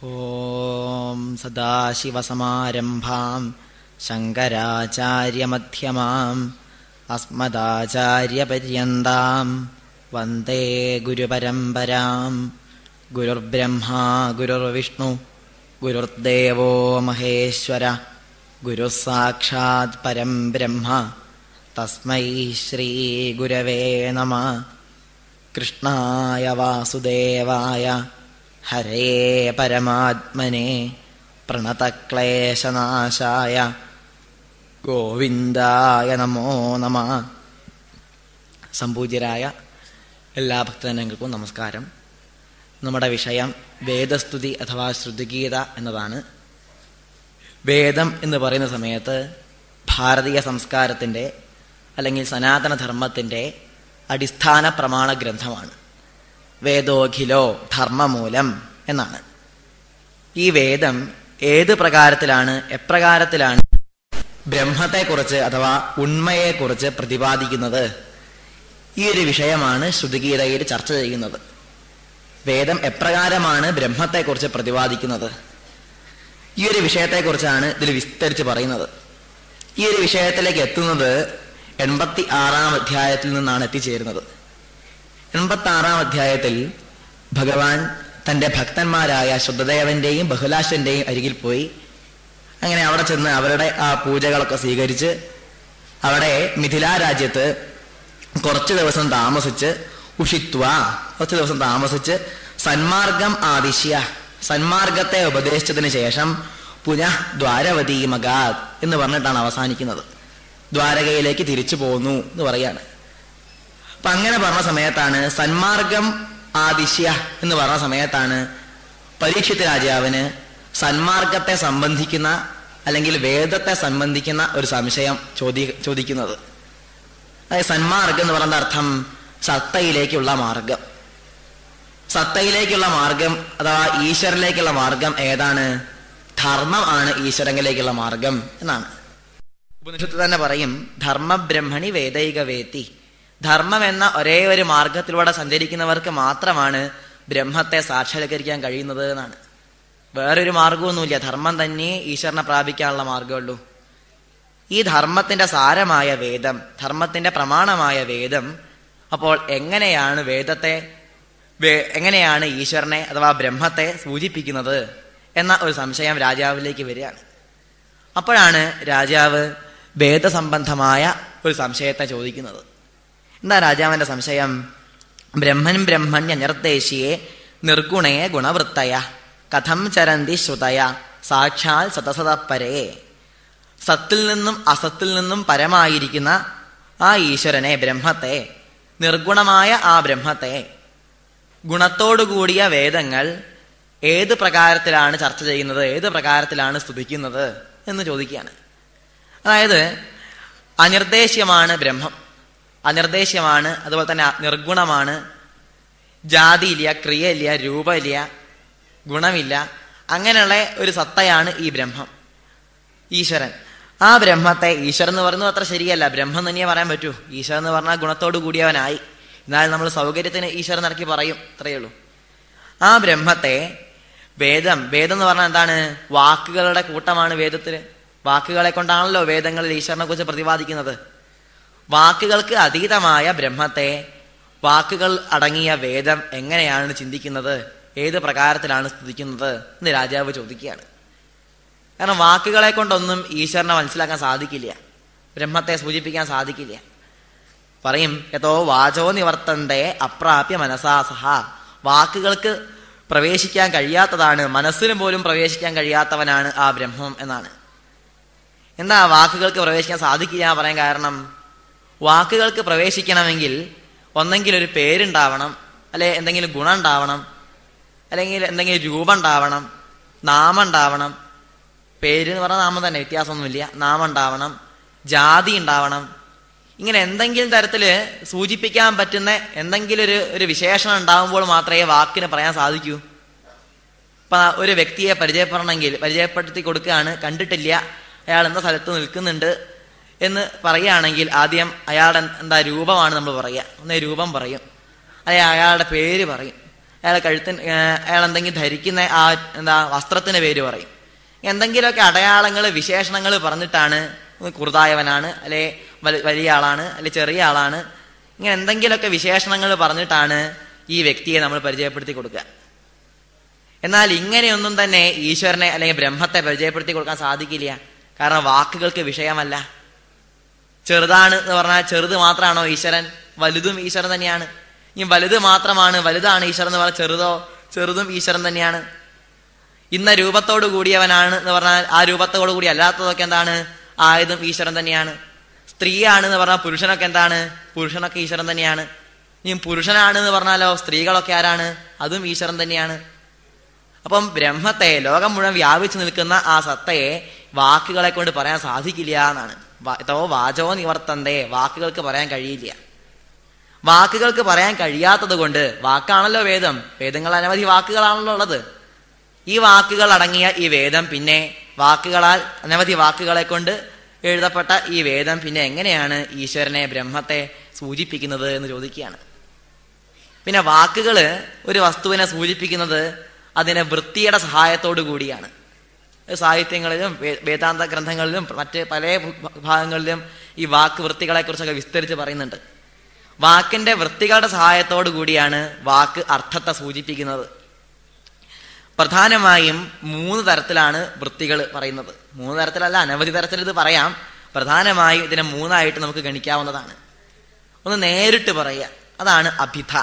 ॐ सदाशिवसमारम्भाम् शङ्कराचार्यमध्यमाम् अस्मदाचार्यपर्यन्ताम् वन्दे गुरुपरम्पराम् गुरुर्ब्रह्मा गुरुर्विष्णु गुरुर्देवो महेश्वर गुरुः साक्षात् परम् ब्रह्म तस्मै श्रीगुरवे नमः कृष्णाय वासुदेवाय हरे परमात्मने प्रणतक्लेशनाशाय ഗോവിന്ദായ നമോ നമ സംപൂജ്യരായ എല്ലാ ഭക്തജനങ്ങൾക്കും നമസ്കാരം നമ്മുടെ വിഷയം വേദസ്തുതി അഥവാ ശ്രുതിഗീത എന്നതാണ് വേദം എന്ന് പറയുന്ന സമയത്ത് ഭാരതീയ സംസ്കാരത്തിൻ്റെ അല്ലെങ്കിൽ സനാതനധർമ്മത്തിൻ്റെ അടിസ്ഥാന പ്രമാണ ഗ്രന്ഥമാണ് വേദോഖിലോ ധർമ്മമൂലം എന്നാണ് ഈ വേദം ഏത് പ്രകാരത്തിലാണ് എപ്രകാരത്തിലാണ് ബ്രഹ്മത്തെക്കുറിച്ച് അഥവാ ഉണ്മയെക്കുറിച്ച് പ്രതിപാദിക്കുന്നത് ഈ ഒരു വിഷയമാണ് ശ്രുതിഗീതയിൽ ചർച്ച ചെയ്യുന്നത് വേദം എപ്രകാരമാണ് ബ്രഹ്മത്തെക്കുറിച്ച് പ്രതിപാദിക്കുന്നത് ഈ ഒരു വിഷയത്തെക്കുറിച്ചാണ് ഇതിൽ വിസ്തരിച്ച് പറയുന്നത് ഈ ഒരു വിഷയത്തിലേക്ക് എത്തുന്നത് എൺപത്തി ആറാം അധ്യായത്തിൽ നിന്നാണ് എത്തിച്ചേരുന്നത് എൺപത്തി ആറാം അധ്യായത്തിൽ ഭഗവാൻ തന്റെ ഭക്തന്മാരായ ശുദ്ധദേവന്റെയും ബഹുലാശന്റെയും അരികിൽ പോയി അങ്ങനെ അവിടെ ചെന്ന് അവരുടെ ആ പൂജകളൊക്കെ സ്വീകരിച്ച് അവിടെ മിഥിലാ രാജ്യത്ത് കുറച്ച് ദിവസം താമസിച്ച് ഉഷിത്വ കുറച്ച് ദിവസം താമസിച്ച് സന്മാർഗം ആദിശ്യ സന്മാർഗത്തെ ഉപദേശിച്ചതിന് ശേഷം പുനഃ ദ്വാരവതി മഗാത് എന്ന് പറഞ്ഞിട്ടാണ് അവസാനിക്കുന്നത് ദ്വാരകയിലേക്ക് തിരിച്ചു പോന്നു എന്ന് പറയാണ് അപ്പൊ അങ്ങനെ പറഞ്ഞ സമയത്താണ് സന്മാർഗം ആദിശ്യ എന്ന് പറഞ്ഞ സമയത്താണ് പരീക്ഷിത് രാജാവിന് സന്മാർഗത്തെ സംബന്ധിക്കുന്ന അല്ലെങ്കിൽ വേദത്തെ സംബന്ധിക്കുന്ന ഒരു സംശയം ചോദി ചോദിക്കുന്നത് അതായത് സന്മാർഗം എന്ന് പറയുന്ന അർത്ഥം സത്തയിലേക്കുള്ള മാർഗം സത്തയിലേക്കുള്ള മാർഗം അഥവാ ഈശ്വരനിലേക്കുള്ള മാർഗം ഏതാണ് ധർമ്മം ആണ് ഈശ്വരങ്കിലേക്കുള്ള മാർഗം എന്നാണ് ഉപനിഷത്ത് തന്നെ പറയും ധർമ്മബ്രഹ്മണി വേദൈക വേത്തി ധർമ്മം എന്ന ഒരേ ഒരു മാർഗത്തിലൂടെ സഞ്ചരിക്കുന്നവർക്ക് മാത്രമാണ് ബ്രഹ്മത്തെ സാക്ഷാത്കരിക്കാൻ കഴിയുന്നത് എന്നാണ് വേറൊരു മാർഗമൊന്നുമില്ല ധർമ്മം തന്നെ ഈശ്വരനെ പ്രാപിക്കാനുള്ള മാർഗമുള്ളൂ ഈ ധർമ്മത്തിന്റെ സാരമായ വേദം ധർമ്മത്തിന്റെ പ്രമാണമായ വേദം അപ്പോൾ എങ്ങനെയാണ് വേദത്തെ എങ്ങനെയാണ് ഈശ്വരനെ അഥവാ ബ്രഹ്മത്തെ സൂചിപ്പിക്കുന്നത് എന്ന ഒരു സംശയം രാജാവിലേക്ക് വരികയാണ് അപ്പോഴാണ് രാജാവ് വേദസംബന്ധമായ ഒരു സംശയത്തെ ചോദിക്കുന്നത് എന്താ രാജാവിന്റെ സംശയം ബ്രഹ്മൻ ബ്രഹ്മൻ അനിർദ്ദേശിയെ നിർഗുണയെ ഗുണവൃത്തയ കഥം ചരന്തി ശ്രുതയ സാക്ഷാൽ സതസതപ്പരേ സത്തിൽ നിന്നും അസത്തിൽ നിന്നും പരമായിരിക്കുന്ന ആ ഈശ്വരനെ ബ്രഹ്മത്തെ നിർഗുണമായ ആ ബ്രഹ്മത്തെ ഗുണത്തോടുകൂടിയ വേദങ്ങൾ ഏത് പ്രകാരത്തിലാണ് ചർച്ച ചെയ്യുന്നത് ഏത് പ്രകാരത്തിലാണ് സ്തുതിക്കുന്നത് എന്ന് ചോദിക്കുകയാണ് അതായത് അനിർദ്ദേശ്യമാണ് ബ്രഹ്മം അനിർദ്ദേശ്യമാണ് അതുപോലെ തന്നെ നിർഗുണമാണ് ജാതിയില്ല ക്രിയയില്ല രൂപമില്ല ഗുണമില്ല അങ്ങനെയുള്ള ഒരു സത്തയാണ് ഈ ബ്രഹ്മം ഈശ്വരൻ ആ ബ്രഹ്മത്തെ ഈശ്വരൻ എന്ന് പറയുന്നത് അത്ര ശരിയല്ല ബ്രഹ്മം തന്നെയേ പറയാൻ പറ്റൂ ഈശ്വരൻ എന്ന് പറഞ്ഞാൽ ഗുണത്തോടു കൂടിയവനായി എന്നാൽ നമ്മൾ സൗകര്യത്തിന് ഈശ്വരൻ ഇറക്കി പറയും അത്രയേ ഉള്ളൂ ആ ബ്രഹ്മത്തെ വേദം വേദം എന്ന് പറഞ്ഞാൽ എന്താണ് വാക്കുകളുടെ കൂട്ടമാണ് വേദത്തിൽ വാക്കുകളെ കൊണ്ടാണല്ലോ വേദങ്ങളിൽ ഈശ്വരനെ കുറിച്ച് പ്രതിപാദിക്കുന്നത് വാക്കുകൾക്ക് അതീതമായ ബ്രഹ്മത്തെ വാക്കുകൾ അടങ്ങിയ വേദം എങ്ങനെയാണ് ചിന്തിക്കുന്നത് ഏത് പ്രകാരത്തിലാണ് സ്തുതിക്കുന്നത് എന്ന് രാജാവ് ചോദിക്കുകയാണ് കാരണം വാക്കുകളെ കൊണ്ടൊന്നും ഈശ്വരനെ മനസ്സിലാക്കാൻ സാധിക്കില്ല ബ്രഹ്മത്തെ സൂചിപ്പിക്കാൻ സാധിക്കില്ല പറയും യഥോ വാചോ നിവർത്തന്റെ അപ്രാപ്യ മനസാസഹ വാക്കുകൾക്ക് പ്രവേശിക്കാൻ കഴിയാത്തതാണ് മനസ്സിന് പോലും പ്രവേശിക്കാൻ കഴിയാത്തവനാണ് ആ ബ്രഹ്മം എന്നാണ് എന്താ വാക്കുകൾക്ക് പ്രവേശിക്കാൻ സാധിക്കില്ല പറയാൻ കാരണം വാക്കുകൾക്ക് പ്രവേശിക്കണമെങ്കിൽ ഒന്നെങ്കിൽ ഒരു പേരുണ്ടാവണം അല്ലെ എന്തെങ്കിലും ഗുണം ഉണ്ടാവണം അല്ലെങ്കിൽ എന്തെങ്കിലും രൂപം ഉണ്ടാവണം നാമം ഉണ്ടാവണം പേര് എന്ന് പറഞ്ഞ നാമം തന്നെ വ്യത്യാസമൊന്നുമില്ല നാമം ഉണ്ടാവണം ജാതി ഉണ്ടാവണം ഇങ്ങനെ എന്തെങ്കിലും തരത്തില് സൂചിപ്പിക്കാൻ പറ്റുന്ന എന്തെങ്കിലും ഒരു ഒരു വിശേഷണം ഉണ്ടാകുമ്പോൾ മാത്രമേ വാക്കിന് പറയാൻ സാധിക്കൂ ഇപ്പൊ ഒരു വ്യക്തിയെ പരിചയപ്പെടണമെങ്കിൽ പരിചയപ്പെടുത്തി കൊടുക്കുകയാണ് കണ്ടിട്ടില്ല അയാൾ എന്ന സ്ഥലത്ത് നിൽക്കുന്നുണ്ട് എന്ന് പറയുകയാണെങ്കിൽ ആദ്യം അയാളുടെ എന്താ രൂപമാണ് നമ്മൾ പറയുക ഒന്നേ രൂപം പറയും അല്ലെ അയാളുടെ പേര് പറയും അയാൾ കഴുത്തിന് അയാൾ എന്തെങ്കിലും ധരിക്കുന്ന ആ എന്താ വസ്ത്രത്തിന്റെ പേര് പറയും എന്തെങ്കിലുമൊക്കെ അടയാളങ്ങൾ വിശേഷണങ്ങൾ പറഞ്ഞിട്ടാണ് കുറുതായവനാണ് അല്ലെ വല- വലിയ ആളാണ് അല്ലെ ചെറിയ ആളാണ് ഇങ്ങനെ എന്തെങ്കിലുമൊക്കെ വിശേഷണങ്ങൾ പറഞ്ഞിട്ടാണ് ഈ വ്യക്തിയെ നമ്മൾ പരിചയപ്പെടുത്തി കൊടുക്കുക എന്നാൽ ഇങ്ങനെയൊന്നും തന്നെ ഈശ്വരനെ അല്ലെങ്കിൽ ബ്രഹ്മത്തെ പരിചയപ്പെടുത്തി കൊടുക്കാൻ സാധിക്കില്ല കാരണം വാക്കുകൾക്ക് വിഷയമല്ല ചെറുതാണ് എന്ന് പറഞ്ഞാൽ ചെറുത് മാത്രമാണോ ഈശ്വരൻ വലുതും ഈശ്വരൻ തന്നെയാണ് ഈ വലുത് മാത്രമാണ് വലുതാണ് ഈശ്വരൻ എന്ന് പറഞ്ഞാൽ ചെറുതോ ചെറുതും ഈശ്വരൻ തന്നെയാണ് ഇന്ന രൂപത്തോട് കൂടിയവനാണ് എന്ന് പറഞ്ഞാൽ ആ രൂപത്തോട് കൂടി അല്ലാത്തതൊക്കെ എന്താണ് ആയതും ഈശ്വരൻ തന്നെയാണ് സ്ത്രീയാണ് എന്ന് പറഞ്ഞാൽ പുരുഷനൊക്കെ എന്താണ് പുരുഷനൊക്കെ ഈശ്വരൻ തന്നെയാണ് ഇനി പുരുഷനാണ് എന്ന് പറഞ്ഞാലോ സ്ത്രീകളൊക്കെ ആരാണ് അതും ഈശ്വരൻ തന്നെയാണ് അപ്പം ബ്രഹ്മത്തെ ലോകം മുഴുവൻ വ്യാപിച്ചു നിൽക്കുന്ന ആ സത്തയെ വാക്കുകളെ കൊണ്ട് പറയാൻ സാധിക്കില്ല എന്നാണ് വാ- തോ വാചോ നിവർത്തന്തേ വാക്കുകൾക്ക് പറയാൻ കഴിയില്ല വാക്കുകൾക്ക് പറയാൻ കഴിയാത്തത് കൊണ്ട് വാക്കാണല്ലോ വേദം വേദങ്ങൾ അനവധി വാക്കുകളാണല്ലോ ഉള്ളത് ഈ വാക്കുകൾ അടങ്ങിയ ഈ വേദം പിന്നെ വാക്കുകളാൽ അനവധി വാക്കുകളെ കൊണ്ട് എഴുതപ്പെട്ട ഈ വേദം പിന്നെ എങ്ങനെയാണ് ഈശ്വരനെ ബ്രഹ്മത്തെ സൂചിപ്പിക്കുന്നത് എന്ന് ചോദിക്കുകയാണ് പിന്നെ വാക്കുകള് ഒരു വസ്തുവിനെ സൂചിപ്പിക്കുന്നത് അതിനെ വൃത്തിയുടെ സഹായത്തോടു കൂടിയാണ് സാഹിത്യങ്ങളിലും വേ- വേദാന്ത ഗ്രന്ഥങ്ങളിലും മറ്റ് പല ഭ- ഭാഗങ്ങളിലും ഈ വാക്ക് വൃത്തികളെ കുറിച്ചൊക്കെ വിസ്തരിച്ച് പറയുന്നുണ്ട് വാക്കിന്റെ വൃത്തികളുടെ സഹായത്തോടു കൂടിയാണ് വാക്ക് അർത്ഥത്തെ സൂചിപ്പിക്കുന്നത് പ്രധാനമായും മൂന്ന് തരത്തിലാണ് വൃത്തികൾ പറയുന്നത് മൂന്ന് തരത്തിലല്ല അനവധി തരത്തിൽ ഇത് പറയാം പ്രധാനമായും ഇതിനെ മൂന്നായിട്ട് നമുക്ക് ഗണിക്കാവുന്നതാണ് ഒന്ന് നേരിട്ട് പറയുക അതാണ് അഭിധ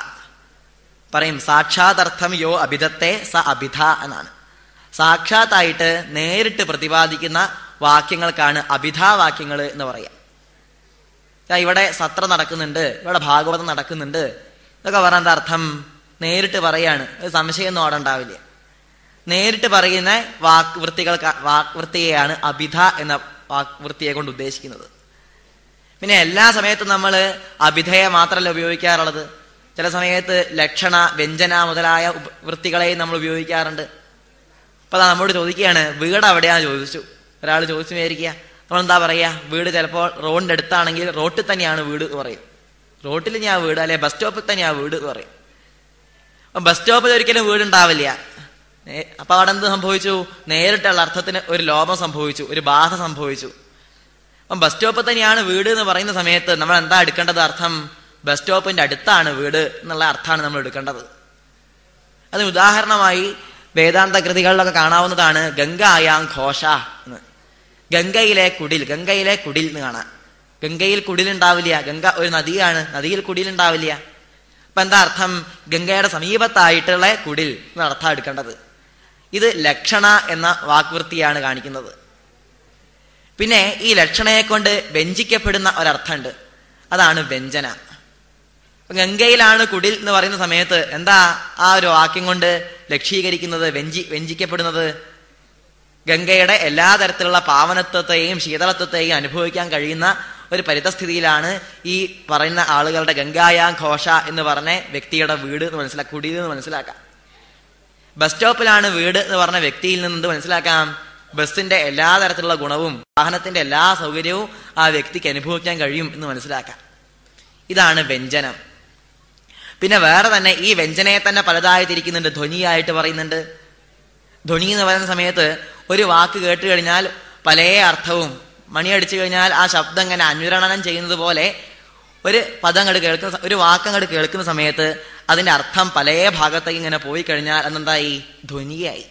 പറയും സാക്ഷാതർത്ഥം യോ അഭിധത്തെ സ അഭിധ എന്നാണ് സാക്ഷാത്തായിട്ട് നേരിട്ട് പ്രതിപാദിക്കുന്ന വാക്യങ്ങൾക്കാണ് അഭിധാവാക്യങ്ങൾ എന്ന് പറയാം ദാ ഇവിടെ സത്ര നടക്കുന്നുണ്ട് ഇവിടെ ഭാഗവതം നടക്കുന്നുണ്ട് ഇതൊക്കെ പറഞ്ഞാൽ എന്താ അർത്ഥം നേരിട്ട് പറയാണ് ഒരു സംശയമൊന്നും അവിടെ ഉണ്ടാവില്ല നേരിട്ട് പറയുന്ന വാക്ക് വൃത്തികൾ വാക്ക് വൃത്തിയെയാണ് അഭിധ എന്ന വാക്ക് വൃത്തിയെ കൊണ്ട് ഉദ്ദേശിക്കുന്നത് പിന്നെ എല്ലാ സമയത്തും നമ്മൾ അഭിധയെ മാത്രമല്ല ഉപയോഗിക്കാറുള്ളത് ചില സമയത്ത് ലക്ഷണ വ്യഞ്ജന മുതലായ ഉപ- വൃത്തികളെയും നമ്മൾ ഉപയോഗിക്കാറുണ്ട് അപ്പൊ അതാ നമ്മോട് ചോദിക്കുകയാണ് വീട് എവിടെയാന്ന് ചോദിച്ചു ഒരാൾ ചോദിച്ചു മേടിക്കുക നമ്മൾ എന്താ പറയാ വീട് ചിലപ്പോൾ റോഡിന്റെ അടുത്താണെങ്കിൽ റോട്ടിൽ തന്നെയാണ് വീട് എന്ന് പറയും റോട്ടിൽ ഞാൻ വീട് അല്ലെ ബസ് സ്റ്റോപ്പിൽ തന്നെയാ വീട് എന്ന് പറയും അപ്പൊ ബസ് സ്റ്റോപ്പിൽ ഒരിക്കലും വീടുണ്ടാവില്ല ഏ- അപ്പൊ അവിടെ എന്ത് സംഭവിച്ചു നേരിട്ടുള്ള അർത്ഥത്തിന് ഒരു ലോപം സംഭവിച്ചു ഒരു ബാധ സംഭവിച്ചു അപ്പം ബസ് സ്റ്റോപ്പിൽ തന്നെയാണ് വീട് എന്ന് പറയുന്ന സമയത്ത് നമ്മൾ എന്താ എടുക്കേണ്ടത് അർത്ഥം ബസ് സ്റ്റോപ്പിന്റെ അടുത്താണ് വീട് എന്നുള്ള അർത്ഥമാണ് നമ്മൾ എടുക്കേണ്ടത് അതിന് ഉദാഹരണമായി വേദാന്ത കൃതികളിലൊക്കെ കാണാവുന്നതാണ് ഗംഗായാം ഘോഷ എന്ന് ഗംഗയിലെ കുടിൽ ഗംഗയിലെ കുടിൽ എന്ന് കാണാം ഗംഗയിൽ കുടിലുണ്ടാവില്ല ഗംഗ ഒരു നദിയാണ് നദിയിൽ കുടിലുണ്ടാവില്ല അപ്പൊ എന്താ അർത്ഥം ഗംഗയുടെ സമീപത്തായിട്ടുള്ള കുടിൽ എന്ന അർത്ഥം എടുക്കേണ്ടത് ഇത് ലക്ഷണ എന്ന വാക്വൃത്തിയാണ് കാണിക്കുന്നത് പിന്നെ ഈ ലക്ഷണയെ കൊണ്ട് വ്യഞ്ചിക്കപ്പെടുന്ന ഒരർത്ഥമുണ്ട് അതാണ് വ്യഞ്ജന അപ്പൊ ഗംഗയിലാണ് കുടിൽ എന്ന് പറയുന്ന സമയത്ത് എന്താ ആ ഒരു വാക്യം കൊണ്ട് ലക്ഷീകരിക്കുന്നത് വ്യഞ്ചി വ്യഞ്ചിക്കപ്പെടുന്നത് ഗംഗയുടെ എല്ലാ തരത്തിലുള്ള പാവനത്വത്തെയും ശീതളത്വത്തെയും അനുഭവിക്കാൻ കഴിയുന്ന ഒരു പരിതസ്ഥിതിയിലാണ് ഈ പറയുന്ന ആളുകളുടെ ഗംഗായാ ഘോഷ എന്ന് പറഞ്ഞ വ്യക്തിയുടെ വീട് എന്ന് മനസ്സിലാക്കാം കുടിൽ എന്ന് മനസ്സിലാക്കാം ബസ് സ്റ്റോപ്പിലാണ് വീട് എന്ന് പറഞ്ഞ വ്യക്തിയിൽ നിന്ന് എന്ത് മനസ്സിലാക്കാം ബസ്സിന്റെ എല്ലാ തരത്തിലുള്ള ഗുണവും വാഹനത്തിന്റെ എല്ലാ സൗകര്യവും ആ വ്യക്തിക്ക് അനുഭവിക്കാൻ കഴിയും എന്ന് മനസ്സിലാക്കാം ഇതാണ് വ്യഞ്ജനം പിന്നെ വേറെ തന്നെ ഈ വ്യഞ്ജനയെ തന്നെ പലതായി തിരിക്കുന്നുണ്ട് ധ്വനിയായിട്ട് പറയുന്നുണ്ട് ധ്വനി എന്ന് പറയുന്ന സമയത്ത് ഒരു വാക്ക് കേട്ട് കഴിഞ്ഞാൽ പല അർത്ഥവും മണിയടിച്ചു കഴിഞ്ഞാൽ ആ ശബ്ദം ഇങ്ങനെ അനുരണനം ചെയ്യുന്നത് പോലെ ഒരു പദം അങ്ങോട്ട് കേൾക്കുന്ന സ- ഒരു വാക്ക് അങ്ങോട്ട് കേൾക്കുന്ന സമയത്ത് അതിന്റെ അർത്ഥം പല ഭാഗത്തേക്ക് ഇങ്ങനെ പോയി കഴിഞ്ഞാൽ അതെന്തായി ധ്വനിയായി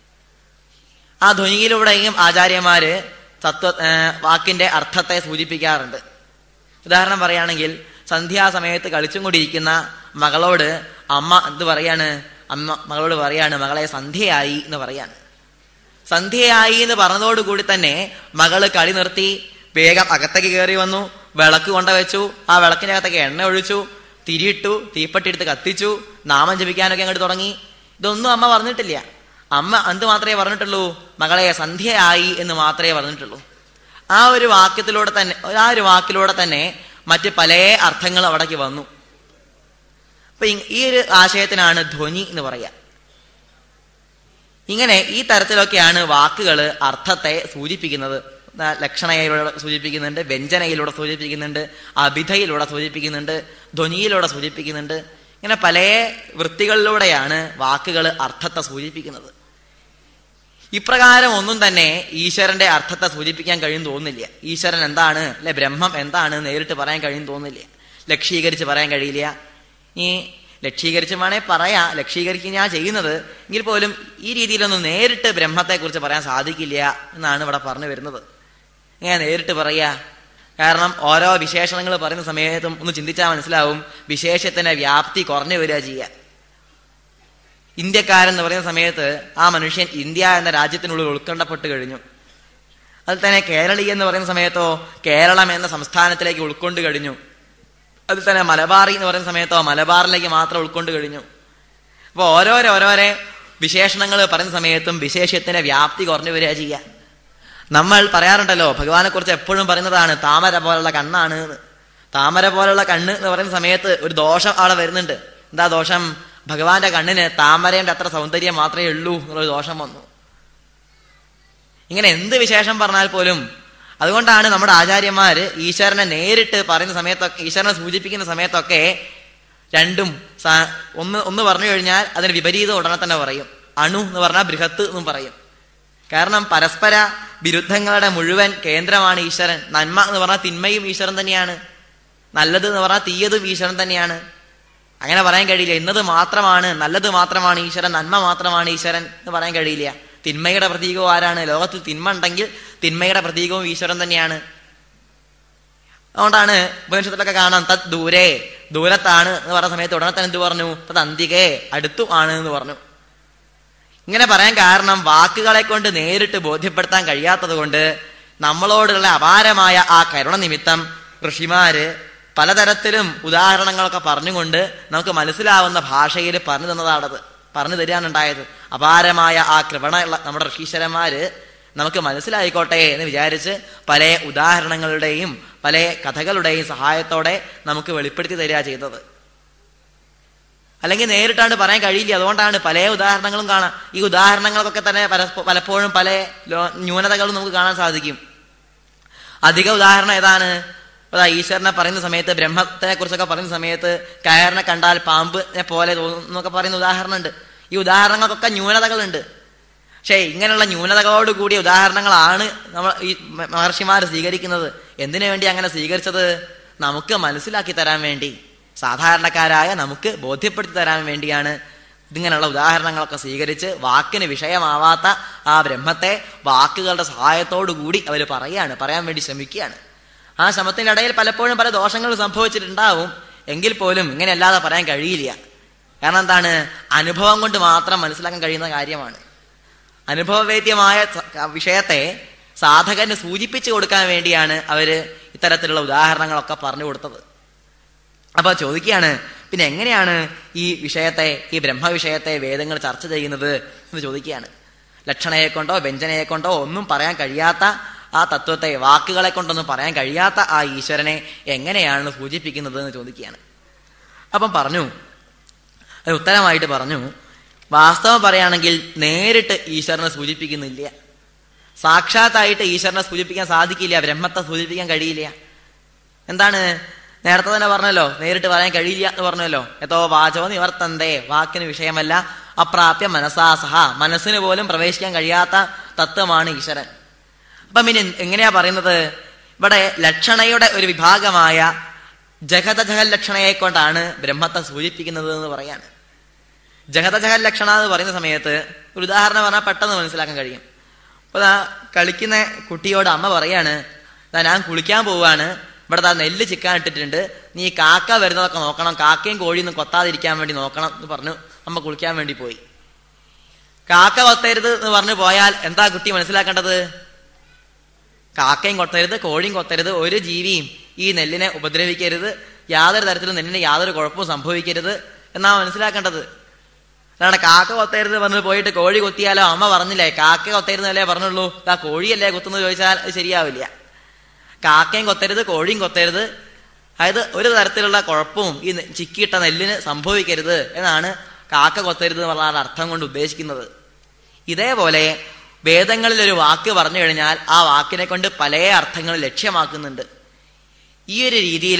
ആ ധ്വനിയിലൂടെയും ആചാര്യന്മാര് തത്വ ഏ, വാക്കിന്റെ അർത്ഥത്തെ സൂചിപ്പിക്കാറുണ്ട് ഉദാഹരണം പറയുകയാണെങ്കിൽ സന്ധ്യാസമയത്ത് കളിച്ചും കൊണ്ടിരിക്കുന്ന മകളോട് അമ്മ എന്ത് പറയാണ് അമ്മ മകളോട് പറയാണ് മകളെ സന്ധ്യയായി എന്ന് പറയാണ് സന്ധ്യയായി എന്ന് പറഞ്ഞതോടുകൂടി തന്നെ മകള് കളി നിർത്തി വേഗം അകത്തേക്ക് കയറി വന്നു വിളക്ക് കൊണ്ടുവച്ചു ആ വിളക്കിനകത്തേക്ക് എണ്ണ ഒഴിച്ചു തിരിയിട്ടു തീപ്പെട്ടി എടുത്ത് കത്തിച്ചു നാമം ജപിക്കാനൊക്കെ അങ്ങോട്ട് തുടങ്ങി ഇതൊന്നും അമ്മ പറഞ്ഞിട്ടില്ല അമ്മ എന്ത് മാത്രമേ പറഞ്ഞിട്ടുള്ളൂ മകളെ സന്ധ്യയായി എന്ന് മാത്രമേ പറഞ്ഞിട്ടുള്ളൂ ആ ഒരു വാക്യത്തിലൂടെ തന്നെ ആ ഒരു വാക്കിലൂടെ തന്നെ മറ്റ് പല അർത്ഥങ്ങൾ അവിടേക്ക് വന്നു അപ്പൊ ഇ- ഈ ഒരു ആശയത്തിനാണ് ധ്വനി എന്ന് പറയുക ഇങ്ങനെ ഈ തരത്തിലൊക്കെയാണ് വാക്കുകൾ അർത്ഥത്തെ സൂചിപ്പിക്കുന്നത് ദാ ലക്ഷണയിലൂടെ സൂചിപ്പിക്കുന്നുണ്ട് വ്യഞ്ജനയിലൂടെ സൂചിപ്പിക്കുന്നുണ്ട് അഭിധയിലൂടെ സൂചിപ്പിക്കുന്നുണ്ട് ധ്വനിയിലൂടെ സൂചിപ്പിക്കുന്നുണ്ട് ഇങ്ങനെ പല വൃത്തികളിലൂടെയാണ് വാക്കുകൾ അർത്ഥത്തെ സൂചിപ്പിക്കുന്നത് ഇപ്രകാരം ഒന്നും തന്നെ ഈശ്വരന്റെ അർത്ഥത്തെ സൂചിപ്പിക്കാൻ കഴിയും തോന്നുന്നില്ല ഈശ്വരൻ എന്താണ് അല്ലെ ബ്രഹ്മം എന്താണ് നേരിട്ട് പറയാൻ കഴിയും തോന്നുന്നില്ല ലക്ഷീകരിച്ച് പറയാൻ കഴിയില്ല ഈ ലക്ഷീകരിച്ച് വേണേ പറയാ ലക്ഷീകരിക്കുക ഞാൻ ചെയ്യുന്നത് എങ്കിൽ പോലും ഈ രീതിയിലൊന്നും നേരിട്ട് ബ്രഹ്മത്തെക്കുറിച്ച് പറയാൻ സാധിക്കില്ല എന്നാണ് ഇവിടെ പറഞ്ഞു വരുന്നത് ഇങ്ങനെ നേരിട്ട് പറയാ കാരണം ഓരോ വിശേഷണങ്ങൾ പറയുന്ന സമയത്തും ഒന്ന് ചിന്തിച്ചാൽ മനസ്സിലാവും വിശേഷത്തിന്റെ വ്യാപ്തി കുറഞ്ഞു വരിക ചെയ്യുക ഇന്ത്യക്കാരൻ എന്ന് പറയുന്ന സമയത്ത് ആ മനുഷ്യൻ ഇന്ത്യ എന്ന രാജ്യത്തിനുള്ളിൽ ഉൾക്കൊണ്ടപ്പെട്ട് കഴിഞ്ഞു അതിൽ തന്നെ കേരളീ എന്ന് പറയുന്ന സമയത്തോ കേരളം എന്ന സംസ്ഥാനത്തിലേക്ക് ഉൾക്കൊണ്ട് കഴിഞ്ഞു അതിൽ തന്നെ മലബാറി എന്ന് പറയുന്ന സമയത്തോ മലബാറിലേക്ക് മാത്രം ഉൾക്കൊണ്ട് കഴിഞ്ഞു അപ്പോൾ ഓരോരോ ഓരോരോ വിശേഷണങ്ങൾ പറയുന്ന സമയത്തും വിശേഷത്തിന്റെ വ്യാപ്തി കുറഞ്ഞു വരിക ചെയ്യുക നമ്മൾ പറയാറുണ്ടല്ലോ ഭഗവാനെ കുറിച്ച് എപ്പോഴും പറയുന്നതാണ് താമര പോലുള്ള കണ്ണാണ് എന്ന്. താമര പോലുള്ള കണ്ണ് എന്ന് പറയുന്ന സമയത്ത് ഒരു ദോഷം അവിടെ വരുന്നുണ്ട് എന്താ ദോഷം ഭഗവാന്റെ കണ്ണിന് താമരയുടെ അത്ര സൗന്ദര്യം മാത്രമേ ഉള്ളൂ എന്നുള്ളൊരു ദോഷം വന്നു ഇങ്ങനെ എന്ത് വിശേഷം പറഞ്ഞാൽ പോലും അതുകൊണ്ടാണ് നമ്മുടെ ആചാര്യന്മാര് ഈശ്വരനെ നേരിട്ട് പറയുന്ന സമയത്തൊക്കെ ഈശ്വരനെ സൂചിപ്പിക്കുന്ന സമയത്തൊക്കെ രണ്ടും സ- ഒന്ന് ഒന്ന് പറഞ്ഞു കഴിഞ്ഞാൽ അതിന് വിപരീതം ഉടനെ തന്നെ പറയും അണു എന്ന് പറഞ്ഞാൽ ബൃഹത്ത് എന്നും പറയും കാരണം പരസ്പര വിരുദ്ധങ്ങളുടെ മുഴുവൻ കേന്ദ്രമാണ് ഈശ്വരൻ നന്മ എന്ന് പറഞ്ഞാൽ തിന്മയും ഈശ്വരൻ തന്നെയാണ് നല്ലത് എന്ന് പറഞ്ഞാൽ തീയതും ഈശ്വരൻ തന്നെയാണ് അങ്ങനെ പറയാൻ കഴിയില്ല ഇന്നത് മാത്രമാണ് നല്ലത് മാത്രമാണ് ഈശ്വരൻ നന്മ മാത്രമാണ് ഈശ്വരൻ എന്ന് പറയാൻ കഴിയില്ല തിന്മയുടെ പ്രതീകവും ആരാണ് ലോകത്തിൽ തിന്മ ഉണ്ടെങ്കിൽ തിന്മയുടെ പ്രതീകവും ഈശ്വരൻ തന്നെയാണ് അതുകൊണ്ടാണ് ഉപനിഷത്തിലൊക്കെ കാണാം തത് ദൂരെ ദൂരത്താണ് എന്ന് പറഞ്ഞ സമയത്ത് ഉടനെ തന്നെ എന്ത് പറഞ്ഞു തത് അന്തികേ അടുത്തും ആണ് എന്ന് പറഞ്ഞു ഇങ്ങനെ പറയാൻ കാരണം വാക്കുകളെ കൊണ്ട് നേരിട്ട് ബോധ്യപ്പെടുത്താൻ കഴിയാത്തത് കൊണ്ട് നമ്മളോടുള്ള അപാരമായ ആ കരുണ നിമിത്തം ഋഷിമാര് പലതരത്തിലും ഉദാഹരണങ്ങളൊക്കെ പറഞ്ഞുകൊണ്ട് നമുക്ക് മനസ്സിലാവുന്ന ഭാഷയിൽ പറഞ്ഞു തന്നതാണത് പറഞ്ഞു തരാനുണ്ടായത് അപാരമായ ആ കൃപണയുള്ള നമ്മുടെ ഋഷീശ്വരന്മാര് നമുക്ക് മനസ്സിലായിക്കോട്ടെ എന്ന് വിചാരിച്ച് പല ഉദാഹരണങ്ങളുടെയും പല കഥകളുടെയും സഹായത്തോടെ നമുക്ക് വെളിപ്പെടുത്തി തരിക ചെയ്തത് അല്ലെങ്കിൽ നേരിട്ടാണ് പറയാൻ കഴിയില്ല അതുകൊണ്ടാണ് പല ഉദാഹരണങ്ങളും കാണാം ഈ ഉദാഹരണങ്ങൾക്കൊക്കെ തന്നെ പരസ്പ- പലപ്പോഴും പല ലോ- ന്യൂനതകളും നമുക്ക് കാണാൻ സാധിക്കും അധിക ഉദാഹരണം ഏതാണ് അതാ ഈശ്വരനെ പറയുന്ന സമയത്ത് ബ്രഹ്മത്തെ കുറിച്ചൊക്കെ പറയുന്ന സമയത്ത് കയറിനെ കണ്ടാൽ പാമ്പിനെ പോലെ തോന്നും എന്നൊക്കെ പറയുന്ന ഉദാഹരണമുണ്ട് ഈ ഉദാഹരണങ്ങൾക്കൊക്കെ ന്യൂനതകളുണ്ട് പക്ഷേ ഇങ്ങനെയുള്ള ന്യൂനതകളോട് കൂടിയ ഉദാഹരണങ്ങളാണ് നമ്മൾ ഈ മ- മഹർഷിമാർ സ്വീകരിക്കുന്നത് എന്തിനു വേണ്ടി അങ്ങനെ സ്വീകരിച്ചത് നമുക്ക് മനസ്സിലാക്കി തരാൻ വേണ്ടി സാധാരണക്കാരായ നമുക്ക് ബോധ്യപ്പെടുത്തി തരാൻ വേണ്ടിയാണ് ഇതിങ്ങനെയുള്ള ഉദാഹരണങ്ങളൊക്കെ സ്വീകരിച്ച് വാക്കിന് വിഷയമാവാത്ത ആ ബ്രഹ്മത്തെ വാക്കുകളുടെ സഹായത്തോടു കൂടി അവർ പറയാണ് പറയാൻ വേണ്ടി ശ്രമിക്കുകയാണ് ആ ശ്രമത്തിന്റെ ഇടയിൽ പലപ്പോഴും പല ദോഷങ്ങൾ സംഭവിച്ചിട്ടുണ്ടാവും എങ്കിൽ പോലും ഇങ്ങനെയല്ലാതെ പറയാൻ കഴിയില്ല കാരണം എന്താണ് അനുഭവം കൊണ്ട് മാത്രം മനസ്സിലാക്കാൻ കഴിയുന്ന കാര്യമാണ് അനുഭവവേദ്യമായ സ- വിഷയത്തെ സാധകന് സൂചിപ്പിച്ചു കൊടുക്കാൻ വേണ്ടിയാണ് അവര് ഇത്തരത്തിലുള്ള ഉദാഹരണങ്ങളൊക്കെ പറഞ്ഞു കൊടുത്തത് അപ്പൊ ചോദിക്കുകയാണ് പിന്നെ എങ്ങനെയാണ് ഈ വിഷയത്തെ ഈ ബ്രഹ്മവിഷയത്തെ വേദങ്ങൾ ചർച്ച ചെയ്യുന്നത് എന്ന് ചോദിക്കുകയാണ് ലക്ഷണയെ കൊണ്ടോ വ്യഞ്ജനയെ കൊണ്ടോ ഒന്നും പറയാൻ കഴിയാത്ത ആ തത്വത്തെ വാക്കുകളെ കൊണ്ടൊന്നും പറയാൻ കഴിയാത്ത ആ ഈശ്വരനെ എങ്ങനെയാണ് സൂചിപ്പിക്കുന്നത് എന്ന് ചോദിക്കുകയാണ് അപ്പം പറഞ്ഞു അത് ഉത്തരമായിട്ട് പറഞ്ഞു വാസ്തവം പറയുകയാണെങ്കിൽ നേരിട്ട് ഈശ്വരനെ സൂചിപ്പിക്കുന്നില്ല സാക്ഷാത്തായിട്ട് ഈശ്വരനെ സൂചിപ്പിക്കാൻ സാധിക്കില്ല ബ്രഹ്മത്തെ സൂചിപ്പിക്കാൻ കഴിയില്ല എന്താണ് നേരത്തെ തന്നെ പറഞ്ഞല്ലോ നേരിട്ട് പറയാൻ കഴിയില്ല എന്ന് പറഞ്ഞല്ലോ എത്തോ വാചോ നിവർത്തന്തേ വാക്കിന് വിഷയമല്ല അപ്രാപ്യ മനസാസഹ മനസ്സിന് പോലും പ്രവേശിക്കാൻ കഴിയാത്ത തത്വമാണ് ഈശ്വരൻ അപ്പം ഇനി എങ്ങനെയാ പറയുന്നത് ഇവിടെ ലക്ഷണയുടെ ഒരു വിഭാഗമായ ജഗതജഹൽ ലക്ഷണയെ കൊണ്ടാണ് ബ്രഹ്മത്തെ സൂചിപ്പിക്കുന്നത് എന്ന് പറയാണ് ജഗതജഹൽ ലക്ഷണ എന്ന് പറയുന്ന സമയത്ത് ഒരു ഉദാഹരണം പറഞ്ഞാൽ പെട്ടെന്ന് മനസ്സിലാക്കാൻ കഴിയും അപ്പൊ ദാ കളിക്കുന്ന കുട്ടിയോട് അമ്മ പറയാണ് ദാ ഞാൻ കുളിക്കാൻ പോവാണ് ഇവിടെ ദാ നെല്ല് ചിക്കാൻ ഇട്ടിട്ടുണ്ട് നീ കാക്ക വരുന്നതൊക്കെ നോക്കണം കാക്കയും കോഴിയൊന്നും കൊത്താതിരിക്കാൻ വേണ്ടി നോക്കണം എന്ന് പറഞ്ഞു അമ്മ കുളിക്കാൻ വേണ്ടി പോയി കാക്ക കൊത്തരുത് എന്ന് പറഞ്ഞു പോയാൽ എന്താ കുട്ടി മനസ്സിലാക്കേണ്ടത് കാക്കയും കൊത്തരുത് കോഴിയും കൊത്തരുത് ഒരു ജീവിയും ഈ നെല്ലിനെ ഉപദ്രവിക്കരുത് യാതൊരു തരത്തിലും നെല്ലിന് യാതൊരു കുഴപ്പവും സംഭവിക്കരുത് എന്നാ മനസ്സിലാക്കേണ്ടത് അല്ലാണ്ട് കാക്ക കൊത്തരുത് പറഞ്ഞ് പോയിട്ട് കോഴി കൊത്തിയാലോ അമ്മ പറഞ്ഞില്ലേ കാക്ക കൊത്തരുന്നല്ലേ പറഞ്ഞുള്ളൂ ആ കോഴിയല്ലേ കൊത്തുന്നത് ചോദിച്ചാൽ അത് ശരിയാവില്ല കാക്കയും കൊത്തരുത് കോഴിയും കൊത്തരുത് അതായത് ഒരു തരത്തിലുള്ള കുഴപ്പവും ഈ നെ- ചിക്കിയിട്ട നെല്ലിന് സംഭവിക്കരുത് എന്നാണ് കാക്ക കൊത്തരുത് എന്ന് പറഞ്ഞ അർത്ഥം കൊണ്ട് ഉദ്ദേശിക്കുന്നത് ഇതേപോലെ വേദങ്ങളിൽ ഒരു വാക്ക് പറഞ്ഞു കഴിഞ്ഞാൽ ആ വാക്കിനെ കൊണ്ട് പല അർത്ഥങ്ങൾ ലക്ഷ്യമാക്കുന്നുണ്ട് ഈ ഒരു രീതിയിൽ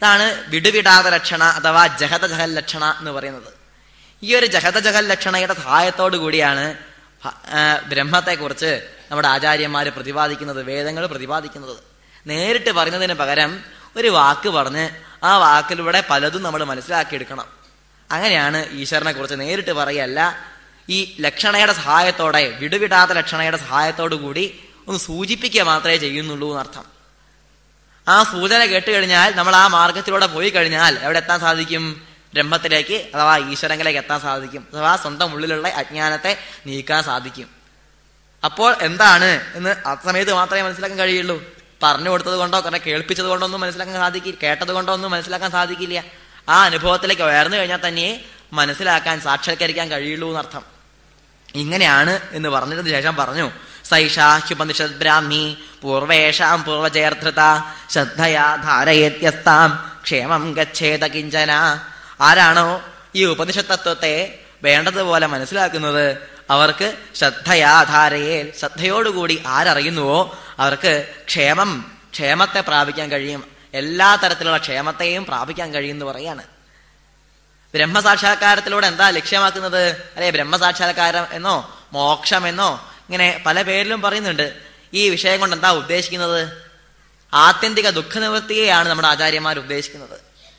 ഇതാണ് വിടുവിടാത ലക്ഷണ അഥവാ ജഹത ജഹൽ ലക്ഷണ എന്ന് പറയുന്നത് ഈ ഒരു ജഹത ജഹൽ ലക്ഷണയുടെ സഹായത്തോടു കൂടിയാണ് ഭ- ആ, ബ്രഹ്മത്തെക്കുറിച്ച് നമ്മുടെ ആചാര്യന്മാർ പ്രതിപാദിക്കുന്നത് വേദങ്ങൾ പ്രതിപാദിക്കുന്നത് നേരിട്ട് പറയുന്നതിന് പകരം ഒരു വാക്ക് പറഞ്ഞ് ആ വാക്കിലൂടെ പലതും നമ്മൾ മനസ്സിലാക്കിയെടുക്കണം അങ്ങനെയാണ് ഈശ്വരനെ കുറിച്ച് നേരിട്ട് പറയല്ല ഈ ലക്ഷണയുടെ സഹായത്തോടെ വിടുവിടാത്ത ലക്ഷണയുടെ സഹായത്തോടു കൂടി ഒന്ന് സൂചിപ്പിക്കുക മാത്രമേ ചെയ്യുന്നുള്ളൂ എന്നർത്ഥം ആ സൂചന കേട്ട് കഴിഞ്ഞാൽ നമ്മൾ ആ മാർഗത്തിലൂടെ പോയി കഴിഞ്ഞാൽ എവിടെ എത്താൻ സാധിക്കും ബ്രഹ്മത്തിലേക്ക് അഥവാ ഈശ്വരങ്ങളിലേക്ക് എത്താൻ സാധിക്കും അഥവാ സ്വന്തം ഉള്ളിലുള്ള അജ്ഞാനത്തെ നീക്കാൻ സാധിക്കും അപ്പോൾ എന്താണ് എന്ന് ആ സമയത്ത് മാത്രമേ മനസ്സിലാക്കാൻ കഴിയുള്ളൂ പറഞ്ഞു കൊടുത്തത് കൊണ്ടോ കുറെ കേൾപ്പിച്ചത് കൊണ്ടോ ഒന്നും മനസ്സിലാക്കാൻ സാധിക്കില്ല കേട്ടത് കൊണ്ടോ ഒന്നും മനസ്സിലാക്കാൻ സാധിക്കില്ല ആ അനുഭവത്തിലേക്ക് ഉയർന്നു കഴിഞ്ഞാൽ തന്നെ മനസ്സിലാക്കാൻ സാക്ഷാത്കരിക്കാൻ കഴിയുള്ളൂ എന്നർത്ഥം ഇങ്ങനെയാണ് എന്ന് പറഞ്ഞതിന് ശേഷം പറഞ്ഞു സൈഷാഹ്യുപനിഷത് ബ്രാഹ്മി പൂർവേഷാം പൂർവചേർധൃത ശ്രദ്ധയാ ധാരയത്യസ്താം ക്ഷേമം ഗച്ഛേത കിഞ്ചന ആരാണോ ഈ ഉപനിഷത്ത് തത്വത്തെ വേണ്ടതുപോലെ മനസ്സിലാക്കുന്നത് അവർക്ക് ശ്രദ്ധയാധാരയെ ശ്രദ്ധയോടുകൂടി ആരറിയുന്നുവോ അവർക്ക് ക്ഷേമം ക്ഷേമത്തെ പ്രാപിക്കാൻ കഴിയും എല്ലാ തരത്തിലുള്ള ക്ഷേമത്തെയും പ്രാപിക്കാൻ കഴിയും എന്ന് പറയാണ് ബ്രഹ്മസാക്ഷാത്കാരത്തിലൂടെ എന്താ ലക്ഷ്യമാക്കുന്നത് അല്ലെ ബ്രഹ്മസാക്ഷാത്കാരം എന്നോ മോക്ഷം എന്നോ ഇങ്ങനെ പല പേരിലും പറയുന്നുണ്ട് ഈ വിഷയം കൊണ്ട് എന്താ ഉദ്ദേശിക്കുന്നത് ആത്യന്തിക ദുഃഖനിവൃത്തിയെയാണ് നമ്മുടെ ആചാര്യന്മാർ ഉദ്ദേശിക്കുന്നത്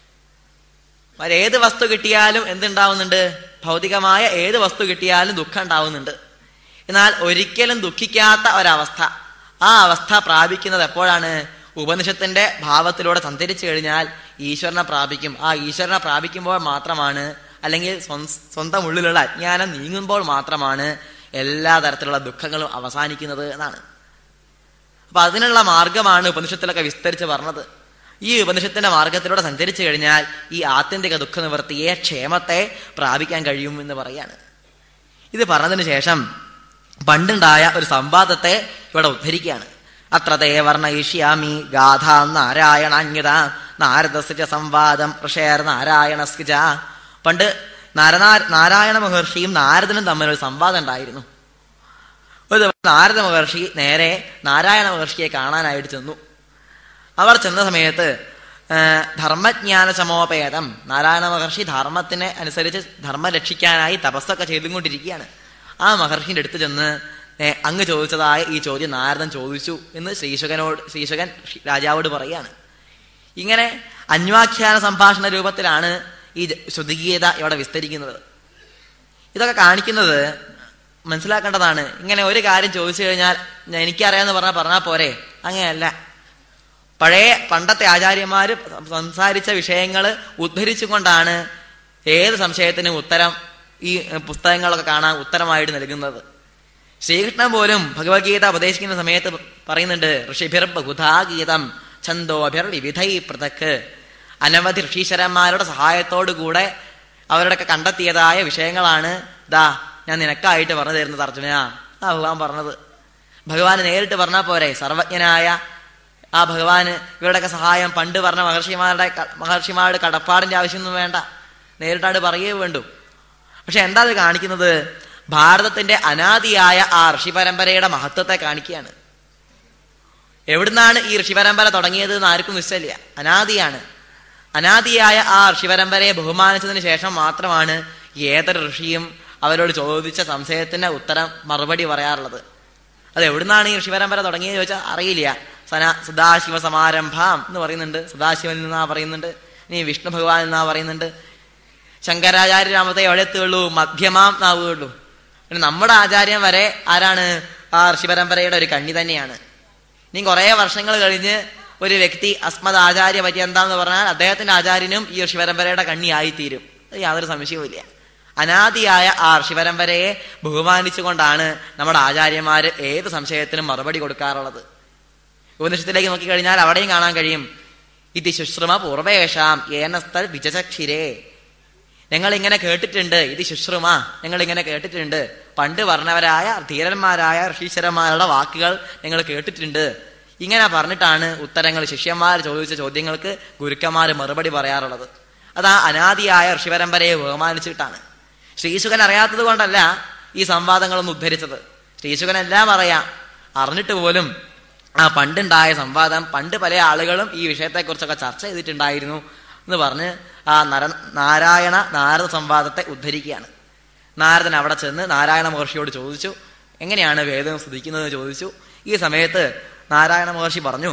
ഏത് വസ്തു കിട്ടിയാലും എന്തുണ്ടാവുന്നുണ്ട് ഭൗതികമായ ഏത് വസ്തു കിട്ടിയാലും ദുഃഖം ഉണ്ടാവുന്നുണ്ട് എന്നാൽ ഒരിക്കലും ദുഃഖിക്കാത്ത ഒരവസ്ഥ ആ അവസ്ഥ പ്രാപിക്കുന്നത് എപ്പോഴാണ് ഉപനിഷത്തിന്റെ ഭാവത്തിലൂടെ സഞ്ചരിച്ചു കഴിഞ്ഞാൽ ഈശ്വരനെ പ്രാപിക്കും ആ ഈശ്വരനെ പ്രാപിക്കുമ്പോൾ മാത്രമാണ് അല്ലെങ്കിൽ സ്വ- സ്വന്തം ഉള്ളിലുള്ള അജ്ഞാനം നീങ്ങുമ്പോൾ മാത്രമാണ് എല്ലാ തരത്തിലുള്ള ദുഃഖങ്ങളും അവസാനിക്കുന്നത് എന്നാണ് അപ്പൊ അതിനുള്ള മാർഗമാണ് ഉപനിഷത്തിലൊക്കെ വിസ്തരിച്ച് പറഞ്ഞത് ഈ ഉപനിഷത്തിന്റെ മാർഗത്തിലൂടെ സഞ്ചരിച്ചു കഴിഞ്ഞാൽ ഈ ആത്യന്തിക ദുഃഖ നിവൃത്തിയെ ക്ഷേമത്തെ പ്രാപിക്കാൻ കഴിയും എന്ന് പറയാണ് ഇത് പറഞ്ഞതിന് ശേഷം പണ്ടുണ്ടായ ഒരു സംവാദത്തെ ഇവിടെ ഉദ്ധരിക്കുകയാണ് അത്ര തേ വർണ്ണയിഷ്യാമി ഗാഥാം നാരായണാന്യത നാരദസ്യ ച സംവാദം ഋഷേർ നാരായണസ്യ ച പണ്ട് നാരനാ നാരായണ മഹർഷിയും നാരദനും തമ്മിലൊരു സംവാദം ഉണ്ടായിരുന്നു ഒരു ദിവസം നാരദ മഹർഷി നേരെ നാരായണ മഹർഷിയെ കാണാനായിട്ട് ചെന്നു അവർ ചെന്ന സമയത്ത് ആ, ധർമ്മജ്ഞാന സമോപേതം നാരായണ മഹർഷി ധർമ്മത്തിനെ അനുസരിച്ച് ധർമ്മം രക്ഷിക്കാനായി തപസ്സൊക്കെ ചെയ്തുകൊണ്ടിരിക്കുകയാണ് ആ മഹർഷിന്റെ അടുത്ത് ചെന്ന് ഏ, അങ്ങ് ചോദിച്ചതായ ഈ ചോദ്യം നാരദൻ ചോദിച്ചു എന്ന് ശ്രീശുകനോട് ശ്രീശുകൻ രാജാവോട് പറയാണ് ഇങ്ങനെ അന്വാഖ്യാന സംഭാഷണ രൂപത്തിലാണ് ഈ ശ്രുതിഗീത ഇവിടെ വിസ്തരിക്കുന്നത് ഇതൊക്കെ കാണിക്കുന്നത് മനസ്സിലാക്കേണ്ടതാണ് ഇങ്ങനെ ഒരു കാര്യം ചോദിച്ചു കഴിഞ്ഞാൽ ഞാൻ എനിക്കറിയാന്ന് പറഞ്ഞാൽ പറഞ്ഞാൽ പോരെ അങ്ങനെയല്ല പഴയ പണ്ടത്തെ ആചാര്യന്മാര് സംസാരിച്ച വിഷയങ്ങൾ ഉദ്ധരിച്ചുകൊണ്ടാണ് ഏത് സംശയത്തിനും ഉത്തരം ഈ പുസ്തകങ്ങളൊക്കെ കാണാൻ ഉത്തരമായിട്ട് നൽകുന്നത് ശ്രീകൃഷ്ണൻ പോലും ഭഗവത്ഗീത ഉപദേശിക്കുന്ന സമയത്ത് പറയുന്നുണ്ട് ഋഷിഭിർ ബഹുധാഗീതം ഛന്തോഭിർ വിവിധൈ പൃഥക്ക് അനവധി ഋഷീശ്വരന്മാരുടെ സഹായത്തോടു കൂടെ അവരുടെയൊക്കെ കണ്ടെത്തിയതായ വിഷയങ്ങളാണ് ദാ ഞാൻ നിനക്കായിട്ട് പറഞ്ഞു തരുന്നത് അർജുന ആ ഭഗവാൻ പറഞ്ഞത് ഭഗവാൻ നേരിട്ട് പറഞ്ഞാൽ പോരെ സർവജ്ഞനായ ആ ഭഗവാന് ഇവരുടെയൊക്കെ സഹായം പണ്ട് പറഞ്ഞ മഹർഷിമാരുടെ ക- മഹർഷിമാരുടെ കടപ്പാടിന്റെ ആവശ്യമൊന്നും വേണ്ട നേരിട്ടാണ് പറയുകയേ വേണ്ടു പക്ഷെ എന്താ അത് കാണിക്കുന്നത് ഭാരതത്തിന്റെ അനാദിയായ ആ ഋഷി പരമ്പരയുടെ മഹത്വത്തെ കാണിക്കുകയാണ് എവിടുന്നാണ് ഈ ഋഷി പരമ്പര തുടങ്ങിയത് എന്ന് ആർക്കും നിശ്ചയില്ല അനാദിയാണ് അനാദിയായ ആ ഋഷി പരമ്പരയെ ബഹുമാനിച്ചതിന് ശേഷം മാത്രമാണ് ഏതൊരു ഋഷിയും അവരോട് ചോദിച്ച സംശയത്തിന്റെ ഉത്തരം മറുപടി പറയാറുള്ളത് അത് എവിടുന്നാണ് ഈ ഋഷി പരമ്പര തുടങ്ങിയത് ചോദിച്ചാൽ അറിയില്ല സന സദാശിവ സമാരംഭം എന്ന് പറയുന്നുണ്ട് സദാശിവനിൽ നിന്നാ പറയുന്നുണ്ട് ഇനി വിഷ്ണു ഭഗവാനിൽ നിന്നാ പറയുന്നുണ്ട് ശങ്കരാചാര്യ രാമത്തെ എവിടെ എത്തുകയുള്ളൂ മധ്യമാം നാവുകയുള്ളൂ പിന്നെ നമ്മുടെ ആചാര്യൻ വരെ ആരാണ് ആ ഋഷി പരമ്പരയുടെ ഒരു കണ്ണി തന്നെയാണ് ഇനി കുറേ വർഷങ്ങൾ കഴിഞ്ഞ് ഒരു വ്യക്തി അസ്മദ് ആചാര്യ പര്യന്താന്ന് പറഞ്ഞാൽ അദ്ദേഹത്തിന്റെ ആചാര്യനും ഈ ഋഷി പരമ്പരയുടെ കണ്ണിയായിത്തീരും അത് യാതൊരു സംശയവുമില്ല അനാദിയായ ആ ഋഷി പരമ്പരയെ ബഹുമാനിച്ചുകൊണ്ടാണ് നമ്മുടെ ആചാര്യന്മാര് ഏത് സംശയത്തിനും മറുപടി കൊടുക്കാറുള്ളത് ഉപനിഷത്തിലേക്ക് നോക്കിക്കഴിഞ്ഞാൽ അവിടെയും കാണാൻ കഴിയും ഇത് ശുശ്രമ പൂർവേഷാം ഏനസ്ഥൽ വിജചക്ഷിരേ ഞങ്ങൾ ഇങ്ങനെ കേട്ടിട്ടുണ്ട് ഇത് ശുശ്രുമ ഞങ്ങൾ ഇങ്ങനെ കേട്ടിട്ടുണ്ട് പണ്ട് പറഞ്ഞവരായ ധീരന്മാരായ ഋഷീശ്വരന്മാരുടെ വാക്കുകൾ ഞങ്ങൾ കേട്ടിട്ടുണ്ട് ഇങ്ങനെ പറഞ്ഞിട്ടാണ് ഉത്തരങ്ങൾ ശിഷ്യന്മാർ ചോദിച്ച ചോദ്യങ്ങൾക്ക് ഗുരുക്കന്മാർ മറുപടി പറയാറുള്ളത് അത് ആ അനാദിയായ ഋഷിപരമ്പരയെ ബഹുമാനിച്ചിട്ടാണ് ശ്രീശുഖൻ അറിയാത്തത് കൊണ്ടല്ല ഈ സംവാദങ്ങളൊന്നും ഉദ്ധരിച്ചത് ശ്രീശുഖൻ എല്ലാം അറിയാം അറിഞ്ഞിട്ട് പോലും ആ പണ്ടുണ്ടായ സംവാദം പണ്ട് പല ആളുകളും ഈ വിഷയത്തെക്കുറിച്ചൊക്കെ ചർച്ച ചെയ്തിട്ടുണ്ടായിരുന്നു എന്ന് പറഞ്ഞ് ആ നര നാരായണ നാരദ സംവാദത്തെ ഉദ്ധരിക്കുകയാണ് നാരദൻ അവിടെ ചെന്ന് നാരായണ മഹർഷിയോട് ചോദിച്ചു എങ്ങനെയാണ് വേദം സ്തുതിക്കുന്നത് ചോദിച്ചു ഈ സമയത്ത് നാരായണ മഹർഷി പറഞ്ഞു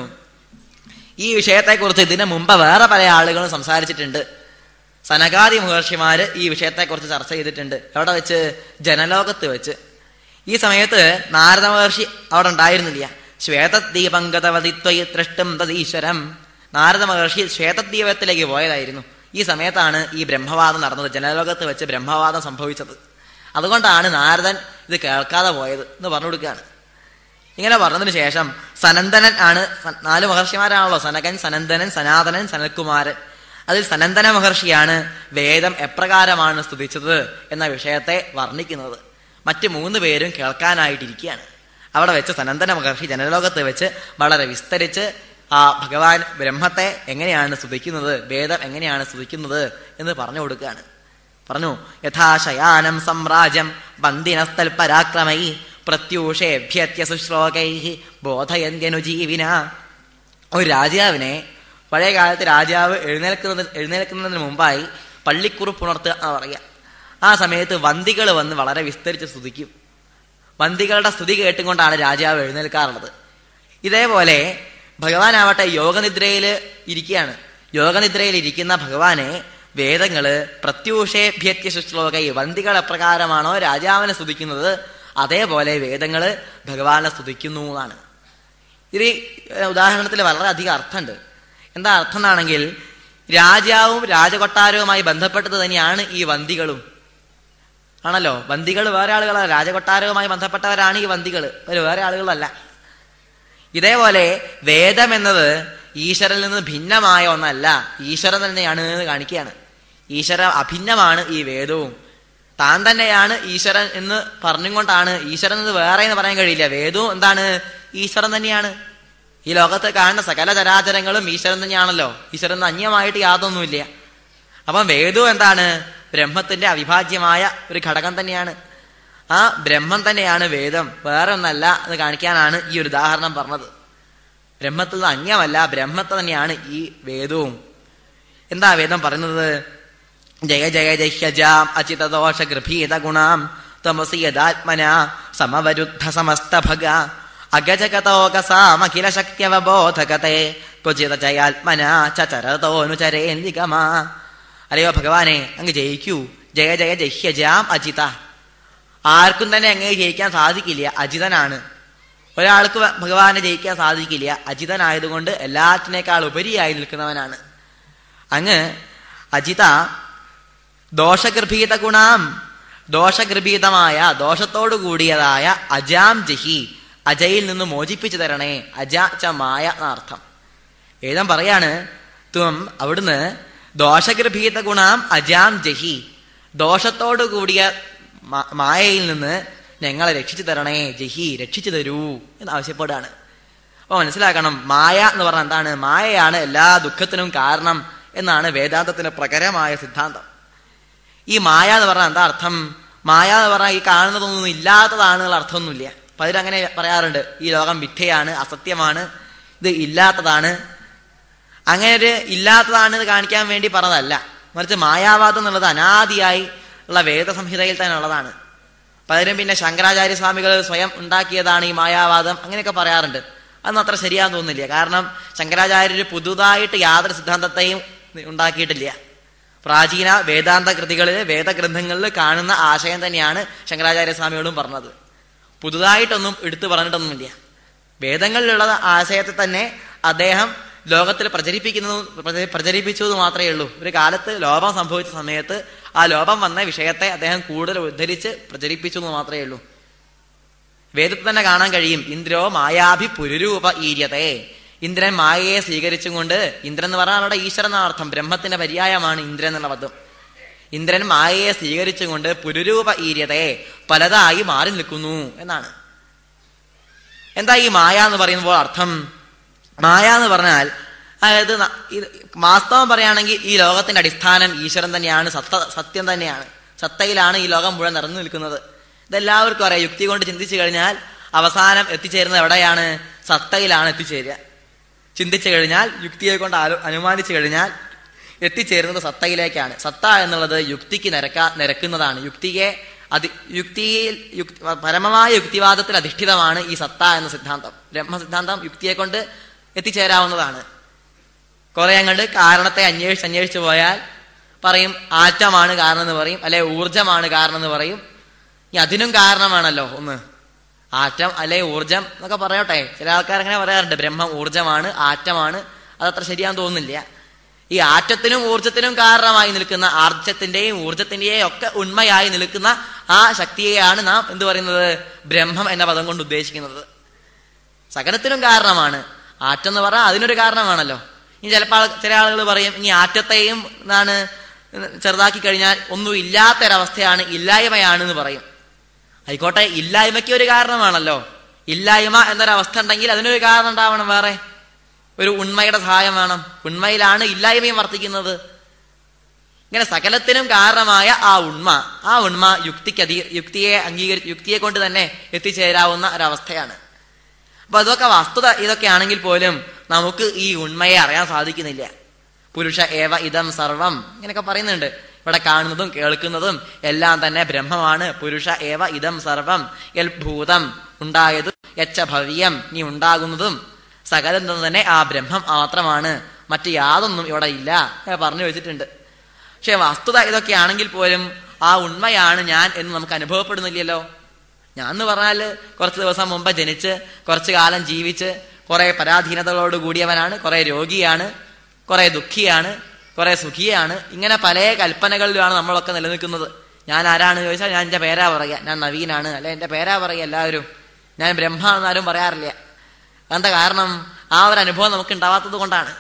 ഈ വിഷയത്തെക്കുറിച്ച് ഇതിനു മുമ്പ് വേറെ പല ആളുകളും സംസാരിച്ചിട്ടുണ്ട് സനകാദി മഹർഷിമാര് ഈ വിഷയത്തെക്കുറിച്ച് ചർച്ച ചെയ്തിട്ടുണ്ട് എവിടെ വെച്ച് ജനലോകത്ത് വെച്ച് ഈ സമയത്ത് നാരദ മഹർഷി അവിടെ ഉണ്ടായിരുന്നില്ല ശ്വേതദ്വീപങ്കതവതിത്വയി ത്രഷ്ടും തദീശ്വരം നാരദ മഹർഷി ശ്വേതദ്വീപത്തിലേക്ക് പോയതായിരുന്നു ഈ സമയത്താണ് ഈ ബ്രഹ്മവാദം നടന്നത് ജനലോകത്ത് വെച്ച് ബ്രഹ്മവാദം സംഭവിച്ചത് അതുകൊണ്ടാണ് നാരദൻ ഇത് കേൾക്കാതെ പോയത് എന്ന് പറഞ്ഞു കൊടുക്കുകയാണ് ഇങ്ങനെ പറഞ്ഞതിന് ശേഷം സനന്ദനൻ ആണ് സ- നാല് മഹർഷിമാരാണല്ലോ സനകൻ സനന്ദനൻ സനാതനൻ സനൽകുമാരൻ അതിൽ സനന്ദന മഹർഷിയാണ് വേദം എപ്രകാരമാണ് സ്തുതിച്ചത് എന്ന വിഷയത്തെ വർണ്ണിക്കുന്നത് മറ്റ് മൂന്ന് പേരും കേൾക്കാനായിട്ടിരിക്കുകയാണ് അവിടെ വെച്ച് സനന്ദന മഹർഷി ജനലോകത്ത് വെച്ച് വളരെ വിസ്തരിച്ച് ആ ഭഗവാൻ ബ്രഹ്മത്തെ എങ്ങനെയാണ് സ്തുതിക്കുന്നത് വേദം എങ്ങനെയാണ് സ്തുതിക്കുന്നത് എന്ന് പറഞ്ഞു കൊടുക്കുകയാണ് പറഞ്ഞു യഥാശയാനം സമ്രാജം ബന്ദിനസ്ഥൽ പരാക്രമൈ പ്രത്യൂഷേഭ്യത്യ സുശ്ലോകൈ ബോധയന്ത്യനുജീവിന ഒരു രാജാവിനെ പഴയ കാലത്ത് രാജാവ് എഴുന്നേൽക്കുന്നത് എഴുന്നേൽക്കുന്നതിന് മുമ്പായി പള്ളിക്കുറിപ്പുണർത്തുക എന്ന് പറയുക ആ സമയത്ത് വന്തികൾ വന്ന് വളരെ വിസ്തരിച്ച് സ്തുതിക്കും വന്തികളുടെ സ്തുതി കേട്ടുകൊണ്ടാണ് രാജാവ് എഴുന്നേൽക്കാറുള്ളത് ഇതേപോലെ ഭഗവാനാവട്ടെ യോഗനിദ്രയിൽ ഇരിക്കുകയാണ് യോഗനിദ്രയിൽ ഇരിക്കുന്ന ഭഗവാനെ വേദങ്ങള് പ്രത്യൂഷേഭ്യത്യ ശുശ്ലോകൈ വന്തികൾ എപ്രകാരമാണോ രാജാവിനെ സ്തുതിക്കുന്നത് അതേപോലെ വേദങ്ങള് ഭഗവാനെ സ്തുതിക്കുന്നു എന്നാണ് ഇത് ഈ, ഏഹ്, ഉദാഹരണത്തിൽ വളരെയധികം അർത്ഥമുണ്ട് എന്താ അർത്ഥം എന്നാണെങ്കിൽ രാജാവും രാജകൊട്ടാരവുമായി ബന്ധപ്പെട്ടത് തന്നെയാണ് ഈ വന്തികളും ആണല്ലോ വന്തികൾ വേറെ ആളുകളല്ല രാജകൊട്ടാരവുമായി ബന്ധപ്പെട്ടവരാണ് ഈ വന്തികൾ ഒരു വേറെ ആളുകളല്ല ഇതേപോലെ വേദം എന്നത് ഈശ്വരനിൽ നിന്ന് ഭിന്നമായ ഒന്നല്ല ഈശ്വരൻ തന്നെയാണ് എന്ന് കാണിക്കുകയാണ് ഈശ്വര അഭിന്നമാണ് ഈ വേദവും താൻ തന്നെയാണ് ഈശ്വരൻ എന്ന് പറഞ്ഞുകൊണ്ടാണ് ഈശ്വരൻ എന്ന് വേറെ എന്ന് പറയാൻ കഴിയില്ല വേദവും എന്താണ് ഈശ്വരൻ തന്നെയാണ് ഈ ലോകത്ത് കാണുന്ന സകല ചരാചരങ്ങളും ഈശ്വരൻ തന്നെയാണല്ലോ ഈശ്വരൻ എന്ന് അന്യമായിട്ട് യാതൊന്നുമില്ല അപ്പം വേദവും എന്താണ് ബ്രഹ്മത്തിന്റെ അവിഭാജ്യമായ ഒരു ഘടകം തന്നെയാണ് ആ ബ്രഹ്മം തന്നെയാണ് വേദം വേറെ ഒന്നല്ല എന്ന് കാണിക്കാനാണ് ഈ ഒരു ഉദാഹരണം പറഞ്ഞത് ബ്രഹ്മത്തിൽ നിന്ന് അന്യമല്ല ബ്രഹ്മത്തെ തന്നെയാണ് ഈ വേദവും എന്താ വേദം പറയുന്നത് ജയ ജയ ജഹ്യജാം അചിതദോഷ ഗൃഭീത ഗുണാം തമസി യദാത്മന സമവരുദ്ധ സമസ്ത ഭഗ അഗജഗതോകസാമഖില ശക്തിയവബോധകത്തെ ക്വചിത ജയാത്മന ചരതോനുചരേന്തികമാ അല്ലയോ ഭഗവാനെ അങ്ങ് ജയിക്കൂ ജയ ജയ ജഹ്യജാം അജിത ആർക്കും തന്നെ അങ്ങനെ ജയിക്കാൻ സാധിക്കില്ല അജിതനാണ് ഒരാൾക്ക് വ- ഭഗവാനെ ജയിക്കാൻ സാധിക്കില്ല അജിതനായതുകൊണ്ട് എല്ലാത്തിനേക്കാൾ ഉപരിയായി നിൽക്കുന്നവനാണ് അങ്ങ് അജിത ദോഷഗർഭീത ഗുണാം ദോഷഗർഭീതമായ ദോഷത്തോടു കൂടിയതായ അജാം ജഹി അജയിൽ നിന്ന് മോചിപ്പിച്ചു തരണേ അജ ച മായ എന്നർത്ഥം ഏതം പറയാണ് ത്വം അവിടുന്ന് ദോഷഗർഭീത ഗുണാം അജാം ജഹി ദോഷത്തോടു കൂടിയ മ- മായയിൽ നിന്ന് ഞങ്ങളെ രക്ഷിച്ചു തരണേ ജഹി രക്ഷിച്ചു തരൂ എന്ന് ആവശ്യപ്പെടുകയാണ് അപ്പൊ മനസ്സിലാക്കണം മായ എന്ന് പറഞ്ഞാൽ എന്താണ് മായയാണ് എല്ലാ ദുഃഖത്തിനും കാരണം എന്നാണ് വേദാന്തത്തിന്റെ പ്രകരമായ സിദ്ധാന്തം ഈ മായ എന്ന് പറഞ്ഞാൽ എന്താ അർത്ഥം മായ എന്ന് പറഞ്ഞാൽ ഈ കാണുന്നതൊന്നും ഇല്ലാത്തതാണ് എന്നുള്ള അർത്ഥമൊന്നുമില്ല പലരും അങ്ങനെ പറയാറുണ്ട് ഈ ലോകം മിഥ്യയാണ് അസത്യമാണ് ഇത് ഇല്ലാത്തതാണ് അങ്ങനെ ഒരു ഇല്ലാത്തതാണ് എന്ന് കാണിക്കാൻ വേണ്ടി പറഞ്ഞതല്ല മറിച്ച് മായാവാദം എന്നുള്ളത് അനാദിയായി ഉള്ള വേദസംഹിതയിൽ തന്നെ ഉള്ളതാണ് പലരും പിന്നെ ശങ്കരാചാര്യ സ്വാമികൾ സ്വയം ഉണ്ടാക്കിയതാണ് ഈ മായാവാദം അങ്ങനെയൊക്കെ പറയാറുണ്ട് അതൊന്നും അത്ര ശരിയാന്ന് തോന്നുന്നില്ല കാരണം ശങ്കരാചാര്യർ പുതുതായിട്ട് യാതൊരു സിദ്ധാന്തത്തെയും ഉണ്ടാക്കിയിട്ടില്ല പ്രാചീന വേദാന്ത കൃതികളിൽ വേദഗ്രന്ഥങ്ങളിൽ കാണുന്ന ആശയം തന്നെയാണ് ശങ്കരാചാര്യ സ്വാമികളും പറഞ്ഞത് പുതുതായിട്ടൊന്നും എടുത്തു പറഞ്ഞിട്ടൊന്നുമില്ല വേദങ്ങളിലുള്ള ആശയത്തെ തന്നെ അദ്ദേഹം ലോകത്തിൽ പ്രചരിപ്പിക്കുന്നത് പ്രച- പ്രചരിപ്പിച്ചു എന്ന് മാത്രമേ ഉള്ളൂ ഒരു കാലത്ത് ലോപം സംഭവിച്ച സമയത്ത് ആ ലോപം വന്ന വിഷയത്തെ അദ്ദേഹം കൂടുതൽ ഉദ്ധരിച്ച് പ്രചരിപ്പിച്ചു എന്ന് മാത്രമേ ഉള്ളൂ വേദത്തിൽ തന്നെ കാണാൻ കഴിയും ഇന്ദ്രോ മായാഭി പുരുരൂപ ഈര്യതേ ഇന്ദ്രൻ മായയെ സ്വീകരിച്ചും കൊണ്ട് ഇന്ദ്രൻ എന്ന് പറഞ്ഞാൽ അവിടെ ഈശ്വരൻ എന്ന അർത്ഥം ബ്രഹ്മത്തിന്റെ പര്യായമാണ് ഇന്ദ്രൻ എന്നുള്ള പദം ഇന്ദ്രൻ മായയെ സ്വീകരിച്ചും കൊണ്ട് പുരുരൂപ ഈര്യതയെ പലതായി മാറി നിൽക്കുന്നു എന്നാണ് എന്താ ഈ മായ എന്ന് പറയുമ്പോൾ അർത്ഥം മായ എന്ന് പറഞ്ഞാൽ അതായത് ന- ഇത് വാസ്തവം പറയുകയാണെങ്കിൽ ഈ ലോകത്തിന്റെ അടിസ്ഥാനം ഈശ്വരൻ തന്നെയാണ് സത്ത സത്യം തന്നെയാണ് സത്തയിലാണ് ഈ ലോകം മുഴുവൻ നിറഞ്ഞു നിൽക്കുന്നത് ഇതെല്ലാവർക്കും അറിയാം യുക്തി കൊണ്ട് ചിന്തിച്ചു കഴിഞ്ഞാൽ അവസാനം എത്തിച്ചേരുന്നത് എവിടെയാണ് സത്തയിലാണ് എത്തിച്ചേരുക ചിന്തിച്ചു കഴിഞ്ഞാൽ യുക്തിയെ കൊണ്ട് ആലോ അനുമാനിച്ചു കഴിഞ്ഞാൽ എത്തിച്ചേരുന്നത് സത്തയിലേക്കാണ് സത്ത എന്നുള്ളത് യുക്തിക്ക് നിരക്കാ നിരക്കുന്നതാണ് യുക്തിയെ അതി യുക്തിയിൽ യുക്തി പരമമായ യുക്തിവാദത്തിൽ അധിഷ്ഠിതമാണ് ഈ സത്ത എന്ന സിദ്ധാന്തം ബ്രഹ്മസിദ്ധാന്തം യുക്തിയെ കൊണ്ട് എത്തിച്ചേരാവുന്നതാണ് കുറെ അങ്ങോട്ട് കാരണത്തെ അന്വേഷിച്ച് അന്വേഷിച്ച് പോയാൽ പറയും ആറ്റമാണ് കാരണം എന്ന് പറയും അല്ലെ ഊർജമാണ് കാരണം എന്ന് പറയും ഇനി അതിനും കാരണമാണല്ലോ ഒന്ന് ആറ്റം അല്ലെ ഊർജം എന്നൊക്കെ പറയട്ടെ ചില ആൾക്കാർ അങ്ങനെ പറയാറുണ്ട് ബ്രഹ്മം ഊർജമാണ് ആറ്റമാണ് അതത്ര ശരിയാന്ന് തോന്നുന്നില്ല ഈ ആറ്റത്തിനും ഊർജത്തിനും കാരണമായി നിൽക്കുന്ന ആർജത്തിന്റെയും ഊർജത്തിന്റെയും ഒക്കെ ഉണ്മയായി നിൽക്കുന്ന ആ ശക്തിയെയാണ് നാം എന്ത് പറയുന്നത് ബ്രഹ്മം എന്ന പദം കൊണ്ട് ഉദ്ദേശിക്കുന്നത് സകലത്തിനും കാരണമാണ് ആറ്റം എന്ന് പറഞ്ഞാൽ അതിനൊരു കാരണമാണല്ലോ ഇനി ചിലപ്പോൾ ചില ആളുകൾ പറയും ഇനി ആറ്റത്തെയും എന്താണ് ചെറുതാക്കി കഴിഞ്ഞാൽ ഒന്നും ഇല്ലാത്തൊരവസ്ഥയാണ് ഇല്ലായ്മയാണ് എന്ന് പറയും ആയിക്കോട്ടെ ഇല്ലായ്മയ്ക്ക് ഒരു കാരണമാണല്ലോ ഇല്ലായ്മ എന്നൊരവസ്ഥ ഉണ്ടെങ്കിൽ അതിനൊരു കാരണം ഉണ്ടാവണം വേറെ ഒരു ഉണ്മയുടെ സഹായം വേണം ഉണ്മയിലാണ് ഇല്ലായ്മയും വർത്തിക്കുന്നത് ഇങ്ങനെ സകലത്തിനും കാരണമായ ആ ഉണ്മ ആ ഉണ്മ യുക്തിക്ക് അധീ യുക്തിയെ അംഗീകരി യുക്തിയെ കൊണ്ട് തന്നെ എത്തിച്ചേരാവുന്ന ഒരവസ്ഥയാണ് അപ്പൊ അതൊക്കെ വസ്തുത ഇതൊക്കെ ആണെങ്കിൽ പോലും നമുക്ക് ഈ ഉണ്മയെ അറിയാൻ സാധിക്കുന്നില്ല പുരുഷ ഏവ ഇതം സർവം ഇങ്ങനെയൊക്കെ പറയുന്നുണ്ട് ഇവിടെ കാണുന്നതും കേൾക്കുന്നതും എല്ലാം തന്നെ ബ്രഹ്മമാണ് പുരുഷ ഏവ ഇതം സർവം യൽ ഭൂതം ഉണ്ടായതും യച്ച ഭവ്യം നീ ഉണ്ടാകുന്നതും സകലം തന്നെ ആ ബ്രഹ്മം മാത്രമാണ് മറ്റ് യാതൊന്നും ഇവിടെ ഇല്ല എന്ന് പറഞ്ഞു വെച്ചിട്ടുണ്ട് പക്ഷെ വസ്തുത ഇതൊക്കെ ആണെങ്കിൽ പോലും ആ ഉണ്മയാണ് ഞാൻ എന്ന് നമുക്ക് അനുഭവപ്പെടുന്നില്ലല്ലോ ഞാൻ എന്ന് പറഞ്ഞാൽ കുറച്ച് ദിവസം മുമ്പ് ജനിച്ച് കുറച്ചു കാലം ജീവിച്ച് കുറെ പരാധീനതകളോട് കൂടിയവനാണ് കുറെ രോഗിയാണ് കുറെ ദുഃഖിയാണ് കുറെ സുഖിയാണ് ഇങ്ങനെ പല കൽപ്പനകളിലാണ് നമ്മളൊക്കെ നിലനിൽക്കുന്നത് ഞാൻ ആരാണ് ചോദിച്ചാൽ ഞാൻ എൻ്റെ പേരാ പറയുക ഞാൻ നവീനാണ് അല്ലെ എൻ്റെ പേരാ പറയുക എല്ലാവരും ഞാൻ ബ്രഹ്മ എന്നാരും പറയാറില്ല എന്താ കാരണം ആ ഒരു അനുഭവം നമുക്ക് ഉണ്ടാവാത്തത് കൊണ്ടാണ്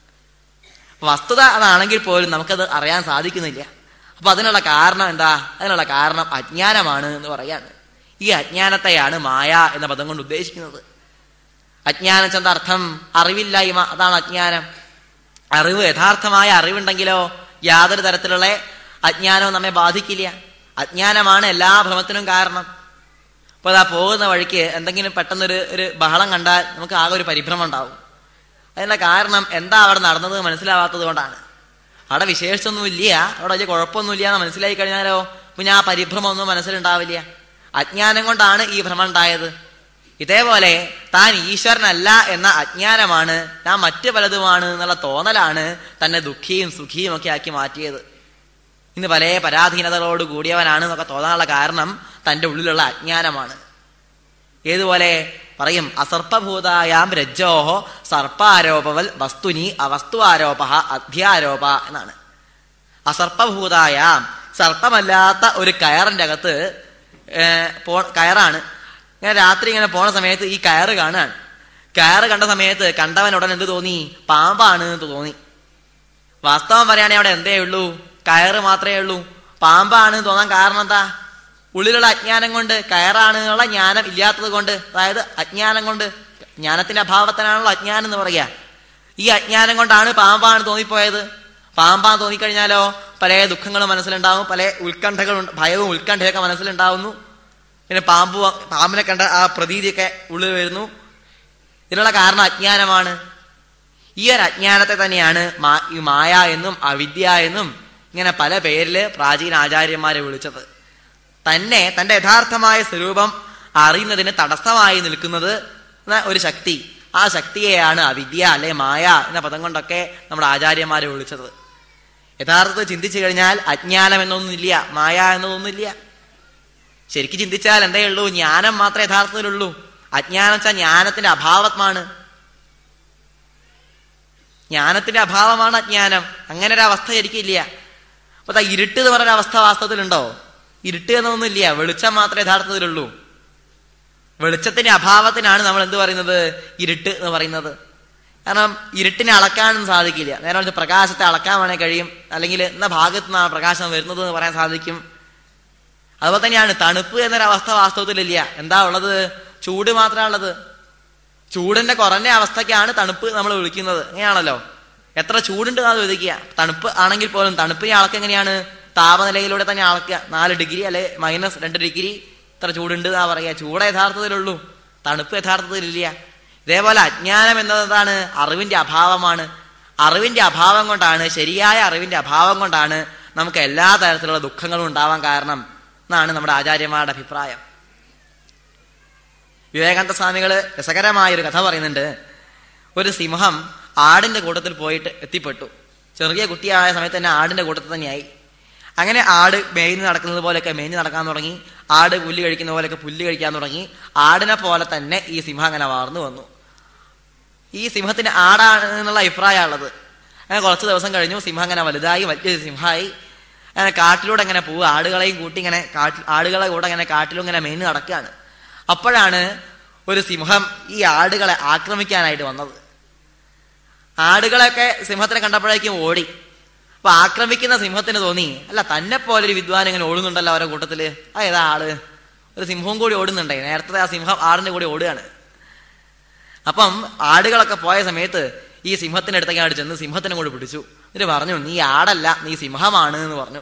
വസ്തുത അതാണെങ്കിൽ പോലും നമുക്കത് അറിയാൻ സാധിക്കുന്നില്ല അപ്പൊ അതിനുള്ള കാരണം എന്താ അതിനുള്ള കാരണം അജ്ഞാനമാണ് എന്ന് പറയാണ് ഈ അജ്ഞാനത്തെയാണ് മായ എന്ന പദം കൊണ്ട് ഉദ്ദേശിക്കുന്നത് അജ്ഞാനം ചെന്ത അർത്ഥം അറിവില്ലായ്മ അതാണ് അജ്ഞാനം അറിവ് യഥാർത്ഥമായ അറിവുണ്ടെങ്കിലോ യാതൊരു തരത്തിലുള്ള അജ്ഞാനവും നമ്മെ ബാധിക്കില്ല അജ്ഞാനമാണ് എല്ലാ ഭ്രമത്തിനും കാരണം അപ്പോൾ അതാ പോകുന്ന വഴിക്ക് എന്തെങ്കിലും പെട്ടെന്നൊരു ഒരു ബഹളം കണ്ടാൽ നമുക്ക് ആകെ ഒരു പരിഭ്രമം ഉണ്ടാവും അതിന്റെ കാരണം എന്താ അവിടെ നടന്നത് മനസ്സിലാവാത്തത് കൊണ്ടാണ് അവിടെ വിശേഷിച്ചൊന്നുമില്ല അവിടെ വലിയ കുഴപ്പമൊന്നുമില്ല എന്ന് മനസ്സിലായി കഴിഞ്ഞാലോ പിന്നെ ആ പരിഭ്രമമൊന്നും മനസ്സിലുണ്ടാവില്ല അജ്ഞാനം കൊണ്ടാണ് ഈ ഭ്രമം ഉണ്ടായത് ഇതേപോലെ താൻ ഈശ്വരനല്ല എന്ന അജ്ഞാനമാണ് ഞാൻ മറ്റു പലതുമാണ് എന്നുള്ള തോന്നലാണ് തന്നെ ദുഃഖിയും സുഖിയും ഒക്കെ ആക്കി മാറ്റിയത് ഇന്ന് പല പരാധീനതകളോട് കൂടിയവനാണ് എന്നൊക്കെ തോന്നാനുള്ള കാരണം തന്റെ ഉള്ളിലുള്ള അജ്ഞാനമാണ് ഏതുപോലെ പറയും അസർപ്പഭൂതായാം രജ്ജോഹോ സർപ്പാരോപവൽ വസ്തുനി അവസ്തു ആരോപ അധ്യാരോപ എന്നാണ് അസർപ്പഭൂതായാം സർപ്പമല്ലാത്ത ഒരു കയറിന്റെ അകത്ത് പോ കയറാണ് ഇങ്ങനെ രാത്രി ഇങ്ങനെ പോണ സമയത്ത് ഈ കയറ് കാണുകയാണ് കയറ് കണ്ട സമയത്ത് കണ്ടവൻ ഉടൻ എന്ത് തോന്നി പാമ്പാണ് എന്ന് തോന്നി വാസ്തവം പറയുകയാണെങ്കിൽ അവിടെ എന്തേ ഉള്ളൂ കയറ് മാത്രമേ ഉള്ളൂ പാമ്പാണ് തോന്നാൻ കാരണം എന്താ ഉള്ളിലുള്ള അജ്ഞാനം കൊണ്ട് കയറാണ് എന്നുള്ള ജ്ഞാനം ഇല്ലാത്തത് കൊണ്ട് അതായത് അജ്ഞാനം കൊണ്ട് ജ്ഞാനത്തിന്റെ അഭാവത്തിനാണല്ലോ അജ്ഞാനം എന്ന് പറയുക ഈ അജ്ഞാനം കൊണ്ടാണ് പാമ്പാണ് തോന്നിപ്പോയത് പാമ്പാന്ന് തോന്നിക്കഴിഞ്ഞാലോ പല ദുഃഖങ്ങളും മനസ്സിലുണ്ടാവും പല ഉത്കണ്ഠകളും ഭയവും ഉത്കണ്ഠയൊക്കെ മനസ്സിലുണ്ടാവുന്നു പിന്നെ പാമ്പ് പാമ്പിനെ കണ്ട ആ പ്രതീതിയൊക്കെ ഉള്ളിൽ വരുന്നു ഇതിനുള്ള കാരണം അജ്ഞാനമാണ് ഈ ഒരു അജ്ഞാനത്തെ തന്നെയാണ് ഈ മായ എന്നും അവിദ്യ എന്നും ഇങ്ങനെ പല പേരില് പ്രാചീന ആചാര്യന്മാരെ വിളിച്ചത് തന്നെ തന്റെ യഥാർത്ഥമായ സ്വരൂപം അറിയുന്നതിന് തടസ്സമായി നിൽക്കുന്നത് ഒരു ശക്തി ആ ശക്തിയെയാണ് അവിദ്യ അല്ലെ മായ എന്ന പദം കൊണ്ടൊക്കെ നമ്മുടെ ആചാര്യന്മാരെ വിളിച്ചത് യഥാർത്ഥത്തിൽ ചിന്തിച്ചു കഴിഞ്ഞാൽ അജ്ഞാനം എന്നൊന്നുമില്ല മായ എന്നതൊന്നുമില്ല ശരിക്കും ചിന്തിച്ചാൽ എന്തേ ഉള്ളൂ ജ്ഞാനം മാത്രമേ യഥാർത്ഥത്തിലുള്ളൂ അജ്ഞാനം വെച്ചാൽ ജ്ഞാനത്തിന്റെ അഭാവമാണ് ജ്ഞാനത്തിന്റെ അഭാവമാണ് അജ്ഞാനം അങ്ങനെ ഒരു അവസ്ഥ ശരിക്കില്ല അപ്പൊ ഇരുട്ട് എന്ന് പറഞ്ഞ അവസ്ഥ വാസ്തവത്തിലുണ്ടോ ഇരുട്ട് എന്നൊന്നുമില്ല വെളിച്ചം മാത്രമേ യഥാർത്ഥത്തിലുള്ളൂ വെളിച്ചത്തിന്റെ അഭാവത്തിനാണ് നമ്മൾ എന്ത് പറയുന്നത് ഇരുട്ട് എന്ന് പറയുന്നത് കാരണം ഇരുട്ടിനെ അളക്കാനൊന്നും സാധിക്കില്ല നേരെ മറിച്ച് പ്രകാശത്തെ അളക്കാൻ വേണേൽ കഴിയും അല്ലെങ്കിൽ എന്ന ഭാഗത്തു നിന്നാണ് പ്രകാശം വരുന്നത് എന്ന് പറയാൻ സാധിക്കും അതുപോലെ തന്നെയാണ് തണുപ്പ് എന്നൊരവസ്ഥ വാസ്തവത്തിലില്ല എന്താ ഉള്ളത് ചൂട് മാത്രമാണ് ഉള്ളത് ചൂടിന്റെ കുറഞ്ഞ അവസ്ഥയ്ക്കാണ് തണുപ്പ് നമ്മൾ വിളിക്കുന്നത് അങ്ങനെയാണല്ലോ എത്ര ചൂടുണ്ട് എന്നാണ് ചോദിക്കുക തണുപ്പ് ആണെങ്കിൽ പോലും തണുപ്പിനെ അളക്കുക എങ്ങനെയാണ് താപനിലയിലൂടെ തന്നെ അളക്കുക നാല് ഡിഗ്രി അല്ലെ മൈനസ് രണ്ട് ഡിഗ്രി ഇത്ര ചൂടുണ്ട് എന്നാ പറയുക ചൂട് യഥാർത്ഥത്തിലുള്ളൂ തണുപ്പ് യഥാർത്ഥത്തിലില്ല ഇതേപോലെ അജ്ഞാനം എന്നതാണ് അറിവിന്റെ അഭാവമാണ് അറിവിന്റെ അഭാവം കൊണ്ടാണ് ശരിയായ അറിവിന്റെ അഭാവം കൊണ്ടാണ് നമുക്ക് എല്ലാ തരത്തിലുള്ള ദുഃഖങ്ങളും ഉണ്ടാവാൻ കാരണം എന്നാണ് നമ്മുടെ ആചാര്യന്മാരുടെ അഭിപ്രായം വിവേകാനന്ദ സ്വാമികൾ രസകരമായ ഒരു കഥ പറയുന്നുണ്ട് ഒരു സിംഹം ആടിന്റെ കൂട്ടത്തിൽ പോയിട്ട് എത്തിപ്പെട്ടു ചെറിയ കുട്ടിയായ സമയത്ത് തന്നെ ആടിന്റെ കൂട്ടത്തിൽ തന്നെയായി അങ്ങനെ ആട് മേയ്ഞ്ഞ് നടക്കുന്നത് പോലെയൊക്കെ മേഞ്ഞ് നടക്കാൻ തുടങ്ങി ആട് പുല്ല് കഴിക്കുന്ന പോലെയൊക്കെ പുല്ല് കഴിക്കാൻ തുടങ്ങി ആടിനെ പോലെ തന്നെ ഈ സിംഹം അങ്ങനെ വളർന്നു വന്നു ഈ സിംഹത്തിന് ആടാണ് എന്നുള്ള അഭിപ്രായമുള്ളത് അങ്ങനെ കുറച്ച് ദിവസം കഴിഞ്ഞു സിംഹം അങ്ങനെ വലുതായി വലിയൊരു സിംഹമായി അങ്ങനെ കാട്ടിലൂടെ അങ്ങനെ പോവുക ആടുകളെയും കൂട്ടി ഇങ്ങനെ കാട്ടിൽ ആടുകളെ കൂടെ അങ്ങനെ കാട്ടിലും ഇങ്ങനെ മേഞ്ഞ് നടക്കുകയാണ് അപ്പോഴാണ് ഒരു സിംഹം ഈ ആടുകളെ ആക്രമിക്കാനായിട്ട് വന്നത് ആടുകളെയൊക്കെ സിംഹത്തിനെ കണ്ടപ്പോഴേക്കും ഓടി അപ്പൊ ആക്രമിക്കുന്ന സിംഹത്തിന് തോന്നി അല്ല തന്നെ പോലെ ഒരു വിദ്വാൻ ഇങ്ങനെ ഓടുന്നുണ്ടല്ലോ അവരുടെ കൂട്ടത്തില് ആ ഏതാ ആള് ഒരു സിംഹവും കൂടി ഓടുന്നുണ്ടേ നേരത്തെ ആ സിംഹം ആടിന്റെ കൂടി ഓടുകയാണ് അപ്പം ആടുകളൊക്കെ പോയ സമയത്ത് ഈ സിംഹത്തിന്റെ അടുത്തേക്കാണ് ചെന്ന് സിംഹത്തിനെ കൂടി പിടിച്ചു എന്നിട്ട് പറഞ്ഞു നീ ആടല്ല നീ സിംഹമാണ് എന്ന് പറഞ്ഞു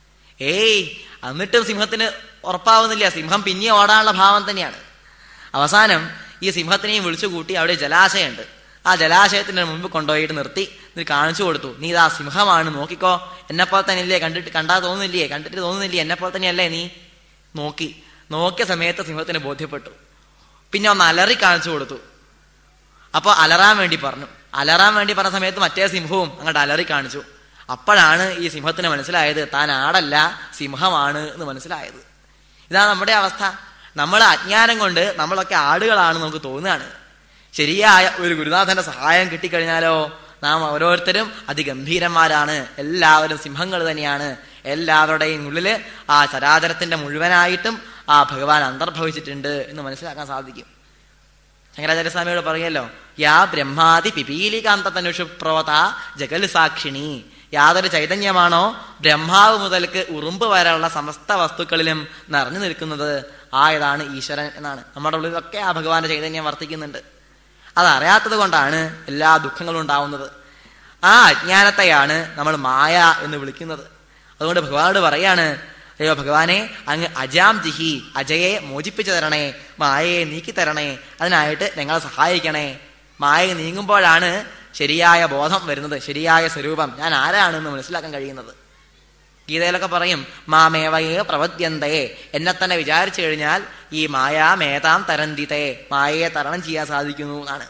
ഏയ് എന്നിട്ടും സിംഹത്തിന് ഉറപ്പാവുന്നില്ല സിംഹം പിന്നെ ഓടാനുള്ള ഭാവം തന്നെയാണ് അവസാനം ഈ സിംഹത്തിനെയും വിളിച്ചു കൂട്ടി അവിടെ ജലാശയമുണ്ട് ആ ജലാശയത്തിന്റെ മുമ്പ് കൊണ്ടുപോയിട്ട് നിർത്തി എന്നിട്ട് കാണിച്ചു കൊടുത്തു നീ ഇതാ സിംഹമാണ് നോക്കിക്കോ എന്നെപ്പോലെ തന്നെ ഇല്ലേ കണ്ടിട്ട് കണ്ടാ തോന്നുന്നില്ലേ കണ്ടിട്ട് തോന്നുന്നില്ലേ എന്നെപ്പോലെ തന്നെയല്ലേ നീ നോക്കി നോക്കിയ സമയത്ത് സിംഹത്തിന് ബോധ്യപ്പെട്ടു പിന്നെ ഒന്ന് അലറി കാണിച്ചു കൊടുത്തു അപ്പൊ അലറാൻ വേണ്ടി പറഞ്ഞു അലറാൻ വേണ്ടി പറഞ്ഞ സമയത്ത് മറ്റേ സിംഹവും അങ്ങോട്ട് അലറി കാണിച്ചു അപ്പോഴാണ് ഈ സിംഹത്തിന് മനസ്സിലായത് താൻ ആടല്ല സിംഹമാണ് എന്ന് മനസ്സിലായത് ഇതാ നമ്മുടെ അവസ്ഥ നമ്മൾ അജ്ഞാനം കൊണ്ട് നമ്മളൊക്കെ ആടുകളാണ് നമുക്ക് തോന്നുകയാണ് ശരിയായ ഒരു ഗുരുനാഥന്റെ സഹായം കിട്ടിക്കഴിഞ്ഞാലോ നാം ഓരോരുത്തരും അതിഗംഭീരന്മാരാണ് എല്ലാവരും സിംഹങ്ങൾ തന്നെയാണ് എല്ലാവരുടെയും ഉള്ളില് ആ ചരാചരത്തിന്റെ മുഴുവനായിട്ടും ആ ഭഗവാൻ അന്തർഭവിച്ചിട്ടുണ്ട് എന്ന് മനസ്സിലാക്കാൻ സാധിക്കും ശങ്കരാചാര്യസ്വാമിയോട് പറയല്ലോ യാ ബ്രഹ്മാതി പിപീലികാന്ത തനുഷു പ്രോത ജഗൽ സാക്ഷിണി യാതൊരു ചൈതന്യമാണോ ബ്രഹ്മാവ് മുതൽക്ക് ഉറുമ്പ് വരെയുള്ള സമസ്ത വസ്തുക്കളിലും നിറഞ്ഞു നിൽക്കുന്നത് ആയതാണ് ഈശ്വരൻ എന്നാണ് നമ്മുടെ ഉള്ളിലൊക്കെ ആ ഭഗവാന്റെ ചൈതന്യം വർത്തിക്കുന്നുണ്ട് അതറിയാത്തത് കൊണ്ടാണ് എല്ലാ ദുഃഖങ്ങളും ഉണ്ടാവുന്നത് ആ അജ്ഞാനത്തെയാണ് നമ്മൾ മായ എന്ന് വിളിക്കുന്നത് അതുകൊണ്ട് ഭഗവാനോട് പറയാണ് അയ്യോ ഭഗവാനെ അങ്ങ് അജാം ജിഹി അജയെ മോചിപ്പിച്ചു തരണേ മായയെ നീക്കി തരണേ അതിനായിട്ട് ഞങ്ങളെ സഹായിക്കണേ മായ നീങ്ങുമ്പോഴാണ് ശരിയായ ബോധം വരുന്നത് ശരിയായ സ്വരൂപം ഞാൻ ആരാണെന്ന് മനസ്സിലാക്കാൻ കഴിയുന്നത് ഗീതയിലൊക്കെ പറയും മാമേവയെ പ്രവദ്യന്തയെ എന്നെ തന്നെ വിചാരിച്ചു കഴിഞ്ഞാൽ ഈ മായാ മേതാം തരന്തിത്തെ മായയെ തരണം ചെയ്യാൻ സാധിക്കുന്നു എന്നാണ്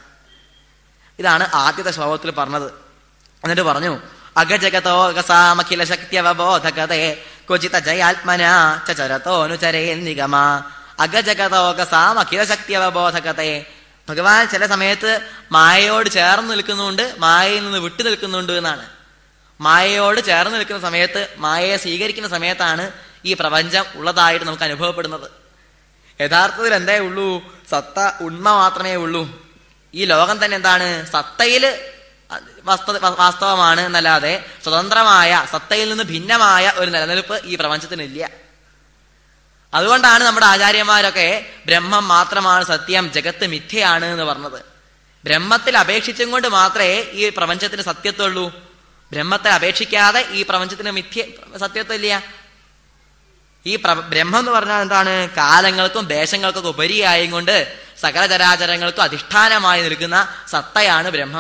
ഇതാണ് ആദ്യത്തെ ശ്ലോകത്തിൽ പറഞ്ഞത് എന്നിട്ട് പറഞ്ഞു അഗജഗതോ അഗസാമഖില ശക്തിയവബോധകതേ ക്വചിത ജയാത്മന ചരത്തോനുചരേ നിഗമ അഗജഗതോ അഗസാമഖില ശക്തിയവബോധകതേ ഭഗവാൻ ചില സമയത്ത് മായയോട് ചേർന്ന് നിൽക്കുന്നുണ്ട് മായയിൽ നിന്ന് വിട്ടു നിൽക്കുന്നുണ്ട് എന്നാണ് മായയോട് ചേർന്ന് നിൽക്കുന്ന സമയത്ത് മായയെ സ്വീകരിക്കുന്ന സമയത്താണ് ഈ പ്രപഞ്ചം ഉള്ളതായിട്ട് നമുക്ക് അനുഭവപ്പെടുന്നത് യഥാർത്ഥത്തിൽ എന്തേ ഉള്ളൂ സത്ത ഉണ്മ മാത്രമേ ഉള്ളൂ ഈ ലോകം തന്നെ എന്താണ് സത്തയില് വസ്തു വാസ്തവമാണ് എന്നല്ലാതെ സ്വതന്ത്രമായ സത്തയിൽ നിന്ന് ഭിന്നമായ ഒരു നിലനിൽപ്പ് ഈ പ്രപഞ്ചത്തിനില്ല അതുകൊണ്ടാണ് നമ്മുടെ ആചാര്യന്മാരൊക്കെ ബ്രഹ്മം മാത്രമാണ് സത്യം ജഗത്ത് മിഥ്യയാണ് എന്ന് പറഞ്ഞത് ബ്രഹ്മത്തിൽ അപേക്ഷിച്ചും കൊണ്ട് മാത്രമേ ഈ പ്രപഞ്ചത്തിന് സത്യത്വമുള്ളൂ ബ്രഹ്മത്തെ അപേക്ഷിക്കാതെ ഈ പ്രപഞ്ചത്തിന് മിഥ്യ സത്യത്വമില്ല ഈ പ്ര ബ്രഹ്മം എന്ന് പറഞ്ഞാൽ എന്താണ് കാലങ്ങൾക്കും ദേശങ്ങൾക്കും ഉപരിയായും കൊണ്ട് സകല ചരാചരങ്ങൾക്കും അധിഷ്ഠാനമായി നിൽക്കുന്ന സത്തയാണ് ബ്രഹ്മം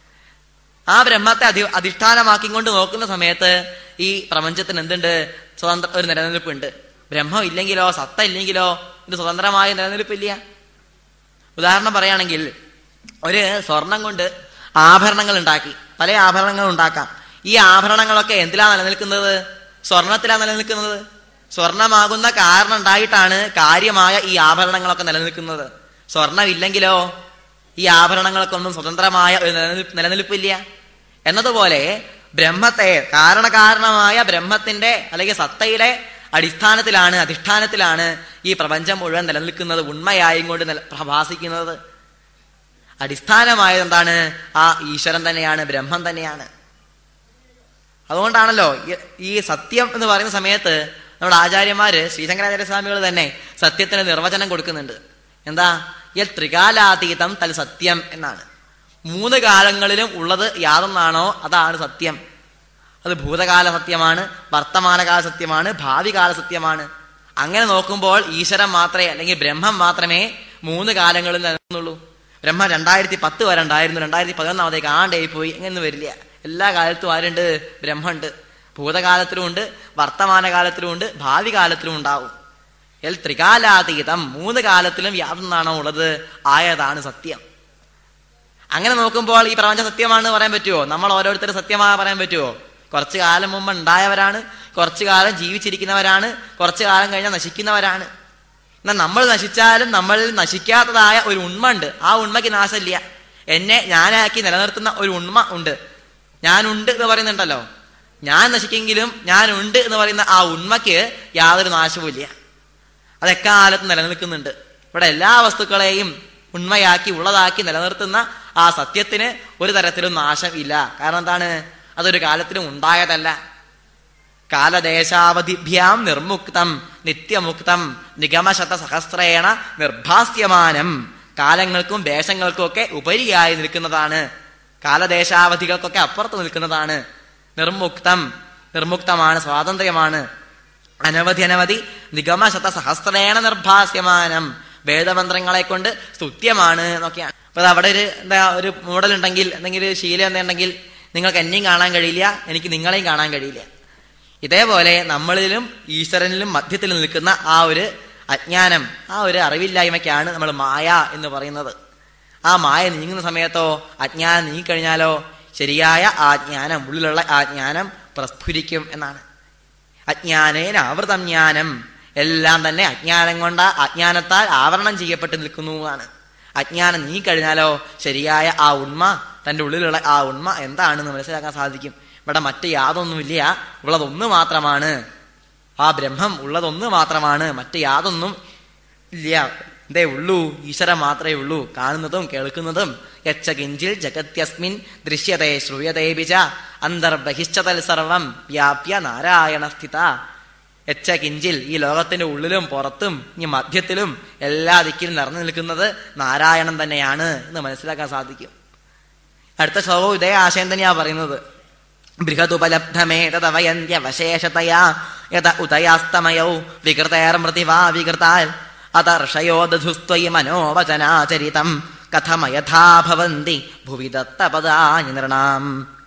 ആ ബ്രഹ്മത്തെ അധി അധിഷ്ഠാനമാക്കിക്കൊണ്ട് നോക്കുന്ന സമയത്ത് ഈ പ്രപഞ്ചത്തിന് എന്തുണ്ട് സ്വതന്ത്ര ഒരു നിലനിൽപ്പുണ്ട് ബ്രഹ്മം ഇല്ലെങ്കിലോ സത്ത ഇല്ലെങ്കിലോ ഇത് സ്വതന്ത്രമായ നിലനിൽപ്പില്ല ഉദാഹരണം പറയുകയാണെങ്കിൽ ഒരു സ്വർണം കൊണ്ട് ആഭരണങ്ങൾ ഉണ്ടാക്കി പല ആഭരണങ്ങൾ ഉണ്ടാക്കാം ഈ ആഭരണങ്ങളൊക്കെ എന്തിലാണ് നിലനിൽക്കുന്നത് സ്വർണത്തിലാണ് നിലനിൽക്കുന്നത് സ്വർണമാകുന്ന കാരണം ഉണ്ടായിട്ടാണ് കാര്യമായ ഈ ആഭരണങ്ങളൊക്കെ നിലനിൽക്കുന്നത് സ്വർണമില്ലെങ്കിലോ ഈ ആഭരണങ്ങൾക്കൊന്നും സ്വതന്ത്രമായ ഒരു നിലനിൽപ്പ് നിലനിൽപ്പില്ല എന്നതുപോലെ ബ്രഹ്മത്തെ കാരണകാരണമായ ബ്രഹ്മത്തിന്റെ അല്ലെങ്കിൽ സത്തയുടെ അടിസ്ഥാനത്തിലാണ് അധിഷ്ഠാനത്തിലാണ് ഈ പ്രപഞ്ചം മുഴുവൻ നിലനിൽക്കുന്നത് ഉണ്മയായും കൊണ്ട് നില പ്രഭാസിക്കുന്നത് അടിസ്ഥാനമായത് എന്താണ് ആ ഈശ്വരൻ തന്നെയാണ് ബ്രഹ്മം തന്നെയാണ് അതുകൊണ്ടാണല്ലോ ഈ സത്യം എന്ന് പറയുന്ന സമയത്ത് നമ്മുടെ ആചാര്യന്മാര് ശ്രീശങ്കരാചാര്യ സ്വാമികൾ തന്നെ സത്യത്തിന് നിർവചനം കൊടുക്കുന്നുണ്ട് എന്താ യൽ ത്രികാലാതീതം തൽ സത്യം എന്നാണ് മൂന്ന് കാലങ്ങളിലും ഉള്ളത് യാതൊന്നാണോ അതാണ് സത്യം അത് ഭൂതകാല സത്യമാണ് വർത്തമാനകാല സത്യമാണ് ഭാവി കാല സത്യമാണ് അങ്ങനെ നോക്കുമ്പോൾ ഈശ്വരൻ മാത്രമേ അല്ലെങ്കിൽ ബ്രഹ്മം മാത്രമേ മൂന്ന് കാലങ്ങളിൽ നിലനിന്നുള്ളൂ ബ്രഹ്മ രണ്ടായിരത്തി പത്ത് വരെ ഉണ്ടായിരുന്നു രണ്ടായിരത്തി പതിനൊന്നാമതേക്ക് ആണ്ടായി പോയി എങ്ങനെ വരില്ല എല്ലാ കാലത്തും ആരുണ്ട് ബ്രഹ്മണ്ട് ഭൂതകാലത്തിലും ഉണ്ട് വർത്തമാനകാലത്തിലും ഉണ്ട് ഭാവി കാലത്തിലും ഉണ്ടാവും എൽ ത്രികാലാതീതം മൂന്ന് കാലത്തിലും യാതൊന്നാണോ ഉള്ളത് ആയതാണ് സത്യം അങ്ങനെ നോക്കുമ്പോൾ ഈ പ്രപഞ്ച സത്യമാണെന്ന് പറയാൻ പറ്റുമോ നമ്മൾ ഓരോരുത്തരും സത്യമായി പറയാൻ പറ്റുമോ കുറച്ചു കാലം മുമ്പ് ഉണ്ടായവരാണ് കുറച്ചു കാലം ജീവിച്ചിരിക്കുന്നവരാണ് കുറച്ചു കാലം കഴിഞ്ഞാൽ നശിക്കുന്നവരാണ് എന്നാൽ നമ്മൾ നശിച്ചാലും നമ്മളിൽ നശിക്കാത്തതായ ഒരു ഉണ്മ ഉണ്ട് ആ ഉണ്മയ്ക്ക് നാശമില്ല എന്നെ ഞാനാക്കി നിലനിർത്തുന്ന ഒരു ഉണ്മ ഉണ്ട് ഞാനുണ്ട് എന്ന് പറയുന്നുണ്ടല്ലോ ഞാൻ നശിക്കെങ്കിലും ഞാനുണ്ട് എന്ന് പറയുന്ന ആ ഉണ്മയ്ക്ക് യാതൊരു നാശവുമില്ല അത് എക്കാലത്തും നിലനിൽക്കുന്നുണ്ട് ഇവിടെ എല്ലാ വസ്തുക്കളെയും ഉണ്മയാക്കി ഉള്ളതാക്കി നിലനിർത്തുന്ന ആ സത്യത്തിന് ഒരു തരത്തിലും നാശം ഇല്ല കാരണം എന്താണ് അതൊരു കാലത്തിലും ഉണ്ടായതല്ല കാലദേശാവധിഭ്യാം നിർമുക്തം നിത്യമുക്തം നിഗമശത സഹസ്രേണ നിർഭാസ്യമാനം കാലങ്ങൾക്കും ദേശങ്ങൾക്കും ഒക്കെ ഉപരിയായി നിൽക്കുന്നതാണ് കാലദേശാവധികൾക്കൊക്കെ അപ്പുറത്ത് നിൽക്കുന്നതാണ് നിർമുക്തം നിർമുക്തമാണ് സ്വാതന്ത്ര്യമാണ് അനവധി അനവധി നിഗമശത സഹസ്രേണ നിർഭാസ്യമാനം വേദമന്ത്രങ്ങളെ കൊണ്ട് സ്തുത്യമാണ് എന്നൊക്കെയാണ് അപ്പൊ അവിടെ ഒരു എന്താ ഒരു മോഡൽ ഉണ്ടെങ്കിൽ എന്തെങ്കിലും ഒരു ശീലം എന്തുണ്ടെങ്കിൽ നിങ്ങൾക്ക് എന്നെയും കാണാൻ കഴിയില്ല എനിക്ക് നിങ്ങളെയും കാണാൻ കഴിയില്ല ഇതേപോലെ നമ്മളിലും ഈശ്വരനിലും മധ്യത്തിൽ നിൽക്കുന്ന ആ ഒരു അജ്ഞാനം ആ ഒരു അറിവില്ലായ്മയ്ക്കാണ് നമ്മൾ മായ എന്ന് പറയുന്നത് ആ മായ നീങ്ങുന്ന സമയത്തോ അജ്ഞാനം നീങ്ങിക്കഴിഞ്ഞാലോ ശരിയായ ആ ജ്ഞാനം ഉള്ളിലുള്ള ആ ജ്ഞാനം പ്രസ്ഫുരിക്കും എന്നാണ് അജ്ഞാനേന ആവൃതം ജ്ഞാനം എല്ലാം തന്നെ അജ്ഞാനം കൊണ്ട് അജ്ഞാനത്താൽ ആവരണം ചെയ്യപ്പെട്ട് നിൽക്കുന്നു എന്നാണ് അജ്ഞാനം നീങ്ങിക്കഴിഞ്ഞാലോ ശരിയായ ആ ഉണ്മ തൻ്റെ ഉള്ളിലുള്ള ആ ഉണ്മ എന്താണെന്ന് മനസ്സിലാക്കാൻ സാധിക്കും ഇവിടെ മറ്റ് യാതൊന്നുമില്ല ഉള്ളതൊന്ന് മാത്രമാണ് ആ ബ്രഹ്മം ഉള്ളതൊന്ന് മാത്രമാണ് മറ്റ് യാതൊന്നും ഇല്ല എന്തേ ഉള്ളൂ ഈശ്വരൻ മാത്രമേ ഉള്ളൂ കാണുന്നതും കേൾക്കുന്നതും യച്ച കിഞ്ചിൽ ജഗത്യസ്മിൻ ദൃശ്യതേ ശ്രൂയതേ ബിജ അന്തർബഹിശ്ചതൽ സർവം വ്യാപ്യ നാരായണ സ്ഥിത യച്ച കിഞ്ചിൽ ഈ ലോകത്തിന്റെ ഉള്ളിലും പുറത്തും ഈ മധ്യത്തിലും എല്ലാ ദിക്കിലും നിറഞ്ഞു നിൽക്കുന്നത് നാരായണൻ തന്നെയാണ് എന്ന് മനസ്സിലാക്കാൻ സാധിക്കും അടുത്ത ശ്ലോകവും ഇതേ ആശയം തന്നെയാ പറയുന്നത് ബൃഹതുപലബ്ധമേതവയന്ത്യവശേഷതയാ യത ഉദയാസ്തമയൗ വികൃതേർമൃതിവാ വികൃതാൽ അത ഋഷയോ ദധുസ്ത്വയി മനോവചനാചരിതം കഥമയഥാ ഭവന്തി ഭുവി ദത്തപദാനി നൃണാം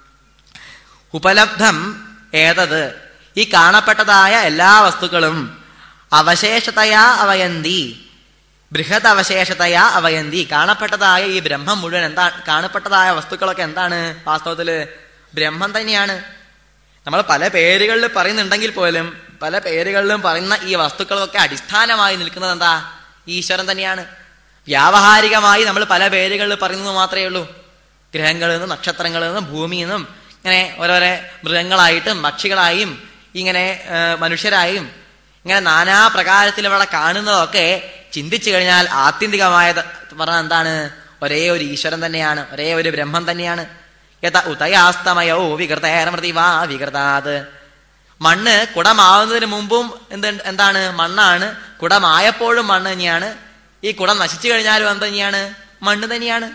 ഉപലബ്ധം ഏതത് ഈ കാണപ്പെട്ടതായ എല്ലാ വസ്തുക്കളും അവശേഷതയാ അവയന്തി ബൃഹത് അവശേഷതയാ അവയന്തി കാണപ്പെട്ടതായ ഈ ബ്രഹ്മം മുഴുവൻ എന്താ കാണപ്പെട്ടതായ വസ്തുക്കളൊക്കെ എന്താണ് വാസ്തവത്തില് ബ്രഹ്മം തന്നെയാണ് നമ്മൾ പല പേരുകളിൽ പറയുന്നുണ്ടെങ്കിൽ പോലും പല പേരുകളിലും പറയുന്ന ഈ വസ്തുക്കളൊക്കെ അടിസ്ഥാനമായി നിൽക്കുന്നത് എന്താ ഈശ്വരൻ തന്നെയാണ് വ്യാവഹാരികമായി നമ്മൾ പല പേരുകളിൽ പറയുന്നത് മാത്രമേ ഉള്ളൂ ഗ്രഹങ്ങളിൽ നിന്നും നക്ഷത്രങ്ങളിൽ നിന്നും ഭൂമിയിൽ നിന്നും ഇങ്ങനെ ഓരോരോ മൃഗങ്ങളായിട്ടും പക്ഷികളായും ഇങ്ങനെ മനുഷ്യരായും ഇങ്ങനെ നാനാ പ്രകാരത്തിൽ ഇവിടെ കാണുന്നതൊക്കെ ചിന്തിച്ചു കഴിഞ്ഞാൽ ആത്യന്തികമായത് പറഞ്ഞാൽ എന്താണ് ഒരേ ഒരു ഈശ്വരൻ തന്നെയാണ് ഒരേ ഒരു ബ്രഹ്മം തന്നെയാണ് യഥ ഉദയാസ്തമയോ വികൃതേരമൃതി വാ വികൃതാത് മണ്ണ് കുടമാവുന്നതിന് മുമ്പും എന്ത് എന്താണ് മണ്ണാണ് കുടമായപ്പോഴും മണ്ണ് തന്നെയാണ് ഈ കുടം നശിച്ചു കഴിഞ്ഞാലും എന്ത് തന്നെയാണ് മണ്ണ് തന്നെയാണ്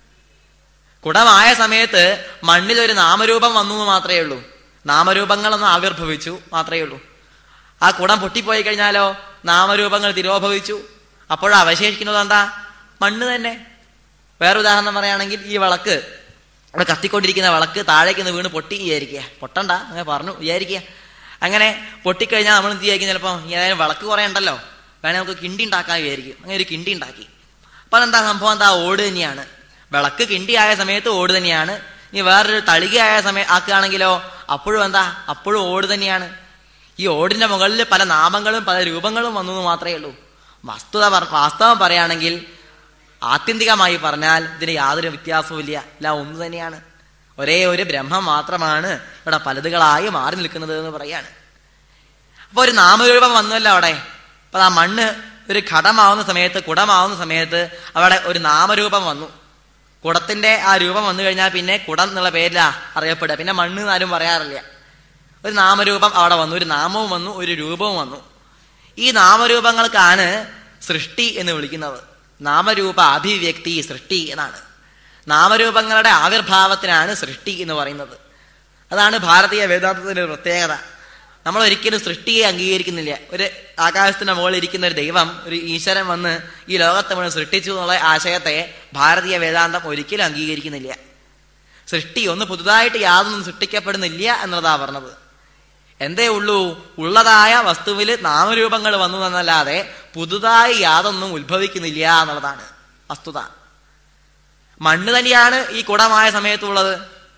കുടമായ സമയത്ത് മണ്ണിൽ ഒരു നാമരൂപം വന്നു എന്ന് മാത്രമേ ഉള്ളൂ നാമരൂപങ്ങളൊന്നും ആവിർഭവിച്ചു മാത്രമേ ഉള്ളൂ ആ കുടം പൊട്ടിപ്പോയി കഴിഞ്ഞാലോ നാമരൂപങ്ങൾ തിരോഭവിച്ചു അപ്പോൾ അവശേഷിക്കുന്നത് എന്താ മണ്ണ് തന്നെ വേറെ ഉദാഹരണം പറയുകയാണെങ്കിൽ ഈ വിളക്ക് അവിടെ കത്തിക്കൊണ്ടിരിക്കുന്ന വിളക്ക് താഴേക്ക് നിന്ന് വീണ് പൊട്ടി വിചാരിക്കുക പൊട്ടണ്ട അങ്ങനെ പറഞ്ഞു വിചാരിക്കുക അങ്ങനെ പൊട്ടിക്കഴിഞ്ഞാൽ നമ്മൾ എന്ത് വിചാരിക്കും ചിലപ്പോൾ ഏതായാലും വിളക്ക് കുറേ ഉണ്ടല്ലോ വേണേൽ നമുക്ക് കിണ്ടി ഉണ്ടാക്കാൻ വിചാരിക്കും അങ്ങനെ ഒരു കിണ്ടി ഉണ്ടാക്കി അപ്പോൾ എന്താ സംഭവം എന്താ ഓട് തന്നെയാണ് വിളക്ക് കിണ്ടിയായ സമയത്ത് ഓട് തന്നെയാണ് ഇനി വേറൊരു തളികയായ സമയം ആക്കുകയാണെങ്കിലോ അപ്പോഴും എന്താ അപ്പോഴും ഓട് തന്നെയാണ് ഈ ഓടിന്റെ മുകളിൽ പല നാമങ്ങളും പല രൂപങ്ങളും വന്നു എന്ന് മാത്രമേ ഉള്ളൂ വസ്തുത വാസ്തവം പറയുകയാണെങ്കിൽ ആത്യന്തികമായി പറഞ്ഞാൽ ഇതിന് യാതൊരു വ്യത്യാസവും ഇല്ല എല്ലാം ഒന്ന് തന്നെയാണ് ഒരേ ഒരു ബ്രഹ്മം മാത്രമാണ് ഇവിടെ പലതുകളായി മാറി നിൽക്കുന്നത് എന്ന് പറയാണ് അപ്പൊ ഒരു നാമരൂപം വന്നല്ലോ അവിടെ അപ്പൊ ആ മണ്ണ് ഒരു ഘടമാവുന്ന സമയത്ത് കുടമാവുന്ന സമയത്ത് അവിടെ ഒരു നാമരൂപം വന്നു കുടത്തിന്റെ ആ രൂപം വന്നു കഴിഞ്ഞാൽ പിന്നെ കുടം എന്നുള്ള പേരിലാ അറിയപ്പെടുക പിന്നെ മണ്ണ് എന്നാരും പറയാറില്ല ഒരു നാമരൂപം അവിടെ വന്നു ഒരു നാമവും വന്നു ഒരു രൂപവും വന്നു ഈ നാമരൂപങ്ങൾക്കാണ് സൃഷ്ടി എന്ന് വിളിക്കുന്നത് നാമരൂപ അഭിവ്യക്തി സൃഷ്ടി എന്നാണ് നാമരൂപങ്ങളുടെ ആവിർഭാവത്തിനാണ് സൃഷ്ടി എന്ന് പറയുന്നത് അതാണ് ഭാരതീയ വേദാന്തത്തിന്റെ ഒരു പ്രത്യേകത നമ്മൾ ഒരിക്കലും സൃഷ്ടിയെ അംഗീകരിക്കുന്നില്ല ഒരു ആകാശത്തിന്റെ മുകളിൽ ഇരിക്കുന്ന ഒരു ദൈവം ഒരു ഈശ്വരൻ വന്ന് ഈ ലോകത്തെ മുഴുവൻ സൃഷ്ടിച്ചു എന്നുള്ള ആശയത്തെ ഭാരതീയ വേദാന്തം ഒരിക്കലും അംഗീകരിക്കുന്നില്ല സൃഷ്ടി ഒന്ന് പുതുതായിട്ട് യാതൊന്നും സൃഷ്ടിക്കപ്പെടുന്നില്ല എന്നുള്ളതാ പറഞ്ഞത് എന്തേ ഉള്ളൂ ഉള്ളതായ വസ്തുവിൽ നാമരൂപങ്ങൾ വന്നു എന്നല്ലാതെ പുതുതായി യാതൊന്നും ഉത്ഭവിക്കുന്നില്ല എന്നുള്ളതാണ് വസ്തുത മണ്ണ് തന്നെയാണ് ഈ കുടമായ സമയത്തുള്ളത്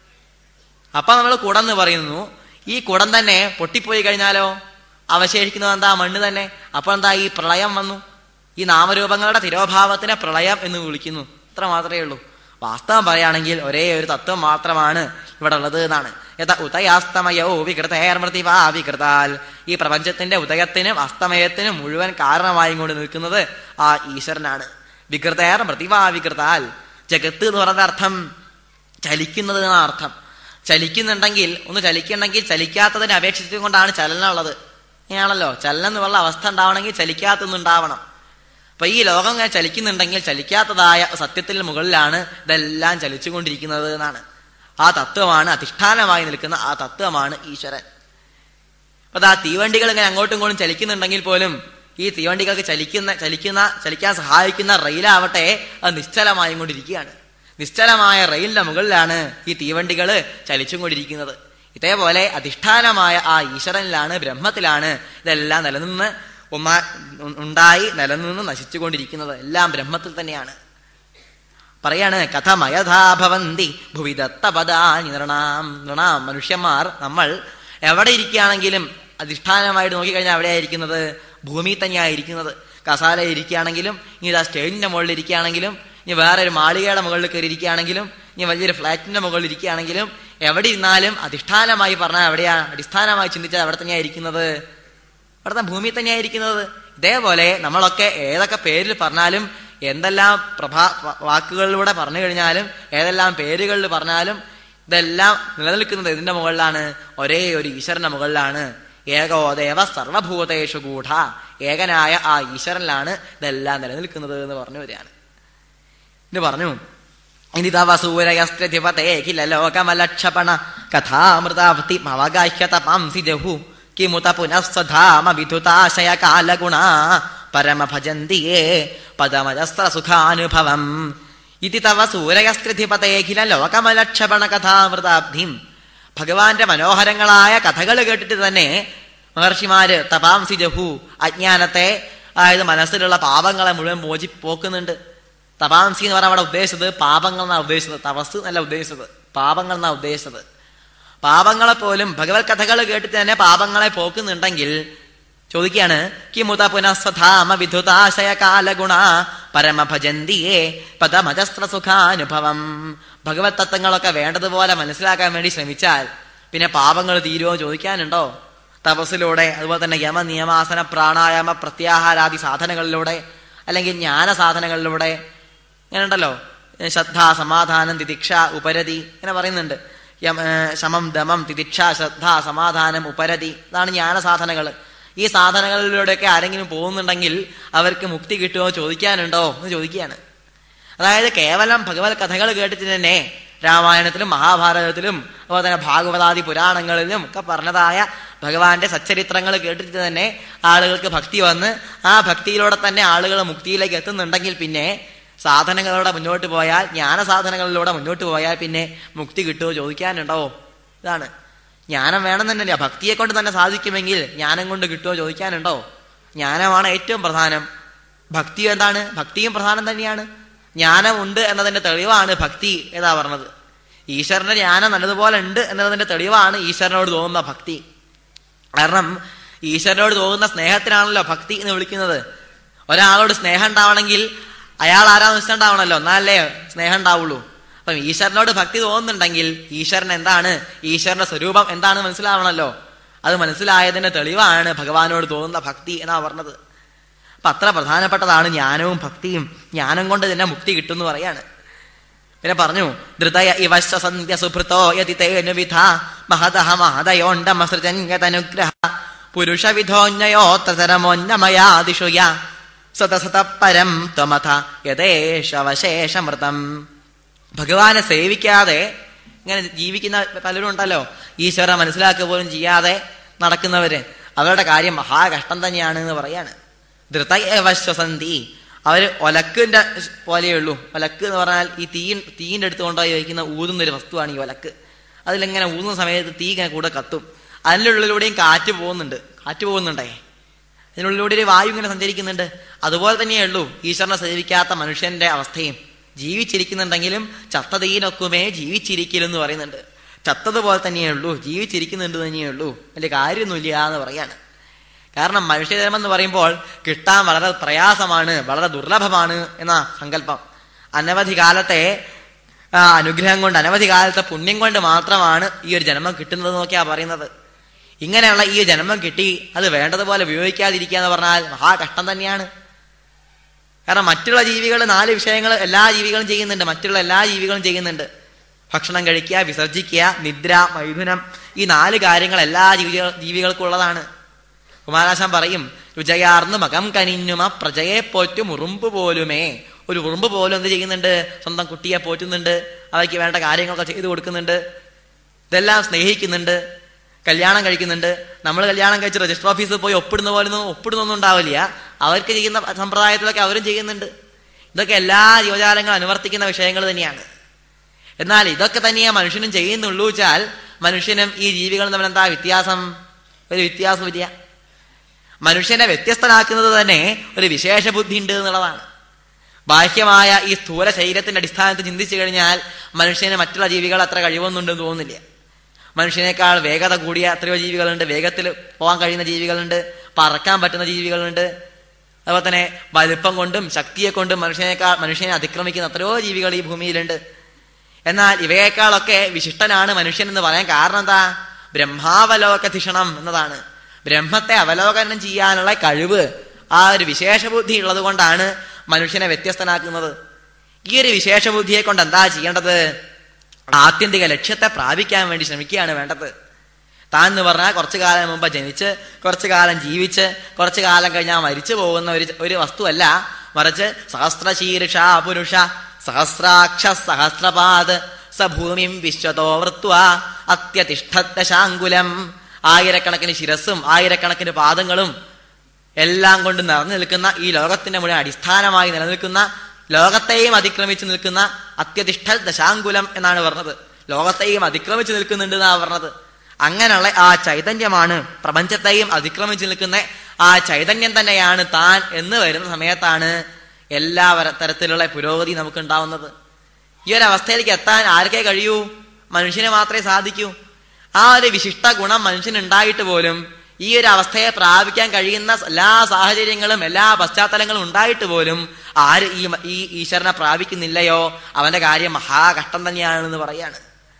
അപ്പൊ നമ്മൾ കുടം എന്ന് പറയുന്നു ഈ കുടം തന്നെ പൊട്ടിപ്പോയി കഴിഞ്ഞാലോ അവശേഷിക്കുന്നത് എന്താ മണ്ണ് തന്നെ അപ്പൊ എന്താ ഈ പ്രളയം വന്നു ഈ നാമരൂപങ്ങളുടെ തിരോഭാവത്തിനെ പ്രളയം എന്ന് വിളിക്കുന്നു ഇത്ര മാത്രമേ ഉള്ളൂ വാസ്തവം പറയുകയാണെങ്കിൽ ഒരേ ഒരു തത്വം മാത്രമാണ് ഇവിടെ ഉള്ളത് എന്നാണ് യഥ ഉദയാസ്തമയോ വികൃതേർമൃതിവാ വികൃതാൽ ഈ പ്രപഞ്ചത്തിന്റെ ഉദയത്തിനും അസ്തമയത്തിനും മുഴുവൻ കാരണമായും കൊണ്ട് നിൽക്കുന്നത് ആ ഈശ്വരനാണ് വികൃതേർ മൃതിവാ വികൃതാൽ ജഗത്ത് എന്ന് പറയുന്ന അർത്ഥം ചലിക്കുന്നത് എന്ന അർത്ഥം ചലിക്കുന്നുണ്ടെങ്കിൽ ഒന്ന് ചലിക്കണമെങ്കിൽ ചലിക്കാത്തതിനെ അപേക്ഷിച്ചും കൊണ്ടാണ് ചലനം ഉള്ളത് ഇങ്ങനെയാണല്ലോ ചലനം എന്നുള്ള അവസ്ഥ ഉണ്ടാവണമെങ്കിൽ ചലിക്കാത്തൊന്നുണ്ടാവണം അപ്പൊ ഈ ലോകം ഇങ്ങനെ ചലിക്കുന്നുണ്ടെങ്കിൽ ചലിക്കാത്തതായ സത്യത്തിന് മുകളിലാണ് ഇതെല്ലാം ചലിച്ചുകൊണ്ടിരിക്കുന്നത് എന്നാണ് ആ തത്വമാണ് അധിഷ്ഠാനമായി നിൽക്കുന്ന ആ തത്വമാണ് ഈശ്വരൻ അപ്പൊ ആ തീവണ്ടികൾ ഇങ്ങനെ അങ്ങോട്ടും ഇങ്ങോട്ടും ചലിക്കുന്നുണ്ടെങ്കിൽ പോലും ഈ തീവണ്ടികൾക്ക് ചലിക്കുന്ന ചലിക്കുന്ന ചലിക്കാൻ സഹായിക്കുന്ന റെയിലാവട്ടെ അത് നിശ്ചലമായും കൊണ്ടിരിക്കുകയാണ് നിശ്ചലമായ റെയിലിന്റെ മുകളിലാണ് ഈ തീവണ്ടികൾ ചലിച്ചും കൊണ്ടിരിക്കുന്നത് ഇതേപോലെ അധിഷ്ഠാനമായ ആ ഈശ്വരനിലാണ് ബ്രഹ്മത്തിലാണ് ഇതെല്ലാം നിലനിന്ന് ഒന്നാ ഉണ്ടായി നിലനിന്ന് നശിച്ചുകൊണ്ടിരിക്കുന്നത് എല്ലാം ബ്രഹ്മത്തിൽ തന്നെയാണ് പറയാണ് കഥമയഥാഭവന്തി ഭുവിദത്തപദാ നൃണാം നൃണാം മനുഷ്യന്മാർ നമ്മൾ എവിടെ ഇരിക്കുകയാണെങ്കിലും അധിഷ്ഠാനമായിട്ട് നോക്കിക്കഴിഞ്ഞാൽ എവിടെയായിരിക്കുന്നത് ഭൂമി തന്നെയായിരിക്കുന്നത് കസാല ഇരിക്കുകയാണെങ്കിലും ഇനി ഇതാ സ്റ്റേജിന്റെ മുകളിൽ ഇരിക്കുകയാണെങ്കിലും ഇനി വേറെ ഒരു മാളികയുടെ മുകളിൽ കയറി ഇരിക്കുകയാണെങ്കിലും ഇനി വലിയൊരു ഫ്ലാറ്റിന്റെ മുകളിൽ ഇരിക്കുകയാണെങ്കിലും എവിടെ ഇരുന്നാലും അധിഷ്ഠാനമായി പറഞ്ഞാൽ എവിടെയാ അടിസ്ഥാനമായി ചിന്തിച്ചാൽ എവിടെ തന്നെയാ ഇരിക്കുന്നത് അവിടുത്തെ ഭൂമി തന്നെയായിരിക്കുന്നത് ഇതേപോലെ നമ്മളൊക്കെ ഏതൊക്കെ പേരിൽ പറഞ്ഞാലും എന്തെല്ലാം പ്രഭാ വാക്കുകളിലൂടെ പറഞ്ഞു കഴിഞ്ഞാലും ഏതെല്ലാം പേരുകളിൽ പറഞ്ഞാലും ഇതെല്ലാം നിലനിൽക്കുന്നത് ഇതിന്റെ മുകളിലാണ് ഒരേ ഒരു ഈശ്വരന്റെ മുകളിലാണ് ഏകോ ദേവ സർവഭൂതേഷു ഗൂഢ ഏകനായ ആ ഈശ്വരനിലാണ് ഇതെല്ലാം നിലനിൽക്കുന്നത് എന്ന് പറഞ്ഞു വരികയാണ് ഇത് പറഞ്ഞു ഇനി തവ സൂരയസ്ത്രധിപതേ കില ലോകമലക്ഷപണ കഥാമൃതാവൃത്തി അവഗാഹ്യത പാംസി ജഹു കിമുത പുനഃസ്വധാമ വിധുതാശയ കാലഗുണ പരമഭജന്തിയേ പദമജസ്ത്ര സുഖാനുഭവം ഇതി തവ സൂരയസ്ത്രിധിപതേഖില ലോകമലക്ഷപണ കഥാമൃതാബ്ധിം ഭഗവാന്റെ മനോഹരങ്ങളായ കഥകൾ കേട്ടിട്ട് തന്നെ മഹർഷിമാര് തപാംസി ജഹു അജ്ഞാനത്തെ അതായത് മനസ്സിലുള്ള പാപങ്ങളെ മുഴുവൻ മോചി പോക്കുന്നുണ്ട് തപാംസി എന്ന് പറഞ്ഞാൽ അവിടെ ഉദ്ദേശിച്ചത് പാപങ്ങൾ എന്നാണ് ഉദ്ദേശിച്ചത് തപസ് എന്നല്ല ഉദ്ദേശിച്ചത് പാപങ്ങൾ എന്നാണ് ഉദ്ദേശിച്ചത് പാപങ്ങളെ പോലും ഭഗവത് കഥകൾ കേട്ടിട്ട് തന്നെ പാപങ്ങളെ പോക്കുന്നുണ്ടെങ്കിൽ ചോദിക്കുകയാണ് കിമുത പുനഃസ്വധാമ വിധുതാശയ കാലഗുണ പരമഭജന്തിയേ പദമജസ്ത്ര സുഖാനുഭവം ഭഗവത് തത്വങ്ങളൊക്കെ വേണ്ടതുപോലെ മനസ്സിലാക്കാൻ വേണ്ടി ശ്രമിച്ചാൽ പിന്നെ പാപങ്ങൾ തീരുമോ ചോദിക്കാനുണ്ടോ തപസ്സിലൂടെ അതുപോലെ തന്നെ യമ നിയമാസന പ്രാണായാമ പ്രത്യാഹാരാദി സാധനങ്ങളിലൂടെ അല്ലെങ്കിൽ ജ്ഞാന സാധനങ്ങളിലൂടെ ഇങ്ങനെ ഉണ്ടല്ലോ ശ്രദ്ധ സമാധാനം തിദിക്ഷ ഉപരതി ഇങ്ങനെ പറയുന്നുണ്ട് ശമം ദമം തിദിക്ഷ ശ്രദ്ധ സമാധാനം ഉപരതി ഇതാണ് ജ്ഞാന സാധനങ്ങൾ ഈ സാധനങ്ങളിലൂടെയൊക്കെ ആരെങ്കിലും പോകുന്നുണ്ടെങ്കിൽ അവർക്ക് മുക്തി കിട്ടുമോ ചോദിക്കാനുണ്ടോ എന്ന് ചോദിക്കുകയാണ് അതായത് കേവലം ഭഗവത് കഥകൾ കേട്ടിട്ട് തന്നെ രാമായണത്തിലും മഹാഭാരതത്തിലും അതുപോലെ തന്നെ ഭാഗവതാദി പുരാണങ്ങളിലും ഒക്കെ പറഞ്ഞതായ ഭഗവാന്റെ സച്ചരിത്രങ്ങൾ കേട്ടിട്ട് തന്നെ ആളുകൾക്ക് ഭക്തി വന്ന് ആ ഭക്തിയിലൂടെ തന്നെ ആളുകൾ മുക്തിയിലേക്ക് എത്തുന്നുണ്ടെങ്കിൽ പിന്നെ സാധനങ്ങളിലൂടെ മുന്നോട്ട് പോയാൽ ജ്ഞാന സാധനങ്ങളിലൂടെ മുന്നോട്ട് പോയാൽ പിന്നെ മുക്തി കിട്ടുമോ ചോദിക്കാനുണ്ടോ ഇതാണ് ജ്ഞാനം വേണം തന്നെയല്ല ഭക്തിയെ കൊണ്ട് തന്നെ സാധിക്കുമെങ്കിൽ ജ്ഞാനം കൊണ്ട് കിട്ടുമോ ചോദിക്കാനുണ്ടോ ജ്ഞാനമാണ് ഏറ്റവും പ്രധാനം ഭക്തി എന്താണ് ഭക്തിയും പ്രധാനം തന്നെയാണ് ജ്ഞാനം ഉണ്ട് എന്നതിന്റെ തെളിവാണ് ഭക്തി ഏതാ പറഞ്ഞത് ഈശ്വരന്റെ ജ്ഞാനം നല്ലതുപോലെ ഉണ്ട് എന്നതിന്റെ തെളിവാണ് ഈശ്വരനോട് തോന്നുന്ന ഭക്തി കാരണം ഈശ്വരനോട് തോന്നുന്ന സ്നേഹത്തിനാണല്ലോ ഭക്തി എന്ന് വിളിക്കുന്നത് ഒരാളോട് സ്നേഹം ഉണ്ടാവണമെങ്കിൽ അയാൾ ആരാന്ന് വെച്ചിട്ടുണ്ടാവണല്ലോ എന്നാലേ സ്നേഹം ഉണ്ടാവുള്ളൂ അപ്പം ഈശ്വരനോട് ഭക്തി തോന്നുന്നുണ്ടെങ്കിൽ ഈശ്വരൻ എന്താണ് ഈശ്വരന്റെ സ്വരൂപം എന്താണെന്ന് മനസ്സിലാവണമല്ലോ അത് മനസ്സിലായതിന്റെ തെളിവാണ് ഭഗവാനോട് തോന്നുന്ന ഭക്തി എന്നാ പറഞ്ഞത് അപ്പൊ അത്ര പ്രധാനപ്പെട്ടതാണ് ജ്ഞാനവും ഭക്തിയും ജ്ഞാനം കൊണ്ട് തന്നെ മുക്തി കിട്ടും എന്ന് പറയാണ് പിന്നെ പറഞ്ഞു ധൃതയ ഇവശ്ച സന്ധ്യ സുഭൃതോ യതി തേനു വിധ മഹതഹ മഹതയോണ്ടമസൃജന്യതനുഗ്രഹ പുരുഷവിധോന്യയോത്തരമോന്നമയാദിഷു യ സതസത പരം ത്വമഥ യഥേഷവശേഷമൃതം ഭഗവാനെ സേവിക്കാതെ ഇങ്ങനെ ജീവിക്കുന്ന പലരും ഉണ്ടല്ലോ ഈശ്വര മനസ്സിലാക്കുക പോലും ചെയ്യാതെ നടക്കുന്നവര് അവരുടെ കാര്യം മഹാകഷ്ടം തന്നെയാണ് എന്ന് പറയാണ് ധൃത ഏവശ്വസന്തി അവര് ഒലക്കിന്റെ പോലെയുള്ളൂ ഒലക്ക് എന്ന് പറഞ്ഞാൽ ഈ തീ തീൻ്റെ അടുത്ത് കൊണ്ടുപോയി വയ്ക്കുന്ന ഊതുന്ന ഒരു വസ്തുവാണ് ഈ ഒലക്ക് അതിലിങ്ങനെ ഊതുന്ന സമയത്ത് തീ ഇങ്ങനെ കൂടെ കത്തും അതിൻ്റെ ഉള്ളിലൂടെയും കാറ്റ് പോകുന്നുണ്ട് കാറ്റ് പോകുന്നുണ്ടേ അതിനുള്ളിലൂടെ ഒരു വായു ഇങ്ങനെ സഞ്ചരിക്കുന്നുണ്ട് അതുപോലെ തന്നെയേ ഉള്ളൂ ഈശ്വരനെ സേവിക്കാത്ത മനുഷ്യന്റെ അവസ്ഥയും ജീവിച്ചിരിക്കുന്നുണ്ടെങ്കിലും ചത്തതീനൊക്കുമേ ജീവിച്ചിരിക്കലെന്ന് പറയുന്നുണ്ട് ചത്തതുപോലെ തന്നെയേ ഉള്ളൂ ജീവിച്ചിരിക്കുന്നുണ്ട് തന്നെയേ ഉള്ളൂ വലിയ കാര്യമൊന്നുമില്ല എന്ന് പറയാണ് കാരണം മനുഷ്യജന്മം എന്ന് പറയുമ്പോൾ കിട്ടാൻ വളരെ പ്രയാസമാണ് വളരെ ദുർലഭമാണ് എന്ന സങ്കല്പം അനവധി കാലത്തെ ആ, അനുഗ്രഹം കൊണ്ട് അനവധി കാലത്തെ പുണ്യം കൊണ്ട് മാത്രമാണ് ഈ ഒരു ജന്മം കിട്ടുന്നത് എന്നൊക്കെയാ പറയുന്നത് ഇങ്ങനെയുള്ള ഈ ജന്മം കിട്ടി അത് വേണ്ടതുപോലെ ഉപയോഗിക്കാതിരിക്കുക എന്ന് പറഞ്ഞാൽ മഹാകഷ്ടം തന്നെയാണ് കാരണം മറ്റുള്ള ജീവികൾ നാല് വിഷയങ്ങൾ എല്ലാ ജീവികളും ചെയ്യുന്നുണ്ട് മറ്റുള്ള എല്ലാ ജീവികളും ചെയ്യുന്നുണ്ട് ഭക്ഷണം കഴിക്കുക വിസർജിക്കുക നിദ്ര മൈഥുനം ഈ നാല് കാര്യങ്ങൾ എല്ലാ ജീവികൾ ജീവികൾക്കുള്ളതാണ് കുമാരാശാൻ പറയും രുചയാർന്ന് മകം കനിഞ്ഞുമ പ്രജയെ പോറ്റും ഉറുമ്പ് പോലുമേ ഒരു ഉറുമ്പ് പോലും എന്ത് ചെയ്യുന്നുണ്ട് സ്വന്തം കുട്ടിയെ പോറ്റുന്നുണ്ട് അവയ്ക്ക് വേണ്ട കാര്യങ്ങളൊക്കെ ചെയ്തു കൊടുക്കുന്നുണ്ട് ഇതെല്ലാം സ്നേഹിക്കുന്നുണ്ട് കല്യാണം കഴിക്കുന്നുണ്ട് നമ്മൾ കല്യാണം കഴിച്ച് രജിസ്റ്റർ ഓഫീസിൽ പോയി ഒപ്പിടുന്ന പോലെ ഒന്നും ഒപ്പിടുന്നൊന്നും ഉണ്ടാവില്ല അവർക്ക് ചെയ്യുന്ന സമ്പ്രദായത്തിലൊക്കെ അവരും ചെയ്യുന്നുണ്ട് ഇതൊക്കെ എല്ലാ ജീവജാലങ്ങളും അനുവർത്തിക്കുന്ന വിഷയങ്ങൾ തന്നെയാണ് എന്നാൽ ഇതൊക്കെ തന്നെയാ മനുഷ്യനും ചെയ്യുന്നുള്ളൂ വെച്ചാൽ മനുഷ്യനും ഈ ജീവികളും തമ്മിൽ എന്താ വ്യത്യാസം ഒരു വ്യത്യാസമില്ല മനുഷ്യനെ വ്യത്യസ്തനാക്കുന്നത് തന്നെ ഒരു വിശേഷ ബുദ്ധി ഉണ്ട് എന്നുള്ളതാണ് ബാഹ്യമായ ഈ സ്ഥൂല ശരീരത്തിന്റെ അടിസ്ഥാനത്തിൽ ചിന്തിച്ചു കഴിഞ്ഞാൽ മനുഷ്യന് മറ്റുള്ള ജീവികൾ അത്ര കഴിവൊന്നുണ്ടെന്ന് തോന്നുന്നില്ല മനുഷ്യനേക്കാൾ വേഗത കൂടിയ എത്രയോ ജീവികളുണ്ട് വേഗത്തിൽ പോകാൻ കഴിയുന്ന ജീവികളുണ്ട് പറക്കാൻ പറ്റുന്ന ജീവികളുണ്ട് അതുപോലെ തന്നെ വലുപ്പം കൊണ്ടും ശക്തിയെ കൊണ്ടും മനുഷ്യനേക്കാൾ മനുഷ്യനെ അതിക്രമിക്കുന്ന എത്രയോ ജീവികൾ ഈ ഭൂമിയിലുണ്ട് എന്നാൽ ഇവയേക്കാളൊക്കെ വിശിഷ്ടനാണ് മനുഷ്യൻ എന്ന് പറയാൻ കാരണം എന്താ ബ്രഹ്മാവലോകധിഷണം എന്നതാണ് ബ്രഹ്മത്തെ അവലോകനം ചെയ്യാനുള്ള കഴിവ് ആ ഒരു വിശേഷ ബുദ്ധി ഉള്ളത് കൊണ്ടാണ് മനുഷ്യനെ വ്യത്യസ്തനാക്കുന്നത് ഈ ഒരു വിശേഷ ബുദ്ധിയെ കൊണ്ട് എന്താ ചെയ്യേണ്ടത് ആത്യന്തിക ലക്ഷ്യത്തെ പ്രാപിക്കാൻ വേണ്ടി ശ്രമിക്കുകയാണ് വേണ്ടത് താൻ എന്ന് പറഞ്ഞാൽ കുറച്ചു കാലം മുമ്പ് ജനിച്ച് കുറച്ചു കാലം ജീവിച്ച് കുറച്ചു കാലം കഴിഞ്ഞാൽ മരിച്ചു പോകുന്ന ഒരു ഒരു വസ്തുവല്ല മറിച്ച് സഹസ്രശീർഷ പുരുഷ സഹസ്രാക്ഷ സഹസ്രപാദ് സ ഭൂമിം വിശ്വതോ വൃത്വ അത്യതിഷ്ഠദശാങ്കുലം ആയിരക്കണക്കിന് ശിരസ്സും ആയിരക്കണക്കിന് പാദങ്ങളും എല്ലാം കൊണ്ട് നിറഞ്ഞു നിൽക്കുന്ന ഈ ലോകത്തിന്റെ മുഴുവൻ അടിസ്ഥാനമായി നിലനിൽക്കുന്ന ലോകത്തെയും അതിക്രമിച്ചു നിൽക്കുന്ന അത്യതിഷ്ഠ ദശാങ്കുലം എന്നാണ് പറഞ്ഞത് ലോകത്തെയും അതിക്രമിച്ചു നിൽക്കുന്നുണ്ട് എന്നാണ് പറഞ്ഞത് അങ്ങനെയുള്ള ആ ചൈതന്യമാണ് പ്രപഞ്ചത്തെയും അതിക്രമിച്ചു നിൽക്കുന്ന ആ ചൈതന്യം തന്നെയാണ് താൻ എന്ന് വരുന്ന സമയത്താണ് എല്ലാ വര- തരത്തിലുള്ള പുരോഗതി നമുക്ക് ഉണ്ടാവുന്നത് ഈ ഒരു അവസ്ഥയിലേക്ക് എത്താൻ ആർക്കേ കഴിയൂ മനുഷ്യന് മാത്രമേ സാധിക്കൂ ആ ഒരു വിശിഷ്ട ഗുണം മനുഷ്യനുണ്ടായിട്ട് പോലും ഈ ഒരു അവസ്ഥയെ പ്രാപിക്കാൻ കഴിയുന്ന എല്ലാ സാഹചര്യങ്ങളും എല്ലാ പശ്ചാത്തലങ്ങളും ഉണ്ടായിട്ട് പോലും ആര് ഈ മ- ഈ ഈശ്വരനെ പ്രാപിക്കുന്നില്ലയോ അവന്റെ കാര്യം മഹാകഷ്ടം തന്നെയാണെന്ന് പറയാണ്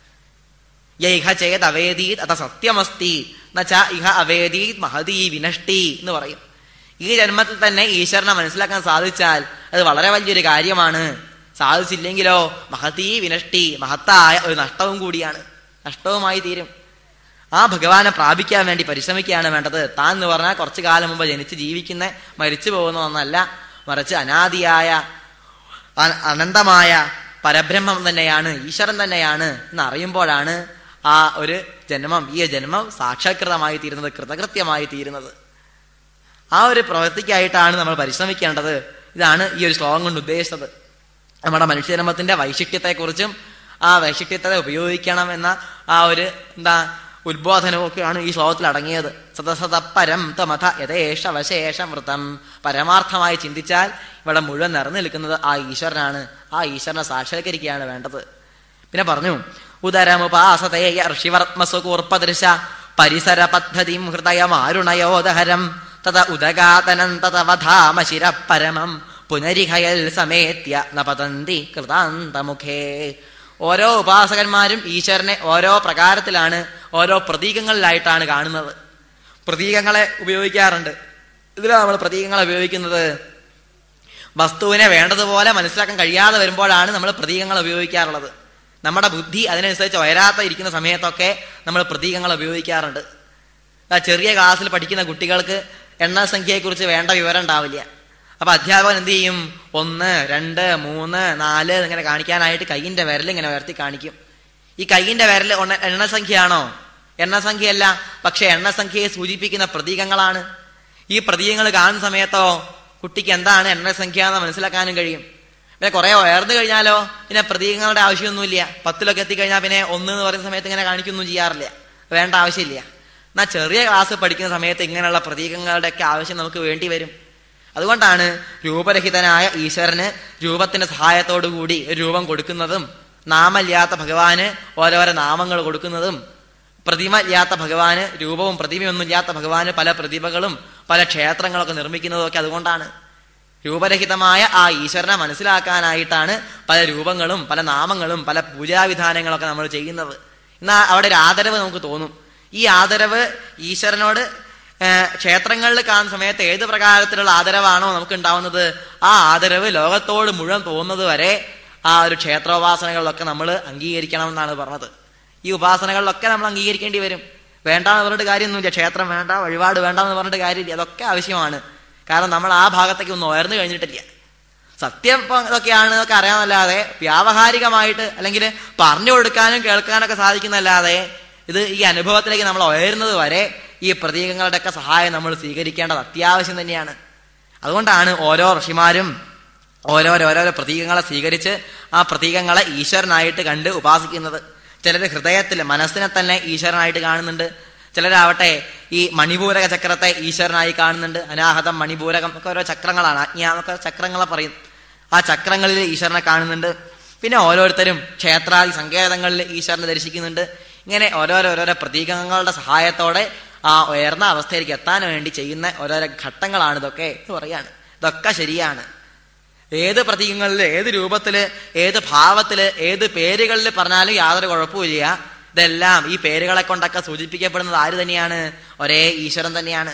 യൈഹ ചേത് അവേദീത് അത സത്യമസ്തി നച്ച ഇഹ അവേദീത് മഹതീ വിനഷ്ടി എന്ന് പറയും ഈ ജന്മത്തിൽ തന്നെ ഈശ്വരനെ മനസ്സിലാക്കാൻ സാധിച്ചാൽ അത് വളരെ വലിയൊരു കാര്യമാണ് സാധിച്ചില്ലെങ്കിലോ മഹതീ വിനഷ്ടി മഹത്തായ ഒരു നഷ്ടവും കൂടിയാണ് നഷ്ടവുമായി തീരും ആ ഭഗവാനെ പ്രാപിക്കാൻ വേണ്ടി പരിശ്രമിക്കുകയാണ് വേണ്ടത് താൻ എന്ന് പറഞ്ഞാൽ കുറച്ചു കാലം മുമ്പ് ജനിച്ച് ജീവിക്കുന്ന മരിച്ചു പോകുന്ന ഒന്നല്ല മറിച്ച് അനാദിയായ അ- അനന്തമായ പരബ്രഹ്മം തന്നെയാണ് ഈശ്വരൻ തന്നെയാണ് എന്ന് അറിയുമ്പോഴാണ് ആ ഒരു ജന്മം ഈ ജന്മം സാക്ഷാത്കൃതമായി തീരുന്നത് കൃതകൃത്യമായി തീരുന്നത് ആ ഒരു പ്രവൃത്തിക്കായിട്ടാണ് നമ്മൾ പരിശ്രമിക്കേണ്ടത് ഇതാണ് ഈ ഒരു ശ്ലോകം കൊണ്ട് ഉദ്ദേശിച്ചത് നമ്മുടെ മനുഷ്യജന്മത്തിന്റെ വൈശിഷ്ട്യത്തെക്കുറിച്ചും ആ വൈശിഷ്ട്യത്തെ ഉപയോഗിക്കണം എന്ന ആ ഒരു എന്താ ഉദ്ബോധനവും ഒക്കെയാണ് ഈ ശ്ലോകത്തിൽ അടങ്ങിയത് സതസത പരം തമഥ യഥേഷ വശേഷ വൃതം പരമാർത്ഥമായി ചിന്തിച്ചാൽ ഇവിടെ മുഴുവൻ നിറഞ്ഞു നിൽക്കുന്നത് ആ ഈശ്വരനാണ് ആ ഈശ്വരനെ സാക്ഷാത്കരിക്കുകയാണ് വേണ്ടത് പിന്നെ പറഞ്ഞു ഉദരമുപാസതേ ഋഷിവർമ്മസു കൂർപ്പദൃശ പരിസര പദ്ധതിം ഹൃദയമാരുണയോദഹരം തത ഉദഗാതനം തത വധാമശിര പരമം പുനരിഹയൽ സമേത്യ നപതന്തി കൃതാന്തമുഖേ ഓരോ ഉപാസകന്മാരും ഈശ്വരനെ ഓരോ പ്രകാരത്തിലാണ് ഓരോ പ്രതീകങ്ങളിലായിട്ടാണ് കാണുന്നത് പ്രതീകങ്ങളെ ഉപയോഗിക്കാറുണ്ട് ഇതിലാണ് നമ്മൾ പ്രതീകങ്ങളെ ഉപയോഗിക്കുന്നത് വസ്തുവിനെ വേണ്ടതുപോലെ മനസ്സിലാക്കാൻ കഴിയാതെ വരുമ്പോഴാണ് നമ്മൾ പ്രതീകങ്ങൾ ഉപയോഗിക്കാറുള്ളത് നമ്മുടെ ബുദ്ധി അതിനനുസരിച്ച് വയരാത്ത ഇരിക്കുന്ന സമയത്തൊക്കെ നമ്മൾ പ്രതീകങ്ങൾ ഉപയോഗിക്കാറുണ്ട് ആ ചെറിയ ക്ലാസ്സിൽ പഠിക്കുന്ന കുട്ടികൾക്ക് എണ്ണസംഖ്യയെക്കുറിച്ച് വേണ്ട വിവരം ഉണ്ടാവില്ല അപ്പൊ അധ്യാപകൻ എന്ത് ചെയ്യും ഒന്ന് രണ്ട് മൂന്ന് നാല് ഇങ്ങനെ കാണിക്കാനായിട്ട് കൈയിന്റെ വിരൽ ഇങ്ങനെ ഉയർത്തി കാണിക്കും ഈ കൈയിന്റെ വിരൽ ഒന്ന- എണ്ണസംഖ്യയാണോ എണ്ണസംഖ്യയല്ല പക്ഷെ എണ്ണസംഖ്യയെ സൂചിപ്പിക്കുന്ന പ്രതീകങ്ങളാണ് ഈ പ്രതീകങ്ങൾ കാണുന്ന സമയത്തോ കുട്ടിക്ക് എന്താണ് എണ്ണസംഖ്യ എന്ന് മനസ്സിലാക്കാനും കഴിയും പിന്നെ കുറെ ഉയർന്നു കഴിഞ്ഞാലോ പിന്നെ പ്രതീകങ്ങളുടെ ആവശ്യമൊന്നുമില്ല പത്തിലൊക്കെ എത്തിക്കഴിഞ്ഞാൽ പിന്നെ ഒന്ന് എന്ന് പറയുന്ന സമയത്ത് ഇങ്ങനെ കാണിക്കൊന്നും ചെയ്യാറില്ല വേണ്ട ആവശ്യമില്ല എന്നാൽ ചെറിയ ക്ലാസ് പഠിക്കുന്ന സമയത്ത് ഇങ്ങനെയുള്ള പ്രതീകങ്ങളുടെ ഒക്കെ ആവശ്യം നമുക്ക് വേണ്ടി വരും അതുകൊണ്ടാണ് രൂപരഹിതനായ ഈശ്വരന് രൂപത്തിന്റെ സഹായത്തോടു കൂടി ഒരു രൂപം കൊടുക്കുന്നതും നാമല്ലാത്ത ഭഗവാന് ഓരോരോ നാമങ്ങൾ കൊടുക്കുന്നതും പ്രതിമ ഇല്ലാത്ത ഭഗവാന് രൂപവും പ്രതിമയൊന്നും ഇല്ലാത്ത ഭഗവാന് പല പ്രതിഭകളും പല ക്ഷേത്രങ്ങളൊക്കെ നിർമ്മിക്കുന്നതും ഒക്കെ അതുകൊണ്ടാണ് രൂപരഹിതമായ ആ ഈശ്വരനെ മനസ്സിലാക്കാനായിട്ടാണ് പല രൂപങ്ങളും പല നാമങ്ങളും പല പൂജാവിധാനങ്ങളൊക്കെ നമ്മൾ ചെയ്യുന്നത് എന്നാൽ അവിടെ ഒരു ആദരവ് നമുക്ക് തോന്നും ഈ ആദരവ് ഈശ്വരനോട് ഏഹ്, ക്ഷേത്രങ്ങളിൽ കാണുന്ന സമയത്ത് ഏത് പ്രകാരത്തിലുള്ള ആദരവാണോ നമുക്ക് ഉണ്ടാവുന്നത് ആ ആദരവ് ലോകത്തോട് മുഴുവൻ തോന്നുന്നത് വരെ ആ ഒരു ക്ഷേത്രോപാസനകളിലൊക്കെ നമ്മൾ അംഗീകരിക്കണം എന്നാണ് പറഞ്ഞത് ഈ ഉപാസനകളിലൊക്കെ നമ്മൾ അംഗീകരിക്കേണ്ടി വരും വേണ്ടാന്ന് പറഞ്ഞിട്ട് കാര്യമൊന്നുമില്ല ക്ഷേത്രം വേണ്ട വഴിപാട് വേണ്ട എന്ന് പറഞ്ഞിട്ട് കാര്യമില്ല അതൊക്കെ ആവശ്യമാണ് കാരണം നമ്മൾ ആ ഭാഗത്തേക്ക് ഒന്നും ഉയർന്നു കഴിഞ്ഞിട്ടില്ല സത്യം ഇപ്പൊ ഇതൊക്കെയാണ് ഇതൊക്കെ അറിയാമെന്നല്ലാതെ വ്യാവഹാരികമായിട്ട് അല്ലെങ്കിൽ പറഞ്ഞു കൊടുക്കാനും കേൾക്കാനൊക്കെ സാധിക്കുന്നല്ലാതെ ഇത് ഈ അനുഭവത്തിലേക്ക് നമ്മൾ ഉയരുന്നത് വരെ ഈ പ്രതീകങ്ങളുടെ ഒക്കെ സഹായം നമ്മൾ സ്വീകരിക്കേണ്ടത് അത്യാവശ്യം തന്നെയാണ് അതുകൊണ്ടാണ് ഓരോ ഋഷിമാരും ഓരോരോ ഓരോരോ പ്രതീകങ്ങളെ സ്വീകരിച്ച് ആ പ്രതീകങ്ങളെ ഈശ്വരനായിട്ട് കണ്ട് ഉപാസിക്കുന്നത് ചിലർ ഹൃദയത്തിൽ മനസ്സിനെ തന്നെ ഈശ്വരനായിട്ട് കാണുന്നുണ്ട് ചിലരാവട്ടെ ഈ മണിപൂരക ചക്രത്തെ ഈശ്വരനായി കാണുന്നുണ്ട് അനാഹതം മണിപൂരകം ഒക്കെ ഓരോ ചക്രങ്ങളാണ് അജ്ഞാനൊക്കെ ചക്രങ്ങളെ പറയും ആ ചക്രങ്ങളിൽ ഈശ്വരനെ കാണുന്നുണ്ട് പിന്നെ ഓരോരുത്തരും ക്ഷേത്രാദി സങ്കേതങ്ങളിൽ ഈശ്വരനെ ദർശിക്കുന്നുണ്ട് ഇങ്ങനെ ഓരോരോ ഓരോരോ പ്രതീകങ്ങളുടെ സഹായത്തോടെ ആ ഉയർന്ന അവസ്ഥയിലേക്ക് എത്താൻ വേണ്ടി ചെയ്യുന്ന ഓരോരോ ഘട്ടങ്ങളാണ് ഇതൊക്കെ എന്ന് പറയാണ് ഇതൊക്കെ ശരിയാണ് ഏത് പ്രതീകങ്ങളിൽ ഏത് രൂപത്തില് ഏത് ഭാവത്തില് ഏത് പേരുകളിൽ പറഞ്ഞാലും യാതൊരു കുഴപ്പമില്ല ഇതെല്ലാം ഈ പേരുകളെ കൊണ്ടൊക്കെ സൂചിപ്പിക്കപ്പെടുന്നത് ആര് തന്നെയാണ് ഒരേ ഈശ്വരൻ തന്നെയാണ്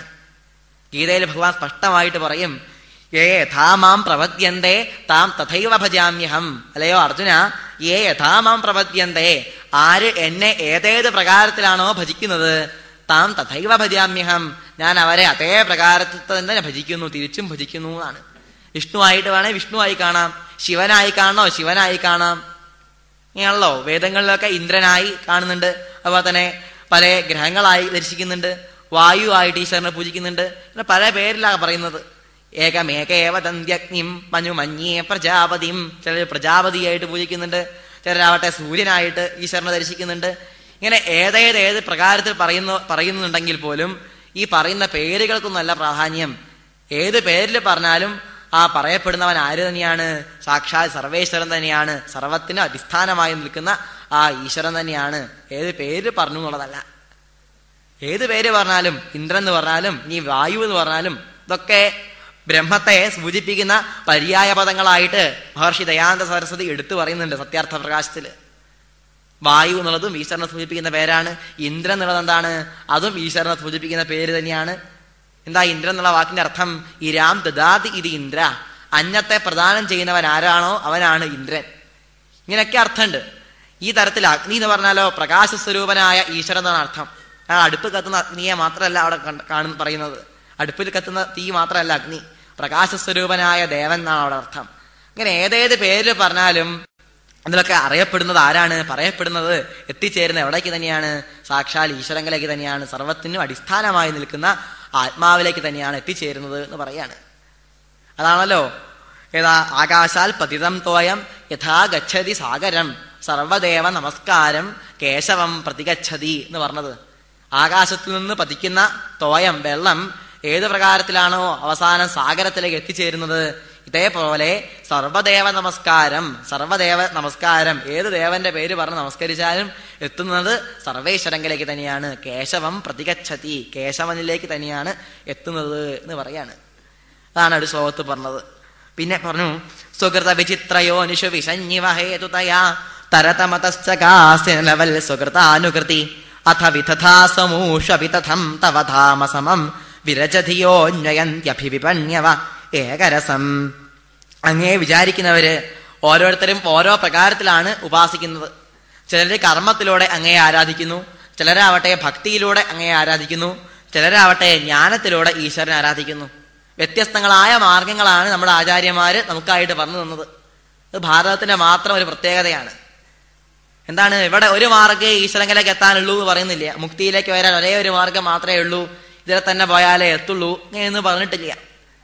ഗീതയിൽ ഭഗവാൻ സ്പഷ്ടമായിട്ട് പറയും ഏ യഥാമാം പ്രപദ്യന്തേ താം തഥൈവ ഭജാമ്യഹം അല്ലയോ അർജുന ഏ യഥാമാം പ്രപദ്യന്തേ ആര് എന്നെ ഏതേത് പ്രകാരത്തിലാണോ ഭജിക്കുന്നത് താം തഥൈവ ഭജാമ്യഹം ഞാൻ അവരെ അതേ പ്രകാരത്തിൽ തന്നെ ഭജിക്കുന്നു തിരിച്ചും ഭജിക്കുന്നു എന്നാണ് വിഷ്ണുവായിട്ട് വേണേ വിഷ്ണുവായി കാണാം ശിവനായി കാണണോ ശിവനായി കാണാം ഇങ്ങനെയാണല്ലോ വേദങ്ങളിലൊക്കെ ഇന്ദ്രനായി കാണുന്നുണ്ട് അതുപോലെ തന്നെ പല ഗ്രഹങ്ങളായി ദർശിക്കുന്നുണ്ട് വായു ആയിട്ട് ഈശ്വരനെ പൂജിക്കുന്നുണ്ട് അങ്ങനെ പല പേരിലാണ് പറയുന്നത് ഏകമേകേവ ദന്ത്യഗ്നിം മഞ്ഞു മഞ്ഞിയെ പ്രജാപതിയും ചിലർ പ്രജാപതിയായിട്ട് പൂജിക്കുന്നുണ്ട് ചിലരാവട്ടെ സൂര്യനായിട്ട് ഈശ്വരനെ ദർശിക്കുന്നുണ്ട് ഇങ്ങനെ ഏതേത് ഏത് പ്രകാരത്തിൽ പറയുന്നു പറയുന്നുണ്ടെങ്കിൽ പോലും ഈ പറയുന്ന പേരുകൾക്കും നല്ല പ്രാധാന്യം ഏത് പേരിൽ പറഞ്ഞാലും ആ പറയപ്പെടുന്നവൻ ആര് തന്നെയാണ് സാക്ഷാത് സർവേശ്വരൻ തന്നെയാണ് സർവത്തിന് അടിസ്ഥാനമായി നിൽക്കുന്ന ആ ഈശ്വരൻ തന്നെയാണ് ഏത് പേര് പറഞ്ഞു എന്നുള്ളതല്ല ഏത് പേര് പറഞ്ഞാലും ഇന്ദ്രൻ എന്ന് പറഞ്ഞാലും ഇനി വായു എന്ന് പറഞ്ഞാലും ഇതൊക്കെ ബ്രഹ്മത്തെ സൂചിപ്പിക്കുന്ന പര്യായ പദങ്ങളായിട്ട് മഹർഷി ദയാനന്ദ സരസ്വതി എടുത്തു പറയുന്നുണ്ട് സത്യാർത്ഥ പ്രകാശത്തില് വായു എന്നുള്ളതും ഈശ്വരനെ സൂചിപ്പിക്കുന്ന പേരാണ് ഇന്ദ്രൻ എന്നുള്ളത് എന്താണ് അതും ഈശ്വരനെ സൂചിപ്പിക്കുന്ന പേര് തന്നെയാണ് എന്താ ഇന്ദ്രൻ എന്നുള്ള വാക്കിന്റെ അർത്ഥം ഇരാം ദദാതി ഇത് ഇന്ദ്ര അന്നത്തെ പ്രദാനം ചെയ്യുന്നവൻ ആരാണോ അവനാണ് ഇന്ദ്രൻ ഇങ്ങനെയൊക്കെ അർത്ഥമുണ്ട് ഈ തരത്തിൽ അഗ്നി എന്ന് പറഞ്ഞാലോ പ്രകാശ സ്വരൂപനായ ഈശ്വരൻ എന്നാണ് അർത്ഥം ആ അടുപ്പ് കത്തുന്ന അഗ്നിയെ മാത്രമല്ല അവിടെ കണ്ട- കാണുന്ന പറയുന്നത് അടുപ്പിൽ കത്തുന്ന തീ മാത്രമല്ല അഗ്നി പ്രകാശ സ്വരൂപനായ ദേവൻ എന്നാണ് അവിടെ അർത്ഥം ഇങ്ങനെ ഏതേത് പേരിൽ പറഞ്ഞാലും അതിലൊക്കെ അറിയപ്പെടുന്നത് ആരാണ് പറയപ്പെടുന്നത് എത്തിച്ചേരുന്ന എവിടേക്ക് തന്നെയാണ് സാക്ഷാൽ ഈശ്വരങ്ങളിലേക്ക് തന്നെയാണ് സർവത്തിനും അടിസ്ഥാനമായി നിൽക്കുന്ന ആത്മാവിലേക്ക് തന്നെയാണ് എത്തിച്ചേരുന്നത് എന്ന് പറയാണ് അതാണല്ലോ ഏതാ ആകാശാൽ പതിതം തോയം യഥാ ഗച്ഛതി സാഗരം സർവദേവ നമസ്കാരം കേശവം പ്രതിഗച്ഛതി എന്ന് പറഞ്ഞത് ആകാശത്തിൽ നിന്ന് പതിക്കുന്ന തോയം വെള്ളം ഏത് പ്രകാരത്തിലാണോ അവസാനം സാഗരത്തിലേക്ക് എത്തിച്ചേരുന്നത് ഇതേപോലെ സർവദേവ നമസ്കാരം സർവദേവ നമസ്കാരം ഏത് ദേവന്റെ പേര് പറഞ്ഞ് നമസ്കരിച്ചാലും എത്തുന്നത് സർവേശ്വരങ്കിലേക്ക് തന്നെയാണ് കേശവം പ്രതിഗച്ഛതി കേശവനിലേക്ക് തന്നെയാണ് എത്തുന്നത് എന്ന് പറയാണ് അതാണ് ഒരു ശ്ലോകത്ത് പറഞ്ഞത് പിന്നെ പറഞ്ഞു സുഹൃത വിചിത്രയോ നിഷു വിശഞ്ഞിവ ഹേതുതയാ തരതമതശ്ചകാസ്യലവൽ സുഹൃതാനുകൃതി അഥ വിതഥാ സമൂഷ വിതഥം തവ ധാമസമം വിരജധിയോന്വയന്ത്യഭിവിപണ്യവ ഏകരസം അങ്ങേ വിചാരിക്കുന്നവര് ഓരോരുത്തരും ഓരോ പ്രകാരത്തിലാണ് ഉപാസിക്കുന്നത് ചിലര് കർമ്മത്തിലൂടെ അങ്ങയെ ആരാധിക്കുന്നു ചിലരാവട്ടെ ഭക്തിയിലൂടെ അങ്ങയെ ആരാധിക്കുന്നു ചിലരാവട്ടെ ജ്ഞാനത്തിലൂടെ ഈശ്വരനെ ആരാധിക്കുന്നു വ്യത്യസ്തങ്ങളായ മാർഗങ്ങളാണ് നമ്മുടെ ആചാര്യന്മാര് നമുക്കായിട്ട് പറഞ്ഞു തന്നത് ഇത് ഭാരതത്തിന്റെ മാത്രം ഒരു പ്രത്യേകതയാണ് എന്താണ് ഇവിടെ ഒരു മാർഗ്ഗേ ഈശ്വരങ്കിലേക്ക് എത്താനുള്ളൂ എന്ന് പറയുന്നില്ല മുക്തിയിലേക്ക് വരാൻ ഒരേ ഒരു മാർഗം മാത്രമേ ഉള്ളൂ ഇതിലെ തന്നെ പോയാലേ എത്തുള്ളൂ എന്ന് പറഞ്ഞിട്ടില്ല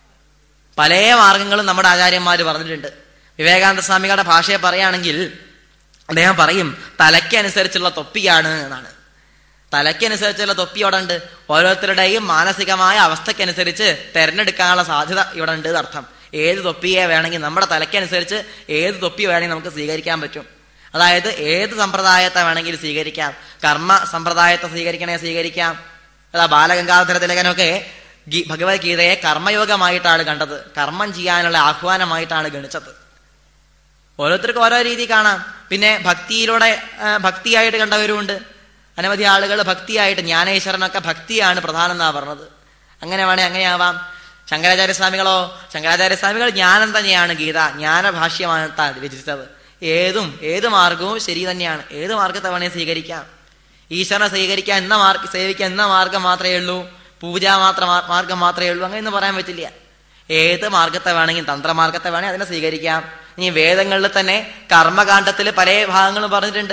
പല മാർഗങ്ങളും നമ്മുടെ ആചാര്യന്മാർ പറഞ്ഞിട്ടുണ്ട് വിവേകാനന്ദ സ്വാമികളുടെ ഭാഷയെ പറയുകയാണെങ്കിൽ അദ്ദേഹം പറയും തലയ്ക്കനുസരിച്ചുള്ള തൊപ്പിയാണ് എന്നാണ് തലയ്ക്കനുസരിച്ചുള്ള തൊപ്പി ഇവിടെ ഉണ്ട് ഓരോരുത്തരുടെയും മാനസികമായ അവസ്ഥയ്ക്കനുസരിച്ച് തെരഞ്ഞെടുക്കാനുള്ള സാധ്യത ഇവിടെ ഉണ്ട് എന്നർത്ഥം ഏത് തൊപ്പിയെ വേണമെങ്കിൽ നമ്മുടെ തലയ്ക്കനുസരിച്ച് ഏത് തൊപ്പി വേണമെങ്കിൽ നമുക്ക് സ്വീകരിക്കാൻ പറ്റും അതായത് ഏത് സമ്പ്രദായത്തെ വേണമെങ്കിൽ സ്വീകരിക്കാം കർമ്മ സമ്പ്രദായത്തെ സ്വീകരിക്കണേ സ്വീകരിക്കാം അതാ ബാലഗംഗാധര തിലകനൊക്കെ ഗീ- ഭഗവത്ഗീതയെ കർമ്മയോഗമായിട്ടാണ് കണ്ടത് കർമ്മം ചെയ്യാനുള്ള ആഹ്വാനമായിട്ടാണ് ഗണിച്ചത് ഓരോരുത്തർക്കും ഓരോ രീതി കാണാം പിന്നെ ഭക്തിയിലൂടെ ആ, ഭക്തിയായിട്ട് കണ്ടവരുമുണ്ട് അനവധി ആളുകൾ ഭക്തിയായിട്ട് ജ്ഞാനേശ്വരനൊക്കെ ഭക്തിയാണ് പ്രധാനം എന്നാ പറഞ്ഞത് അങ്ങനെ വേണേ അങ്ങനെയാവാം ശങ്കരാചാര്യസ്വാമികളോ ശങ്കരാചാര്യസ്വാമികൾ ജ്ഞാനം തന്നെയാണ് ഗീത ജ്ഞാനഭാഷ്യമാണ് താൻ രചിച്ചത് ഏതും ഏത് മാർഗവും ശരി തന്നെയാണ് ഏത് മാർഗത്തെ വേണേ സ്വീകരിക്കാം ഈശ്വരനെ സ്വീകരിക്കാൻ എന്ന മാർഗ സേവിക്കാൻ എന്ന മാർഗം മാത്രമേ ഉള്ളൂ പൂജ മാത്രം മാർഗം മാത്രമേ ഉള്ളൂ അങ്ങനെയൊന്നും പറയാൻ പറ്റില്ല ഏത് മാർഗത്തെ വേണമെങ്കിൽ തന്ത്രമാർഗത്തെ വേണമെങ്കിൽ അതിനെ സ്വീകരിക്കാം ഇനി വേദങ്ങളിൽ തന്നെ കർമ്മകാണ്ഡത്തിൽ പല ഭാഗങ്ങളും പറഞ്ഞിട്ടുണ്ട്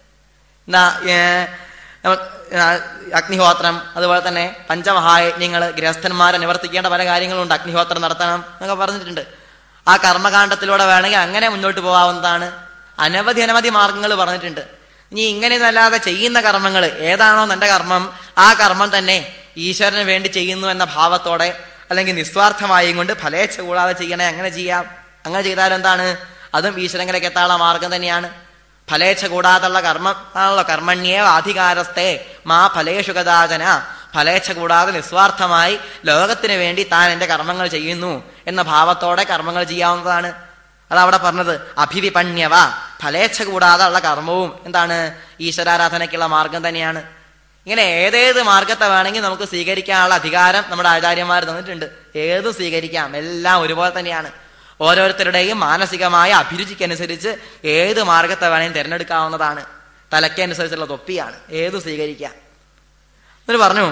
എന്താ ഏ, നമ്മ- ആ, അഗ്നിഹോത്രം അതുപോലെ തന്നെ പഞ്ചമഹായജ്ഞങ്ങൾ ഗൃഹസ്ഥന്മാരെ നിവർത്തിക്കേണ്ട പല കാര്യങ്ങളുണ്ട് അഗ്നിഹോത്രം നടത്തണം എന്നൊക്കെ പറഞ്ഞിട്ടുണ്ട് ആ കർമ്മകാണ്ഡത്തിലൂടെ വേണമെങ്കിൽ അങ്ങനെ മുന്നോട്ട് പോകാവുന്നതാണ് അനവധി അനവധി മാർഗങ്ങൾ പറഞ്ഞിട്ടുണ്ട് ഇനി ഇങ്ങനെയൊന്നല്ലാതെ ചെയ്യുന്ന കർമ്മങ്ങൾ ഏതാണോ നിന്റെ കർമ്മം ആ കർമ്മം തന്നെ ഈശ്വരന് വേണ്ടി ചെയ്യുന്നു എന്ന ഭാവത്തോടെ അല്ലെങ്കിൽ നിസ്വാർത്ഥമായും കൊണ്ട് ഫലേച്ഛ കൂടാതെ ചെയ്യണേ അങ്ങനെ ചെയ്യാം അങ്ങനെ ചെയ്താൽ എന്താണ് അതും ഈശ്വരങ്കിലേക്ക് എത്താനുള്ള മാർഗം തന്നെയാണ് ഫലേച്ഛ കൂടാതുള്ള കർമ്മം ആണല്ലോ കർമ്മണ്യേ അധികാരസ്ഥേ മാ ഫലേഷു കഥാചന ഫലേച്ഛ കൂടാതെ നിസ്വാർത്ഥമായി ലോകത്തിന് വേണ്ടി താൻ എന്റെ കർമ്മങ്ങൾ ചെയ്യുന്നു എന്ന ഭാവത്തോടെ കർമ്മങ്ങൾ ചെയ്യാവുന്നതാണ് അതവിടെ പറഞ്ഞത് അഭിവിപണ്യവ ഫലേച്ഛ കൂടാതെ ഉള്ള കർമ്മവും എന്താണ് ഈശ്വരാരാധനയ്ക്കുള്ള മാർഗം തന്നെയാണ് ഇങ്ങനെ ഏതേത് മാർഗത്തെ വേണമെങ്കിൽ നമുക്ക് സ്വീകരിക്കാനുള്ള അധികാരം നമ്മുടെ ആചാര്യന്മാർ തന്നിട്ടുണ്ട് ഏതും സ്വീകരിക്കാം എല്ലാം ഒരുപോലെ തന്നെയാണ് ഓരോരുത്തരുടെയും മാനസികമായ അഭിരുചിക്കനുസരിച്ച് ഏത് മാർഗത്തെ വേണമെങ്കിലും തിരഞ്ഞെടുക്കാവുന്നതാണ് തലയ്ക്കനുസരിച്ചുള്ള തൊപ്പിയാണ് ഏത് സ്വീകരിക്കാം എന്നിട്ട് പറഞ്ഞു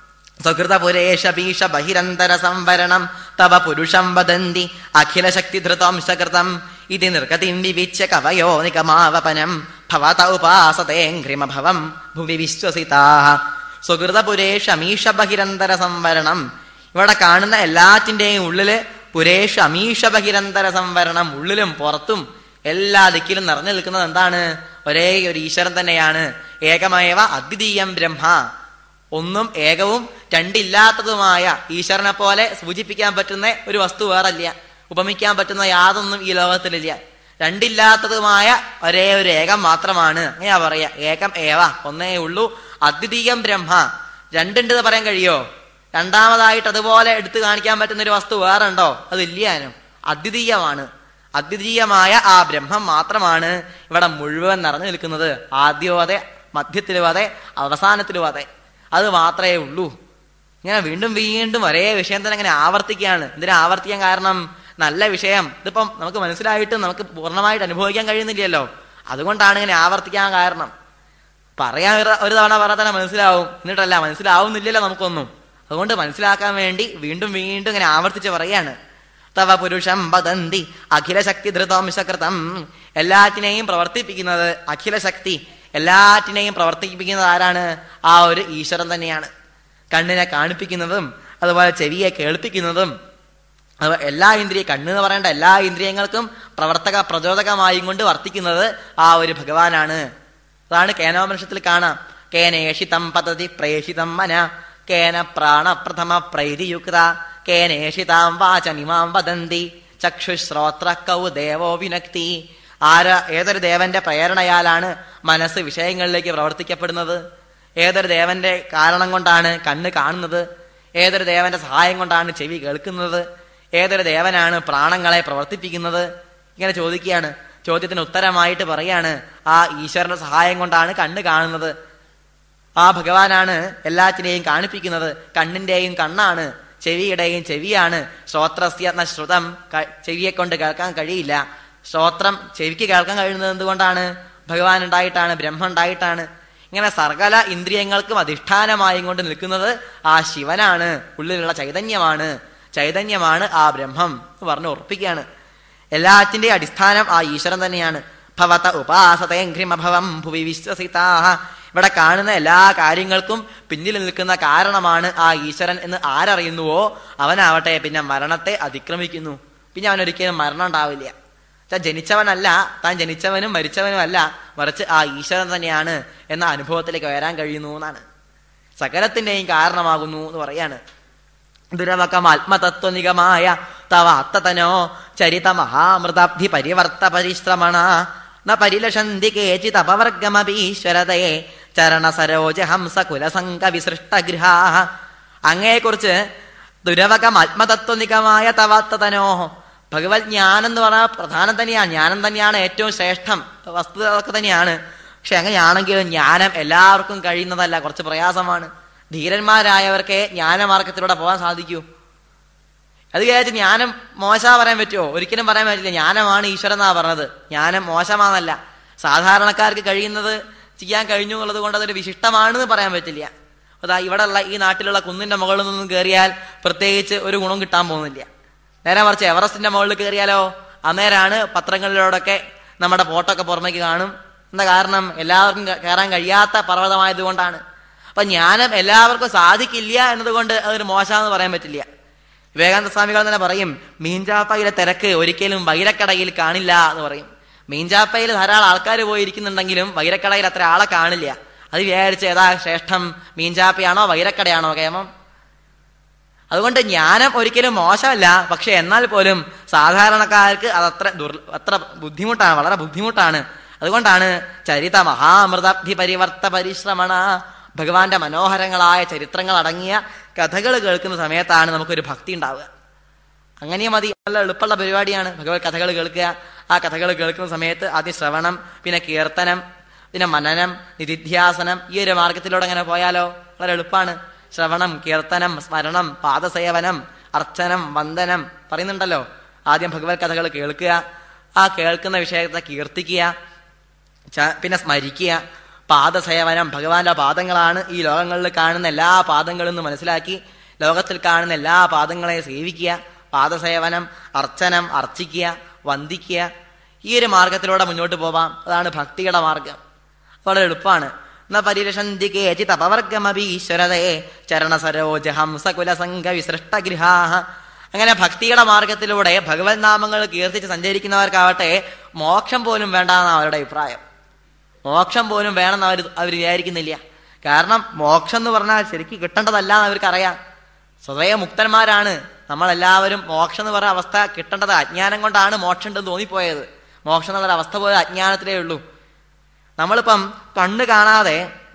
സ്വകൃതപുരേഷ ഭീഷ ബഹിരന്തര സംവരണം തവ പുരുഷം വദന്തി അഖില ശക്തി ധൃതംശകൃതം ഇത് നിർഗതിം വിവിച്യ കവയോ നിഗമാവപനം ഭവത ഉപാസതേഘ്രിമഭവം ഭുവി വിശ്വസിതാ സ്വകൃതപുരേഷ അമീഷ ബഹിരന്തര സംവരണം ഇവിടെ കാണുന്ന എല്ലാറ്റിന്റെയും ഉള്ളില് പുരേഷ അമീഷ ബഹിരന്തര സംവരണം ഉള്ളിലും പുറത്തും എല്ലാ ദിക്കിലും നിറഞ്ഞു നിൽക്കുന്നത് എന്താണ് ഒരേ ഒരു ഈശ്വരൻ തന്നെയാണ് ഏകമേവ അദ്വിതീയം ബ്രഹ്മ ഒന്നും ഏകവും രണ്ടില്ലാത്തതുമായ ഈശ്വരനെ പോലെ സൂചിപ്പിക്കാൻ പറ്റുന്ന ഒരു വസ്തു വേറല്ല ഉപമിക്കാൻ പറ്റുന്ന യാതൊന്നും ഈ ലോകത്തിലില്ല രണ്ടില്ലാത്തതുമായ ഒരേ ഒരു ഏകം മാത്രമാണ് അങ്ങനെയാ പറയാ ഏകം ഏവ ഒന്നേ ഉള്ളൂ അദ്വിതീയം ബ്രഹ്മ രണ്ടുണ്ടെന്ന് പറയാൻ കഴിയോ രണ്ടാമതായിട്ട് അതുപോലെ എടുത്തു കാണിക്കാൻ പറ്റുന്ന ഒരു വസ്തു വേറെ ഉണ്ടോ അതില്ലാനും അദ്വിതീയമാണ് അദ്വിതീയമായ ആ ബ്രഹ്മം മാത്രമാണ് ഇവിടെ മുഴുവൻ നിറഞ്ഞു നിൽക്കുന്നത് ആദ്യവും അതെ മധ്യത്തിലും അതെ അവസാനത്തിലും അതെ അത് മാത്രമേ ഉള്ളൂ ഇങ്ങനെ വീണ്ടും വീണ്ടും ഒരേ വിഷയം തന്നെ ഇങ്ങനെ ആവർത്തിക്കുകയാണ് എന്തിനാ ആവർത്തിക്കാൻ കാരണം നല്ല വിഷയം ഇതിപ്പം നമുക്ക് മനസ്സിലായിട്ട് നമുക്ക് പൂർണ്ണമായിട്ട് അനുഭവിക്കാൻ കഴിയുന്നില്ലല്ലോ അതുകൊണ്ടാണ് ഇങ്ങനെ ആവർത്തിക്കാൻ കാരണം പറയാൻ ഒരു ഒരു തവണ പറഞ്ഞാൽ തന്നെ മനസ്സിലാവും എന്നിട്ടല്ല മനസ്സിലാവുന്നില്ലല്ലോ നമുക്കൊന്നും അതുകൊണ്ട് മനസ്സിലാക്കാൻ വേണ്ടി വീണ്ടും വീണ്ടും ഇങ്ങനെ ആവർത്തിച്ച് പറയാണ് തവ പുരുഷം വദന്തി അഖില ശക്തി ധൃതംശകൃതം എല്ലാറ്റിനെയും പ്രവർത്തിപ്പിക്കുന്നത് അഖില ശക്തി എല്ലാറ്റിനെയും പ്രവർത്തിപ്പിക്കുന്നത് ആരാണ് ആ ഒരു ഈശ്വരൻ തന്നെയാണ് കണ്ണിനെ കാണിപ്പിക്കുന്നതും അതുപോലെ ചെവിയെ കേൾപ്പിക്കുന്നതും അത് എല്ലാ ഇന്ദ്രിയ കണ്ണ് എന്ന് പറയേണ്ട എല്ലാ ഇന്ദ്രിയങ്ങൾക്കും പ്രവർത്തക പ്രചോദകമായും കൊണ്ട് വർത്തിക്കുന്നത് ആ ഒരു ഭഗവാനാണ് അതാണ് കേനോപനിഷത്തിൽ കാണാം കേനേഷിതം പതതി പ്രേഷിതം മന കേന പ്രാണപ്രഥമ പ്രൈതിയുക്ത കേനേഷിതാം വാചനിമാം വദന്തി ചക്ഷുശ്രോത്ര കൗ ദേവോ വിനക്തി ആര ഏതൊരു ദേവന്റെ പ്രേരണയാലാണ് മനസ്സ് വിഷയങ്ങളിലേക്ക് പ്രവർത്തിക്കപ്പെടുന്നത് ഏതൊരു ദേവന്റെ കാരണം കൊണ്ടാണ് കണ്ണ് കാണുന്നത് ഏതൊരു ദേവന്റെ സഹായം കൊണ്ടാണ് ചെവി കേൾക്കുന്നത് ഏതൊരു ദേവനാണ് പ്രാണങ്ങളെ പ്രവർത്തിപ്പിക്കുന്നത് ഇങ്ങനെ ചോദിക്കുകയാണ് ചോദ്യത്തിന് ഉത്തരമായിട്ട് പറയാണ് ആ ഈശ്വരന്റെ സഹായം കൊണ്ടാണ് കണ്ണ് കാണുന്നത് ആ ഭഗവാനാണ് എല്ലാറ്റിനെയും കാണിപ്പിക്കുന്നത് കണ്ണിന്റെയും കണ്ണാണ് ചെവിയുടെയും ചെവിയാണ് ശ്രോത്രസ്യ എന്ന ശ്രുതം ക- ചെവിയെ കൊണ്ട് കേൾക്കാൻ കഴിയില്ല ശ്രോത്രം ചെവിക്ക് കേൾക്കാൻ കഴിയുന്നത് എന്തുകൊണ്ടാണ് ഭഗവാൻ ഉണ്ടായിട്ടാണ് ബ്രഹ്മ ഉണ്ടായിട്ടാണ് ഇങ്ങനെ സർഗല ഇന്ദ്രിയങ്ങൾക്കും അധിഷ്ഠാനമായും കൊണ്ട് നിൽക്കുന്നത് ആ ശിവനാണ് ഉള്ളിലുള്ള ചൈതന്യമാണ് ചൈതന്യമാണ് ആ ബ്രഹ്മം എന്ന് പറഞ്ഞ് ഉറപ്പിക്കുകയാണ് എല്ലാറ്റിന്റെയും അടിസ്ഥാനം ആ ഈശ്വരൻ തന്നെയാണ് ഭവത ഉപാസതേഘ്രിമഭവം ഭുവി വിശ്വസിതാ ഇവിടെ കാണുന്ന എല്ലാ കാര്യങ്ങൾക്കും പിന്നിൽ നിൽക്കുന്ന കാരണമാണ് ആ ഈശ്വരൻ എന്ന് ആരറിയുന്നുവോ അവനാവട്ടെ പിന്നെ മരണത്തെ അതിക്രമിക്കുന്നു പിന്നെ അവനൊരിക്കലും മരണം ഉണ്ടാവില്ല താൻ ജനിച്ചവനല്ല താൻ ജനിച്ചവനും മരിച്ചവനും അല്ല മറിച്ച് ആ ഈശ്വരൻ തന്നെയാണ് എന്ന അനുഭവത്തിലേക്ക് വരാൻ കഴിയുന്നു എന്നാണ് സകലത്തിന്റെയും കാരണമാകുന്നു എന്ന് പറയാണ് ദുരവകം ആത്മതത്വനികമായ തവ അത്തതനോ ചരിത മഹാമൃതാബ്ധി പരിവർത്ത പരിശ്രമണ ന പരിലഷന്തി കേചിത് അപവർഗമപീശ്വരതയെ ചരണ സരോജ ഹംസ കുലസംഗ വിസൃഷ്ടഗൃഹാ അങ്ങയെക്കുറിച്ച് ദുരവകം ആത്മതത്വനികമായ തവാത്തതനോ ഭഗവത് ജ്ഞാനം എന്ന് പറഞ്ഞാൽ പ്രധാനം തന്നെയാണ് ജ്ഞാനം തന്നെയാണ് ഏറ്റവും ശ്രേഷ്ഠം വസ്തുത അതൊക്കെ തന്നെയാണ് പക്ഷെ അങ്ങനെയാണെങ്കിലും ജ്ഞാനം എല്ലാവർക്കും കഴിയുന്നതല്ല കുറച്ച് പ്രയാസമാണ് ധീരന്മാരായവർക്കേ ജ്ഞാനമാർഗത്തിലൂടെ പോകാൻ സാധിക്കൂ അത് വിചാരിച്ച് ജ്ഞാനം മോശ പറയാൻ പറ്റുമോ ഒരിക്കലും പറയാൻ പറ്റില്ല ജ്ഞാനമാണ് ഈശ്വരൻ എന്നാ പറഞ്ഞത് ജ്ഞാനം മോശമാണെന്നല്ല സാധാരണക്കാർക്ക് കഴിയുന്നത് ചെയ്യാൻ കഴിഞ്ഞു എന്നുള്ളത് കൊണ്ട് അതൊരു വിശിഷ്ടമാണെന്ന് പറയാൻ പറ്റില്ല അതാ ഇവിടെയുള്ള ഈ നാട്ടിലുള്ള കുന്നിന്റെ മുകളിൽ നിന്നും കയറിയാൽ പ്രത്യേകിച്ച് ഒരു ഗുണം കിട്ടാൻ പോകുന്നില്ല നേരെ മറിച്ച് എവറസ്റ്റിന്റെ മുകളിൽ കയറിയാലോ അന്നേരമാണ് പത്രങ്ങളിലൂടെയൊക്കെ നമ്മുടെ ഫോട്ടോ ഒക്കെ പുറമേക്ക് കാണും എന്താ കാരണം എല്ലാവർക്കും കയറാൻ കഴിയാത്ത പർവ്വതമായതുകൊണ്ടാണ് അപ്പൊ ജ്ഞാനം എല്ലാവർക്കും സാധിക്കില്ല എന്നതുകൊണ്ട് അതൊരു മോശമെന്ന് പറയാൻ പറ്റില്ല വിവേകാനന്ദ സ്വാമികൾ തന്നെ പറയും മീൻചാപ്പയിലെ തിരക്ക് ഒരിക്കലും വൈരക്കടയിൽ കാണില്ല എന്ന് പറയും മീൻചാപ്പയിൽ ധാരാളം ആൾക്കാർ പോയി ഇരിക്കുന്നുണ്ടെങ്കിലും വൈരക്കടയിൽ അത്ര ആളെ കാണില്ല അത് വിചാരിച്ച് ഏതാ ശ്രേഷ്ഠം മീൻചാപ്പയാണോ വൈരക്കടയാണോ കേമം അതുകൊണ്ട് ജ്ഞാനം ഒരിക്കലും മോശമല്ല പക്ഷെ എന്നാൽ പോലും സാധാരണക്കാർക്ക് അതത്ര ദുർ അത്ര ബുദ്ധിമുട്ടാണ് വളരെ ബുദ്ധിമുട്ടാണ് അതുകൊണ്ടാണ് ചരിത മഹാമൃതാബ്ധി പരിവർത്ത പരിശ്രമണ ഭഗവാന്റെ മനോഹരങ്ങളായ ചരിത്രങ്ങൾ അടങ്ങിയ കഥകൾ കേൾക്കുന്ന സമയത്താണ് നമുക്കൊരു ഭക്തി ഉണ്ടാവുക അങ്ങനെ മതി നല്ല എളുപ്പമുള്ള പരിപാടിയാണ് ഭഗവത് കഥകൾ കേൾക്കുക ആ കഥകൾ കേൾക്കുന്ന സമയത്ത് ആദ്യം ശ്രവണം പിന്നെ കീർത്തനം പിന്നെ മനനം നിധിധ്യാസനം ഈ ഒരു മാർഗത്തിലൂടെ അങ്ങനെ പോയാലോ വളരെ എളുപ്പമാണ് ശ്രവണം കീർത്തനം സ്മരണം പാദസേവനം അർച്ചനം വന്ദനം പറയുന്നുണ്ടല്ലോ ആദ്യം ഭഗവത് കഥകൾ കേൾക്കുക ആ കേൾക്കുന്ന വിഷയത്തെ കീർത്തിക്കുക ച- പിന്നെ സ്മരിക്കുക പാദസേവനം ഭഗവാന്റെ പാദങ്ങളാണ് ഈ ലോകങ്ങളിൽ കാണുന്ന എല്ലാ പാദങ്ങളും എന്ന് മനസ്സിലാക്കി ലോകത്തിൽ കാണുന്ന എല്ലാ പാദങ്ങളെയും സേവിക്കുക പാദസേവനം അർച്ചനം അർച്ചിക്കുക വന്ദിക്കുക ഈ ഒരു മാർഗത്തിലൂടെ മുന്നോട്ട് പോവാം അതാണ് ഭക്തിയുടെ മാർഗം വളരെ എളുപ്പമാണ് ന പരിരക്ഷന്തി കേചിത് അപവർഗമപി ഈശ്വരതയെ ചരണ സരോജ ഹംസ കുലസംഘ വിസൃഷ്ടഗൃഹാ അങ്ങനെ ഭക്തിയുടെ മാർഗത്തിലൂടെ ഭഗവത് നാമങ്ങൾ കീർത്തിച്ച് സഞ്ചരിക്കുന്നവർക്കാവട്ടെ മോക്ഷം പോലും വേണ്ടെന്നാണ് അവരുടെ അഭിപ്രായം മോക്ഷം പോലും വേണമെന്ന് അവർ അവർ വിചാരിക്കുന്നില്ല കാരണം മോക്ഷം എന്ന് പറഞ്ഞാൽ ശരിക്കും കിട്ടേണ്ടതല്ല എന്ന് അവർക്കറിയാം സ്വതവേ മുക്തന്മാരാണ് നമ്മളെല്ലാവരും മോക്ഷം എന്ന് പറയുന്ന അവസ്ഥ കിട്ടേണ്ടത് അജ്ഞാനം കൊണ്ടാണ് മോക്ഷം ഉണ്ടെന്ന് തോന്നിപ്പോയത് മോക്ഷം എന്നുള്ള അവസ്ഥ പോലെ അജ്ഞാനത്തിലേ ഉള്ളൂ നമ്മളിപ്പം കണ്ണ് കാണാതെ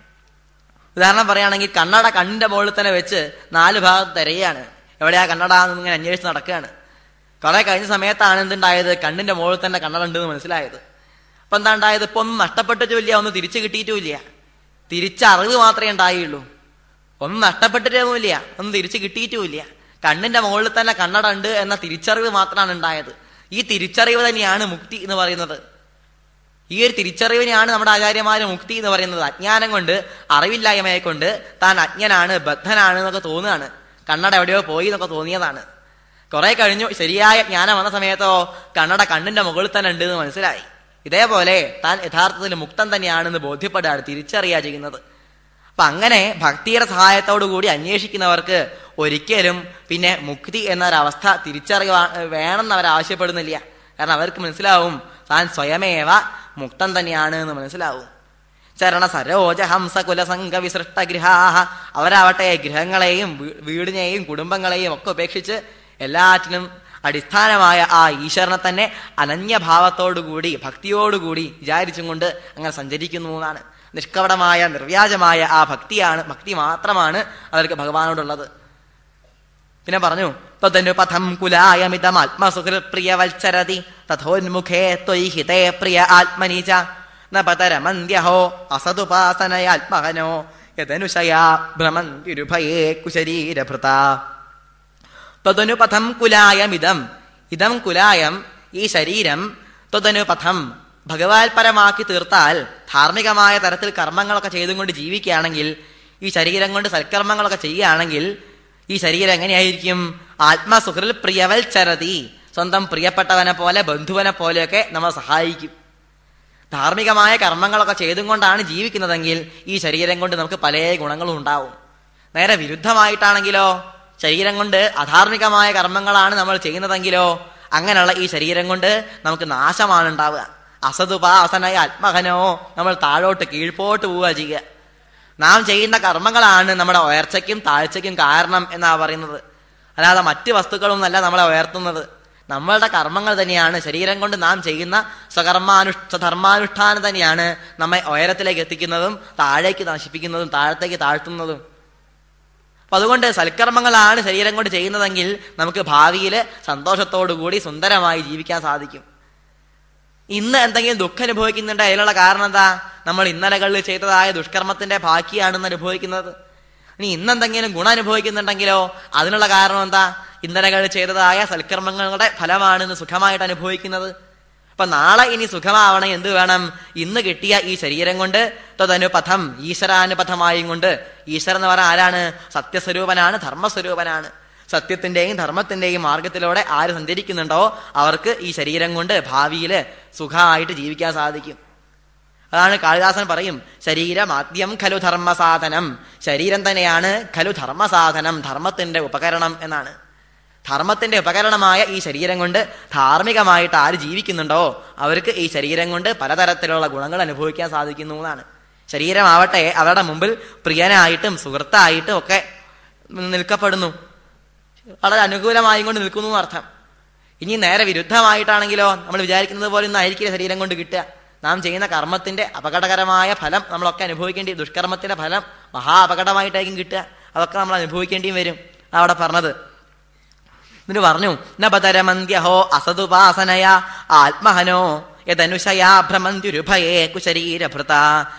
ഉദാഹരണം പറയുകയാണെങ്കിൽ കണ്ണട കണ്ണിന്റെ മുകളിൽ തന്നെ വെച്ച് നാല് ഭാഗത്ത് തിരയാണ് എവിടെയാ കണ്ണട എന്ന് ഇങ്ങനെ അന്വേഷിച്ച് നടക്കുകയാണ് കുറെ കഴിഞ്ഞ സമയത്താണ് എന്തുണ്ടായത് കണ്ണിന്റെ മുകളിൽ തന്നെ കണ്ണട ഉണ്ടെന്ന് മനസ്സിലായത് അപ്പൊ എന്താ ഉണ്ടായത് ഇപ്പൊ ഒന്നും നഷ്ടപ്പെട്ടിട്ടുമില്ല ഒന്നും തിരിച്ചു കിട്ടിയിട്ടുമില്ല തിരിച്ച അറിവ് മാത്രമേ ഉണ്ടായുള്ളൂ ഒന്നും നഷ്ടപ്പെട്ടിട്ടൊന്നുമില്ല ഒന്നും തിരിച്ചു കിട്ടിയിട്ടുമില്ല കണ്ണിന്റെ മുകളിൽ തന്നെ കണ്ണട ഉണ്ട് എന്ന തിരിച്ചറിവ് മാത്രമാണ് ഉണ്ടായത് ഈ തിരിച്ചറിവ് തന്നെയാണ് മുക്തി എന്ന് പറയുന്നത് ഈ ഒരു തിരിച്ചറിവിനെയാണ് നമ്മുടെ ആചാര്യമാര് മുക്തി എന്ന് പറയുന്നത് അജ്ഞാനം കൊണ്ട് അറിവില്ലായ്മയെ കൊണ്ട് താൻ അജ്ഞനാണ് ബദ്ധനാണ് എന്നൊക്കെ തോന്നുകയാണ് കണ്ണട എവിടെയോ പോയി എന്നൊക്കെ തോന്നിയതാണ് കുറെ കഴിഞ്ഞു ശരിയായ ജ്ഞാനം വന്ന സമയത്തോ കണ്ണട കണ്ണിന്റെ മുകളിൽ തന്നെ ഉണ്ട് എന്ന് മനസ്സിലായി ഇതേപോലെ താൻ യഥാർത്ഥത്തിൽ മുക്തൻ തന്നെയാണെന്ന് ബോധ്യപ്പെടുകയാണ് തിരിച്ചറിയുക ചെയ്യുന്നത് അപ്പൊ അങ്ങനെ ഭക്തിയുടെ സഹായത്തോടു കൂടി അന്വേഷിക്കുന്നവർക്ക് ഒരിക്കലും പിന്നെ മുക്തി എന്നൊരവസ്ഥ തിരിച്ചറിയുവാ വേണമെന്ന് അവർ ആവശ്യപ്പെടുന്നില്ല കാരണം അവർക്ക് മനസ്സിലാവും താൻ സ്വയമേവ മുക്തൻ തന്നെയാണ് എന്ന് മനസ്സിലാവും ചരണ സരോജ ഹംസ കുലസംഘ വിസൃഷ്ട ഗൃഹാഹ അവരാവട്ടെ ഗൃഹങ്ങളെയും വീ- വീടിനെയും കുടുംബങ്ങളെയും ഒക്കെ ഉപേക്ഷിച്ച് എല്ലാറ്റിനും അടിസ്ഥാനമായ ആ ഈശ്വരനെ തന്നെ അനന്യഭാവത്തോടുകൂടി ഭക്തിയോടുകൂടി വിചാരിച്ചും കൊണ്ട് അങ്ങനെ സഞ്ചരിക്കുന്നു എന്നാണ് നിഷ്കപടമായ നിർവ്യാജമായ ആ ഭക്തിയാണ് ഭക്തി മാത്രമാണ് അവർക്ക് ഭഗവാനോടുള്ളത് പിന്നെ പറഞ്ഞു തദനു പഥം കുലായമിതം ആത്മസുഹൃ പ്രിയ വത്സരതി തഥോന്മുഖേ ത്വയി ഹിതേ പ്രിയ ആത്മനി ച ന പതരമന്യഹോ അസതുപാസനയാത്മഹനോ യദനുശയാ ഭ്രമന്തിരുഭയേ കുശരീരഭൃത തദനു പഥം കുലായമിതം ഇതം കുലായം ഈ ശരീരം ത്വതനു പഥം ഭഗവാൽപരമാക്കി തീർത്താൽ ധാർമ്മികമായ തരത്തിൽ കർമ്മങ്ങളൊക്കെ ചെയ്തും കൊണ്ട് ജീവിക്കുകയാണെങ്കിൽ ഈ ശരീരം കൊണ്ട് സൽക്കർമ്മങ്ങളൊക്കെ ചെയ്യുകയാണെങ്കിൽ ഈ ശരീരം എങ്ങനെയായിരിക്കും ആത്മസുഹൃൽ പ്രിയവൽ ചരതി സ്വന്തം പ്രിയപ്പെട്ടവനെ പോലെ ബന്ധുവിനെ പോലെയൊക്കെ നമ്മൾ സഹായിക്കും ധാർമ്മികമായ കർമ്മങ്ങളൊക്കെ ചെയ്തും കൊണ്ടാണ് ജീവിക്കുന്നതെങ്കിൽ ഈ ശരീരം കൊണ്ട് നമുക്ക് പല ഗുണങ്ങളും ഉണ്ടാവും നേരെ വിരുദ്ധമായിട്ടാണെങ്കിലോ ശരീരം കൊണ്ട് അധാർമികമായ കർമ്മങ്ങളാണ് നമ്മൾ ചെയ്യുന്നതെങ്കിലോ അങ്ങനെയുള്ള ഈ ശരീരം കൊണ്ട് നമുക്ക് നാശമാണ് ഉണ്ടാവുക അസതുപാസനായ ആത്മഹനോ നമ്മൾ താഴോട്ട് കീഴ്പോട്ട് പോവുക ചെയ്യുക നാം ചെയ്യുന്ന കർമ്മങ്ങളാണ് നമ്മുടെ ഉയർച്ചയ്ക്കും താഴ്ചയ്ക്കും കാരണം എന്നാ പറയുന്നത് അല്ലാതെ മറ്റ് വസ്തുക്കളൊന്നല്ല നമ്മളെ ഉയർത്തുന്നത് നമ്മളുടെ കർമ്മങ്ങൾ തന്നെയാണ് ശരീരം കൊണ്ട് നാം ചെയ്യുന്ന സ്വകർമാനു സ്വധർമാനുഷ്ഠാനം തന്നെയാണ് നമ്മെ ഉയരത്തിലേക്ക് എത്തിക്കുന്നതും താഴേക്ക് നശിപ്പിക്കുന്നതും താഴത്തേക്ക് താഴ്ത്തുന്നതും അപ്പൊ അതുകൊണ്ട് സൽക്കർമ്മങ്ങളാണ് ശരീരം കൊണ്ട് ചെയ്യുന്നതെങ്കിൽ നമുക്ക് ഭാവിയിൽ സന്തോഷത്തോടുകൂടി സുന്ദരമായി ജീവിക്കാൻ സാധിക്കും ഇന്ന് എന്തെങ്കിലും ദുഃഖം അനുഭവിക്കുന്നുണ്ട് അതിനുള്ള കാരണം എന്താ നമ്മൾ ഇന്നലകളിൽ ചെയ്തതായ ദുഷ്കർമ്മത്തിന്റെ ബാക്കിയാണെന്ന് അനുഭവിക്കുന്നത് ഇനി ഇന്നെന്തെങ്കിലും ഗുണം അനുഭവിക്കുന്നുണ്ടെങ്കിലോ അതിനുള്ള കാരണം എന്താ ഇന്നലകളിൽ ചെയ്തതായ സൽക്കർമ്മങ്ങളുടെ ഫലമാണെന്ന് സുഖമായിട്ട് അനുഭവിക്കുന്നത് അപ്പൊ നാളെ ഇനി സുഖമാവണം എന്ത് വേണം ഇന്ന് കിട്ടിയ ഈ ശരീരം കൊണ്ട് തദനുപഥം ഈശ്വരാനുപഥമായും കൊണ്ട് ഈശ്വരൻ എന്ന് പറഞ്ഞാൽ ആരാണ് സത്യസ്വരൂപനാണ് ധർമ്മസ്വരൂപനാണ് സത്യത്തിന്റെയും ധർമ്മത്തിന്റെയും മാർഗത്തിലൂടെ ആര് സഞ്ചരിക്കുന്നുണ്ടോ അവർക്ക് ഈ ശരീരം കൊണ്ട് ഭാവിയിൽ സുഖമായിട്ട് ജീവിക്കാൻ സാധിക്കും അതാണ് കാളിദാസൻ പറയും ശരീരമാദ്യം ഖലു ധർമ്മസാധനം ശരീരം തന്നെയാണ് ഖലു ധർമ്മസാധനം ധർമ്മത്തിന്റെ ഉപകരണം എന്നാണ് ധർമ്മത്തിന്റെ ഉപകരണമായ ഈ ശരീരം കൊണ്ട് ധാർമ്മികമായിട്ട് ആര് ജീവിക്കുന്നുണ്ടോ അവർക്ക് ഈ ശരീരം കൊണ്ട് പലതരത്തിലുള്ള ഗുണങ്ങൾ അനുഭവിക്കാൻ സാധിക്കുന്നു എന്നാണ് ശരീരമാവട്ടെ അവരുടെ മുമ്പിൽ പ്രിയനായിട്ടും സുഹൃത്തായിട്ടും ഒക്കെ നിൽക്കപ്പെടുന്നു വളരെ അനുകൂലമായി കൊണ്ട് നിൽക്കുന്നു എന്നർത്ഥം ഇനി നേരെ വിരുദ്ധമായിട്ടാണെങ്കിലോ നമ്മൾ വിചാരിക്കുന്നത് പോലെ ഒന്നും ആയിരിക്കില്ല ശരീരം കൊണ്ട് കിട്ടുക നാം ചെയ്യുന്ന കർമ്മത്തിന്റെ അപകടകരമായ ഫലം നമ്മളൊക്കെ അനുഭവിക്കേണ്ടി ദുഷ്കർമ്മത്തിന്റെ ഫലം മഹാ അപകടമായിട്ടായിരിക്കും കിട്ടുക അതൊക്കെ നമ്മൾ അനുഭവിക്കേണ്ടിയും വരും അവിടെ പറഞ്ഞത് എന്നിട്ട് പറഞ്ഞു നപതരമന്ത്യഹോ അസതുപാസനയ ആത്മഹനോ യദനുശയാ ഭ്രമന്ത്യുരുഭയേ കുശരീരഭൃത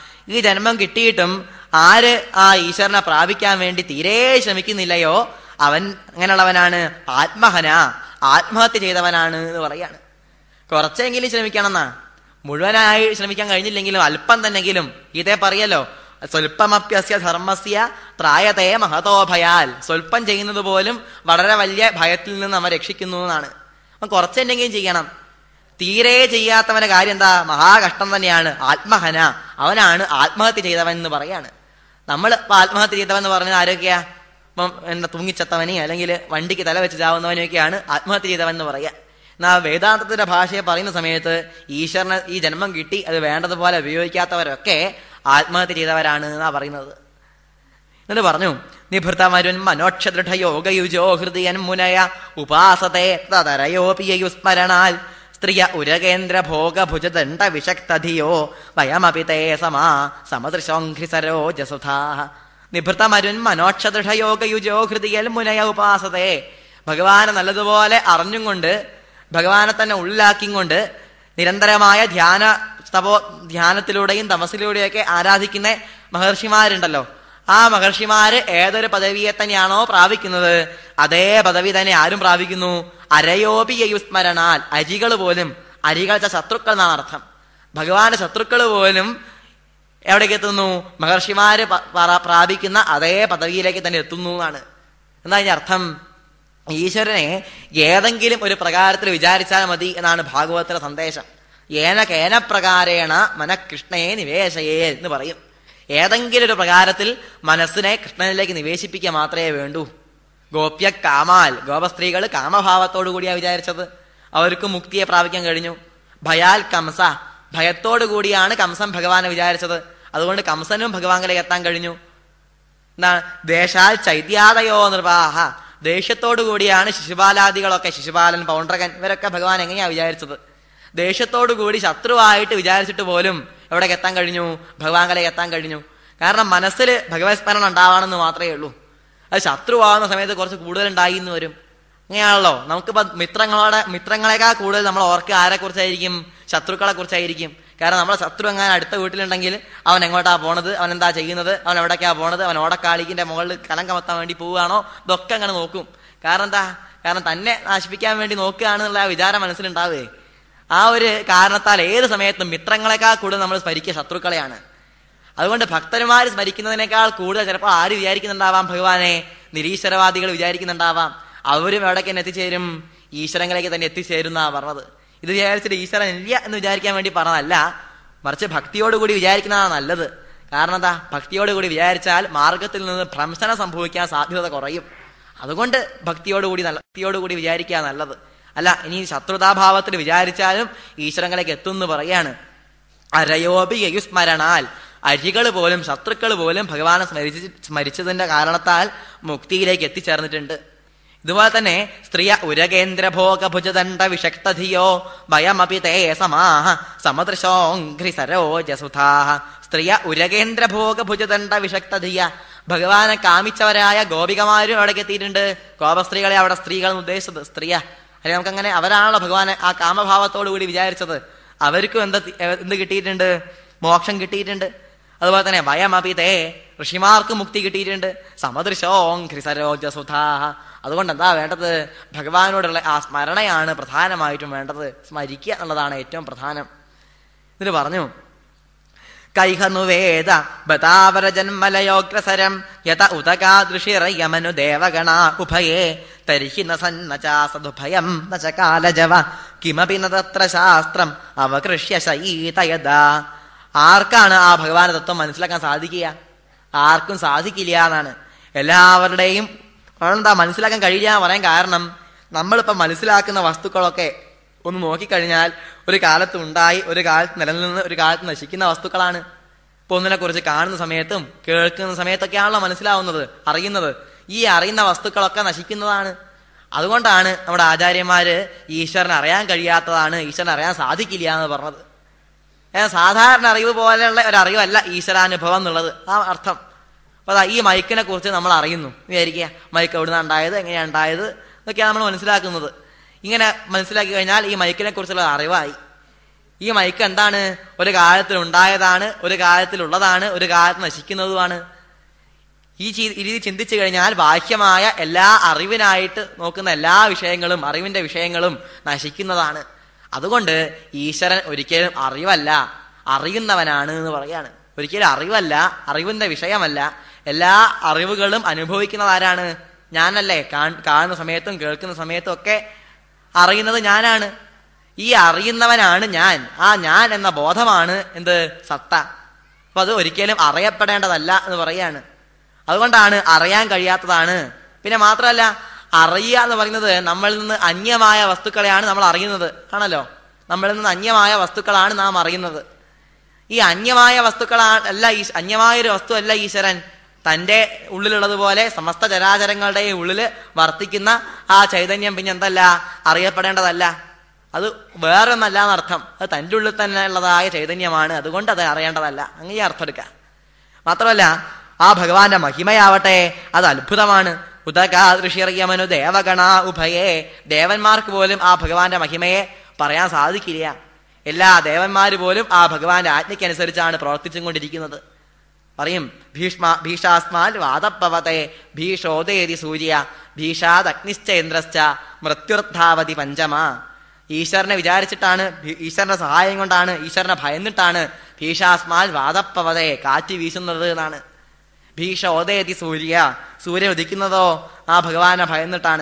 ഈ ജന്മം കിട്ടിയിട്ടും ആര് ആ ഈശ്വരനെ പ്രാപിക്കാൻ വേണ്ടി തീരെ ശ്രമിക്കുന്നില്ലയോ അവൻ അങ്ങനെയുള്ളവനാണ് ആത്മഹന ആത്മഹത്യ ചെയ്തവനാണ് എന്ന് പറയാണ് കുറച്ചെങ്കിലും ശ്രമിക്കണം എന്നാ മുഴുവനായി ശ്രമിക്കാൻ കഴിഞ്ഞില്ലെങ്കിലും അല്പം തന്നെങ്കിലും ഇതേ പറയല്ലോ സ്വൽപ്പമപ്യസ്യ ധർമ്മസ്യ പ്രായതേ മഹതോ ഭയാൽ സ്വൽപ്പം ചെയ്യുന്നത് പോലും വളരെ വലിയ ഭയത്തിൽ നിന്ന് നമ്മെ രക്ഷിക്കുന്നു എന്നാണ് അപ്പം കുറച്ചെന്തെങ്കിലും ചെയ്യണം തീരെ ചെയ്യാത്തവന്റെ കാര്യം എന്താ മഹാകഷ്ടം തന്നെയാണ് ആത്മഹന അവനാണ് ആത്മഹത്യ ചെയ്തവൻ എന്ന് പറയാണ് നമ്മൾ ഇപ്പൊ ആത്മഹത്യ ചെയ്തവൻ എന്ന് പറഞ്ഞാൽ ആരൊക്കെയാ ഇപ്പം എന്താ തൂങ്ങിച്ചത്തവനെയും അല്ലെങ്കിൽ വണ്ടിക്ക് തല വെച്ച് ചാവുന്നവനെയൊക്കെയാണ് ആത്മഹത്യ ചെയ്തവൻ എന്ന് പറയുക എന്നാ വേദാന്തത്തിന്റെ ഭാഷയെ പറയുന്ന സമയത്ത് ഈശ്വരന് ഈ ജന്മം കിട്ടി അത് വേണ്ടതുപോലെ ഉപയോഗിക്കാത്തവരൊക്കെ ആത്മഹത്യ ചെയ്തവരാണ് എന്നാ പറയുന്നത് എന്നിട്ട് പറഞ്ഞു നിഭൃതമരുൻ മനോക്ഷദൃഢ യോഗയുജോ ഹൃദയൻ മുനയ ഉപാസത്തെ തതരയോപിയുസ്മരണാൽ സ്ത്രീയ ഉരകേന്ദ്ര ഭോഗഭുജദണ്ഡ വിഷക്തധിയോ വയമപി തേ സമാ സമദൃശോഘ്രിസരോ ജസുധാ നിഭൃതമരുൻ മനോക്ഷദൃഢ യോഗയുജോ ഹൃദയൽ മുനയ ഉപാസത്തെ ഭഗവാനെ നല്ലതുപോലെ അറിഞ്ഞും കൊണ്ട് ഭഗവാനെ തന്നെ ഉള്ളിലാക്കിയും നിരന്തരമായ ധ്യാന തപോ ധ്യാനത്തിലൂടെയും തപസ്സിലൂടെയൊക്കെ ആരാധിക്കുന്ന മഹർഷിമാരുണ്ടല്ലോ ആ മഹർഷിമാര് ഏതൊരു പദവിയെ തന്നെയാണോ പ്രാപിക്കുന്നത് അതേ പദവി തന്നെ ആരും പ്രാപിക്കുന്നു അരയോപി യുസ്മരണാൽ അരികൾ പോലും അരികൾ ശത്രുക്കൾ എന്നാണ് അർത്ഥം ഭഗവാന്റെ ശത്രുക്കൾ പോലും എവിടേക്ക് എത്തുന്നു മഹർഷിമാര് പ- പറ- പ്രാപിക്കുന്ന അതേ പദവിയിലേക്ക് തന്നെ എത്തുന്നു എന്നാണ് എന്താ ഇതിന്റെ അർത്ഥം ഈശ്വരനെ ഏതെങ്കിലും ഒരു പ്രകാരത്തിൽ വിചാരിച്ചാൽ മതി എന്നാണ് ഭാഗവതത്തിലെ സന്ദേശം ഏന കേന പ്രകാരേണ മനഃകൃഷ്ണയെ നിവേശയേ എന്ന് പറയും ഏതെങ്കിലും ഒരു പ്രകാരത്തിൽ മനസ്സിനെ കൃഷ്ണനിലേക്ക് നിവേശിപ്പിക്കുക മാത്രമേ വേണ്ടൂ ഗോപ്യ കാമാൽ ഗോപസ്ത്രീകൾ കാമഭാവത്തോടു കൂടിയാ വിചാരിച്ചത് അവർക്ക് മുക്തിയെ പ്രാപിക്കാൻ കഴിഞ്ഞു ഭയാൽ കംസ ഭയത്തോടു കൂടിയാണ് കംസൻ ഭഗവാനെ വിചാരിച്ചത് അതുകൊണ്ട് കംസനും ഭഗവാനിലേക്ക് എത്താൻ കഴിഞ്ഞു എന്താണ് ദേശാൽ ചൈത്യാദയോ നിർവാഹ ദേഷ്യത്തോടു കൂടിയാണ് ശിശുപാലാദികളൊക്കെ ശിശുപാലൻ പൗണ്ഡ്രകൻ ഇവരൊക്കെ ഭഗവാൻ എങ്ങനെയാ വിചാരിച്ചത് ദേഷ്യത്തോടു കൂടി ശത്രുവായിട്ട് വിചാരിച്ചിട്ട് പോലും എവിടേക്ക് എത്താൻ കഴിഞ്ഞു ഭഗവാനിലേക്ക് എത്താൻ കഴിഞ്ഞു കാരണം മനസ്സിൽ ഭഗവത് സ്മരണ ഉണ്ടാവണമെന്ന് മാത്രമേ ഉള്ളൂ അത് ശത്രുവാകുന്ന സമയത്ത് കുറച്ച് കൂടുതൽ ഉണ്ടായി എന്ന് വരും അങ്ങനെയാണല്ലോ നമുക്കിപ്പോ മിത്രങ്ങളോടെ മിത്രങ്ങളെക്കാൾ കൂടുതൽ നമ്മൾ ഓർക്കുക ആരെ കുറിച്ചായിരിക്കും ശത്രുക്കളെ കുറിച്ചായിരിക്കും കാരണം നമ്മളെ ശത്രു എങ്ങനെ അടുത്ത വീട്ടിലുണ്ടെങ്കിൽ അവൻ എങ്ങോട്ടാ പോണത് അവൻ എന്താ ചെയ്യുന്നത് അവൻ എവിടേക്കാ പോണത് അവൻ ഓടക്കാളിക്കിന്റെ മുകളിൽ കലം കമത്താൻ വേണ്ടി പോവുകയാണോ ഇതൊക്കെ അങ്ങനെ നോക്കും കാരണം എന്താ കാരണം തന്നെ നശിപ്പിക്കാൻ വേണ്ടി നോക്കുകയാണെന്നുള്ള ആ വിചാരം മനസ്സിലുണ്ടാവേ ആ ഒരു കാരണത്താൽ ഏത് സമയത്തും മിത്രങ്ങളെക്കാൾ കൂടുതൽ നമ്മൾ സ്മരിക്കുക ശത്രുക്കളെയാണ് അതുകൊണ്ട് ഭക്തന്മാർ സ്മരിക്കുന്നതിനേക്കാൾ കൂടുതൽ ചിലപ്പോൾ ആര് വിചാരിക്കുന്നുണ്ടാവാം ഭഗവാനെ നിരീശ്വരവാദികൾ വിചാരിക്കുന്നുണ്ടാവാം അവരും എവിടേക്ക് തന്നെ എത്തിച്ചേരും ഈശ്വരങ്ങളിലേക്ക് തന്നെ എത്തിച്ചേരുന്നാ പറഞ്ഞത് ഇത് വിചാരിച്ചിട്ട് ഈശ്വരൻ ഇല്ല എന്ന് വിചാരിക്കാൻ വേണ്ടി പറഞ്ഞതല്ല മറിച്ച് ഭക്തിയോടുകൂടി വിചാരിക്കുന്നതാണ് നല്ലത് കാരണം എന്താ ഭക്തിയോടുകൂടി വിചാരിച്ചാൽ മാർഗത്തിൽ നിന്ന് ഭ്രംശനം സംഭവിക്കാൻ സാധ്യത കുറയും അതുകൊണ്ട് ഭക്തിയോടുകൂടി നല്ല ഭക്തിയോടുകൂടി വിചാരിക്കുക നല്ലത് അല്ല ഇനി ശത്രുതാഭാവത്തിൽ വിചാരിച്ചാലും ഈശ്വരങ്ങളിലേക്ക് എത്തും എന്ന് പറയാണ് അരയോപി യയുസ്മരണാൽ അരികൾ പോലും ശത്രുക്കൾ പോലും ഭഗവാനെ സ്മരിച്ച് സ്മരിച്ചതിന്റെ കാരണത്താൽ മുക്തിയിലേക്ക് എത്തിച്ചേർന്നിട്ടുണ്ട് ഇതുപോലെ തന്നെ സ്ത്രീയ ഉരകേന്ദ്രഭോഗ ഭുജദണ്ഡ വിഷക്തധിയോ ഭയമപി തേ സമാഹ സമദൃശോഘ്രി സരോജസുധാഹ സ്ത്രീയ ഉരകേന്ദ്രഭോഗ ഭുജദണ്ഡ വിഷക്തധിയ ഭഗവാനെ കാമിച്ചവരായ ഗോപികമാരും അവിടേക്ക് എത്തിയിട്ടുണ്ട് ഗോപസ്ത്രീകളെ അവിടെ സ്ത്രീകൾ എന്ന് ഉദ്ദേശിച്ചത് സ്ത്രീയ അല്ലെ നമുക്കങ്ങനെ അവരാണല്ലോ ഭഗവാനെ ആ കാമഭാവത്തോടു കൂടി വിചാരിച്ചത് അവർക്കും എന്താ എന്ത് കിട്ടിയിട്ടുണ്ട് മോക്ഷം കിട്ടിയിട്ടുണ്ട് അതുപോലെ തന്നെ വയമപിതേ ഋഷിമാർക്ക് മുക്തി കിട്ടിയിട്ടുണ്ട് സമദൃശോം ഘ്രിസരോജസുധാഹ അതുകൊണ്ട് എന്താ വേണ്ടത് ഭഗവാനോടുള്ള ആ സ്മരണയാണ് പ്രധാനമായിട്ടും വേണ്ടത് സ്മരിക്കുക എന്നുള്ളതാണ് ഏറ്റവും പ്രധാനം ഇതിന് പറഞ്ഞു കൈഹനുവേദ ബതാവര ജന്മലയോഗ്രസരം യത ഉദകാദൃഷിറയമനു ദേവഗണ ഉഭയേ തരിഹി ന സന്നചാസതുഭയം ന ച കാലജവ കിമപി ന തത്ര ശാസ്ത്രം അവകൃഷ്യ ശയീതയത ആർക്കാണ് ആ ഭഗവാന്റെ തത്വം മനസ്സിലാക്കാൻ സാധിക്കുക ആർക്കും സാധിക്കില്ല എന്നാണ് എല്ലാവരുടെയും എന്താ മനസ്സിലാക്കാൻ കഴിയില്ല എന്ന് പറയാൻ കാരണം നമ്മളിപ്പോ മനസ്സിലാക്കുന്ന വസ്തുക്കളൊക്കെ ഒന്ന് നോക്കിക്കഴിഞ്ഞാൽ ഒരു കാലത്ത് ഉണ്ടായി ഒരു കാലത്ത് നിലനിന്ന് ഒരു കാലത്ത് നശിക്കുന്ന വസ്തുക്കളാണ് ഇപ്പൊ ഒന്നിനെ കുറിച്ച് കാണുന്ന സമയത്തും കേൾക്കുന്ന സമയത്തൊക്കെയാണല്ലോ മനസ്സിലാവുന്നത് അറിയുന്നത് ഈ അറിയുന്ന വസ്തുക്കളൊക്കെ നശിക്കുന്നതാണ് അതുകൊണ്ടാണ് നമ്മുടെ ആചാര്യന്മാര് ഈശ്വരനെ അറിയാൻ കഴിയാത്തതാണ് ഈശ്വരനെ അറിയാൻ സാധിക്കില്ല എന്ന് പറഞ്ഞത് ഏ, സാധാരണ അറിവ് പോലെയുള്ള ഒരു അറിവല്ല ഈശ്വരാനുഭവം എന്നുള്ളത് ആ അർത്ഥം അപ്പൊ അതാ ഈ മൈക്കിനെ കുറിച്ച് നമ്മൾ അറിയുന്നു വിചാരിക്കുക മൈക്ക് എവിടുന്ന ഉണ്ടായത് എങ്ങനെയാണ് ഉണ്ടായത് എന്നൊക്കെയാണ് നമ്മൾ മനസ്സിലാക്കുന്നത് ഇങ്ങനെ മനസ്സിലാക്കി കഴിഞ്ഞാൽ ഈ മൈക്കിനെ കുറിച്ചുള്ള അറിവായി ഈ മൈക്ക് എന്താണ് ഒരു കാലത്തിൽ ഉണ്ടായതാണ് ഒരു കാലത്തിലുള്ളതാണ് ഒരു കാലത്ത് നശിക്കുന്നതുമാണ് ഈ ചി- ഈ രീതി ചിന്തിച്ചു കഴിഞ്ഞാൽ ബാഹ്യമായ എല്ലാ അറിവിനായിട്ട് നോക്കുന്ന എല്ലാ വിഷയങ്ങളും അറിവിന്റെ വിഷയങ്ങളും നശിക്കുന്നതാണ് അതുകൊണ്ട് ഈശ്വരൻ ഒരിക്കലും അറിവല്ല അറിയുന്നവനാണ് എന്ന് പറയാണ് ഒരിക്കലും അറിവല്ല അറിവിന്റെ വിഷയമല്ല എല്ലാ അറിവുകളും അനുഭവിക്കുന്നത് ആരാണ് ഞാനല്ലേ കാൺ- കാണുന്ന സമയത്തും കേൾക്കുന്ന സമയത്തും ഒക്കെ അറിയുന്നത് ഞാനാണ് ഈ അറിയുന്നവനാണ് ഞാൻ ആ ഞാൻ എന്ന ബോധമാണ് എന്ത് സത്ത അപ്പൊ അത് ഒരിക്കലും അറിയപ്പെടേണ്ടതല്ല എന്ന് പറയാണ് അതുകൊണ്ടാണ് അറിയാൻ കഴിയാത്തതാണ് പിന്നെ മാത്രമല്ല അറിയുക എന്ന് പറയുന്നത് നമ്മളിൽ നിന്ന് അന്യമായ വസ്തുക്കളെയാണ് നമ്മൾ അറിയുന്നത് ആണല്ലോ നമ്മളിൽ നിന്ന് അന്യമായ വസ്തുക്കളാണ് നാം അറിയുന്നത് ഈ അന്യമായ വസ്തുക്കളാണ് അല്ല ഈ അന്യമായൊരു വസ്തു അല്ല ഈശ്വരൻ തന്റെ ഉള്ളിലുള്ളതുപോലെ സമസ്ത ചരാചരങ്ങളുടെ ഉള്ളിൽ വർത്തിക്കുന്ന ആ ചൈതന്യം പിന്നെ എന്തല്ല അറിയപ്പെടേണ്ടതല്ല അത് വേറെ ഒന്നല്ല എന്നർത്ഥം അത് തൻ്റെ ഉള്ളിൽ തന്നെ ഉള്ളതായ ചൈതന്യമാണ് അതുകൊണ്ട് അത് അറിയേണ്ടതല്ല അങ്ങനെ അർത്ഥം എടുക്കാം മാത്രമല്ല ആ ഭഗവാന്റെ മഹിമയാവട്ടെ അത് അത്ഭുതമാണ് ഉദകാദൃശ്യറിയമനു ദേവഗണ ഉഭയേ ദേവന്മാർക്ക് പോലും ആ ഭഗവാന്റെ മഹിമയെ പറയാൻ സാധിക്കില്ല എല്ലാ ദേവന്മാര് പോലും ആ ഭഗവാന്റെ ആജ്ഞയ്ക്കനുസരിച്ചാണ് പ്രവർത്തിച്ചും കൊണ്ടിരിക്കുന്നത് പറയും ഭീഷ്മ ഭീഷാസ്മാൽ വാദപ്പവത്തെ ഭീഷോദേതി സൂര്യ ഭീഷാദ് അഗ്നിശ്ചേന്ദ്രശ്ച മൃത്യുർത്ഥാവതി പഞ്ചമ ഈശ്വരനെ വിചാരിച്ചിട്ടാണ് ഭീ- ഈശ്വരന്റെ സഹായം കൊണ്ടാണ് ഈശ്വരനെ ഭയന്നിട്ടാണ് ഭീഷാസ്മാൽ വാദപ്പവതെ കാറ്റ് വീശുന്നത് എന്നാണ് ഭീഷോദേതി സൂര്യ സൂര്യൻ ഉദിക്കുന്നതോ ആ ഭഗവാനെ ഭയന്നിട്ടാണ്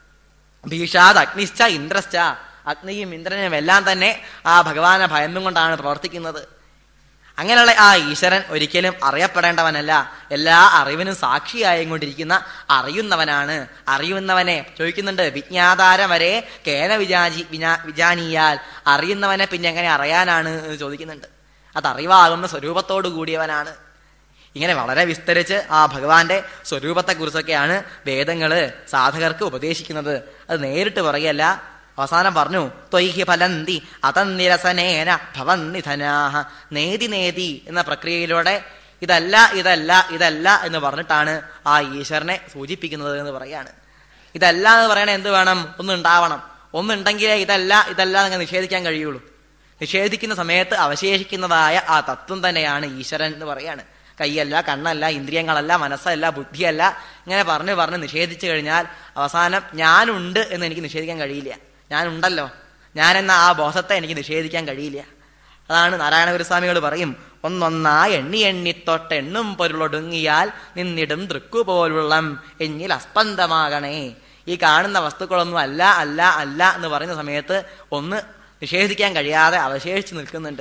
ഭീഷാദ് അഗ്നിശ്ച ഇന്ദ്രശ്ച അഗ്നിയും ഇന്ദ്രനും എല്ലാം തന്നെ ആ ഭഗവാനെ ഭയന്നും കൊണ്ടാണ് പ്രവർത്തിക്കുന്നത് അങ്ങനെയുള്ള ആ ഈശ്വരൻ ഒരിക്കലും അറിയപ്പെടേണ്ടവനല്ല എല്ലാ അറിവിനും സാക്ഷിയായും കൊണ്ടിരിക്കുന്ന അറിയുന്നവനാണ് അറിയുന്നവനെ ചോദിക്കുന്നുണ്ട് വിജ്ഞാതാരം വരെ കേന വിജാജി വിനാ വിജാനീയാൽ അറിയുന്നവനെ പിന്നെ എങ്ങനെ അറിയാനാണ് എന്ന് ചോദിക്കുന്നുണ്ട് അത് അറിവാകുന്ന സ്വരൂപത്തോടു കൂടിയവനാണ് ഇങ്ങനെ വളരെ വിസ്തരിച്ച് ആ ഭഗവാന്റെ സ്വരൂപത്തെക്കുറിച്ചൊക്കെയാണ് വേദങ്ങള് സാധകർക്ക് ഉപദേശിക്കുന്നത് അത് നേരിട്ട് പറയല്ല അവസാനം പറഞ്ഞു ത്വൈഹി ഫലന്തി അതന്നിരസനേന ഭവന്നിധനാഹ നേതി നേതി എന്ന പ്രക്രിയയിലൂടെ ഇതല്ല ഇതല്ല ഇതല്ല എന്ന് പറഞ്ഞിട്ടാണ് ആ ഈശ്വരനെ സൂചിപ്പിക്കുന്നത് എന്ന് പറയാണ് ഇതല്ല എന്ന് പറയണ എന്ത് വേണം ഒന്നുണ്ടാവണം ഒന്നുണ്ടെങ്കിലേ ഇതല്ല ഇതല്ല എന്ന് നിഷേധിക്കാൻ കഴിയുള്ളൂ നിഷേധിക്കുന്ന സമയത്ത് അവശേഷിക്കുന്നതായ ആ തത്വം തന്നെയാണ് ഈശ്വരൻ എന്ന് പറയാണ് കൈയല്ല കണ്ണല്ല ഇന്ദ്രിയങ്ങളല്ല മനസ്സല്ല ബുദ്ധിയല്ല ഇങ്ങനെ പറഞ്ഞ് പറഞ്ഞ് നിഷേധിച്ചു കഴിഞ്ഞാൽ അവസാനം ഞാനുണ്ട് എന്ന് എനിക്ക് നിഷേധിക്കാൻ കഴിയില്ല ഞാനുണ്ടല്ലോ ഞാനെന്ന ആ ബോധത്തെ എനിക്ക് നിഷേധിക്കാൻ കഴിയില്ല അതാണ് നാരായണ ഗുരുസ്വാമികൾ പറയും ഒന്നൊന്നായി എണ്ണി എണ്ണി തൊട്ട് എണ്ണും പൊരുളൊടുങ്ങിയാൽ നിന്നിടും ദൃക്കുപോലുള്ളം എന്നിൽ അസ്പന്ദമാകണേ ഈ കാണുന്ന വസ്തുക്കളൊന്നും അല്ല അല്ല അല്ല എന്ന് പറയുന്ന സമയത്ത് ഒന്ന് നിഷേധിക്കാൻ കഴിയാതെ അവശേഷിച്ച് നിൽക്കുന്നുണ്ട്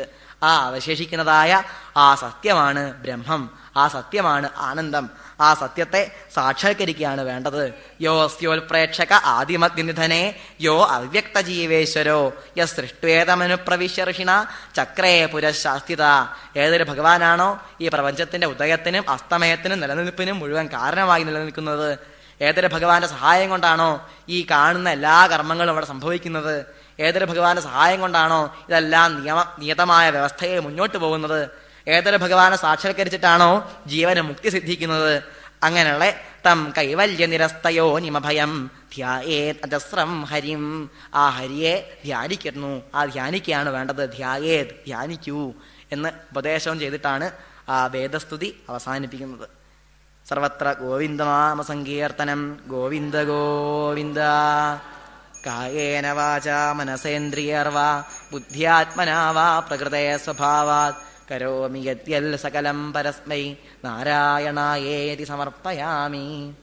ആ അവശേഷിക്കുന്നതായ ആ സത്യമാണ് ബ്രഹ്മം ആ സത്യമാണ് ആനന്ദം ആ സത്യത്തെ സാക്ഷാത്കരിക്കുകയാണ് വേണ്ടത് യോ സ്യോൽപ്രേക്ഷക ആദിമഗ്നിധനെ യോ അവ്യക്ത ജീവേശ്വരോ യ സൃഷ്ടുവേതമനു പ്രവിശ്യ ഋഷിണ ചക്രേ പുരശാസ്തിത ഏതൊരു ഭഗവാനാണോ ഈ പ്രപഞ്ചത്തിന്റെ ഉദയത്തിനും അസ്തമയത്തിനും നിലനിൽപ്പിനും മുഴുവൻ കാരണമായി നിലനിൽക്കുന്നത് ഏതൊരു ഭഗവാന്റെ സഹായം കൊണ്ടാണോ ഈ കാണുന്ന എല്ലാ കർമ്മങ്ങളും അവിടെ സംഭവിക്കുന്നത് ഏതൊരു ഭഗവാന്റെ സഹായം കൊണ്ടാണോ ഇതെല്ലാം നിയമ നിയതമായ വ്യവസ്ഥയെ മുന്നോട്ട് പോകുന്നത് ഏതൊരു ഭഗവാനെ സാക്ഷാത്കരിച്ചിട്ടാണോ ജീവന് മുക്തി സിദ്ധിക്കുന്നത് അങ്ങനെയുള്ള തം കൈവല്യ നിരസ്തയോ നിമഭയം ധ്യായേ അജസ്രം ഹരിം ആ ഹരിയെ ധ്യാനിക്കുന്നു ആ ധ്യാനിക്കുകയാണ് വേണ്ടത് ധ്യായേ ധ്യാനിക്കൂ എന്ന് ഉപദേശവും ചെയ്തിട്ടാണ് ആ വേദസ്തുതി അവസാനിപ്പിക്കുന്നത് സർവത്ര ഗോവിന്ദമാമ സങ്കീർത്തനം ഗോവിന്ദ ഗോവിന്ദ കായേന വാച മനസേന്ദ്രിയർവാ ബുദ്ധ്യാത്മനാ വാ പ്രകൃതേ സ്വഭാവാത് കരോമി യദ്യൽ സകലം പരസ്മൈ നാരായണായേതി സമർപ്പയാമി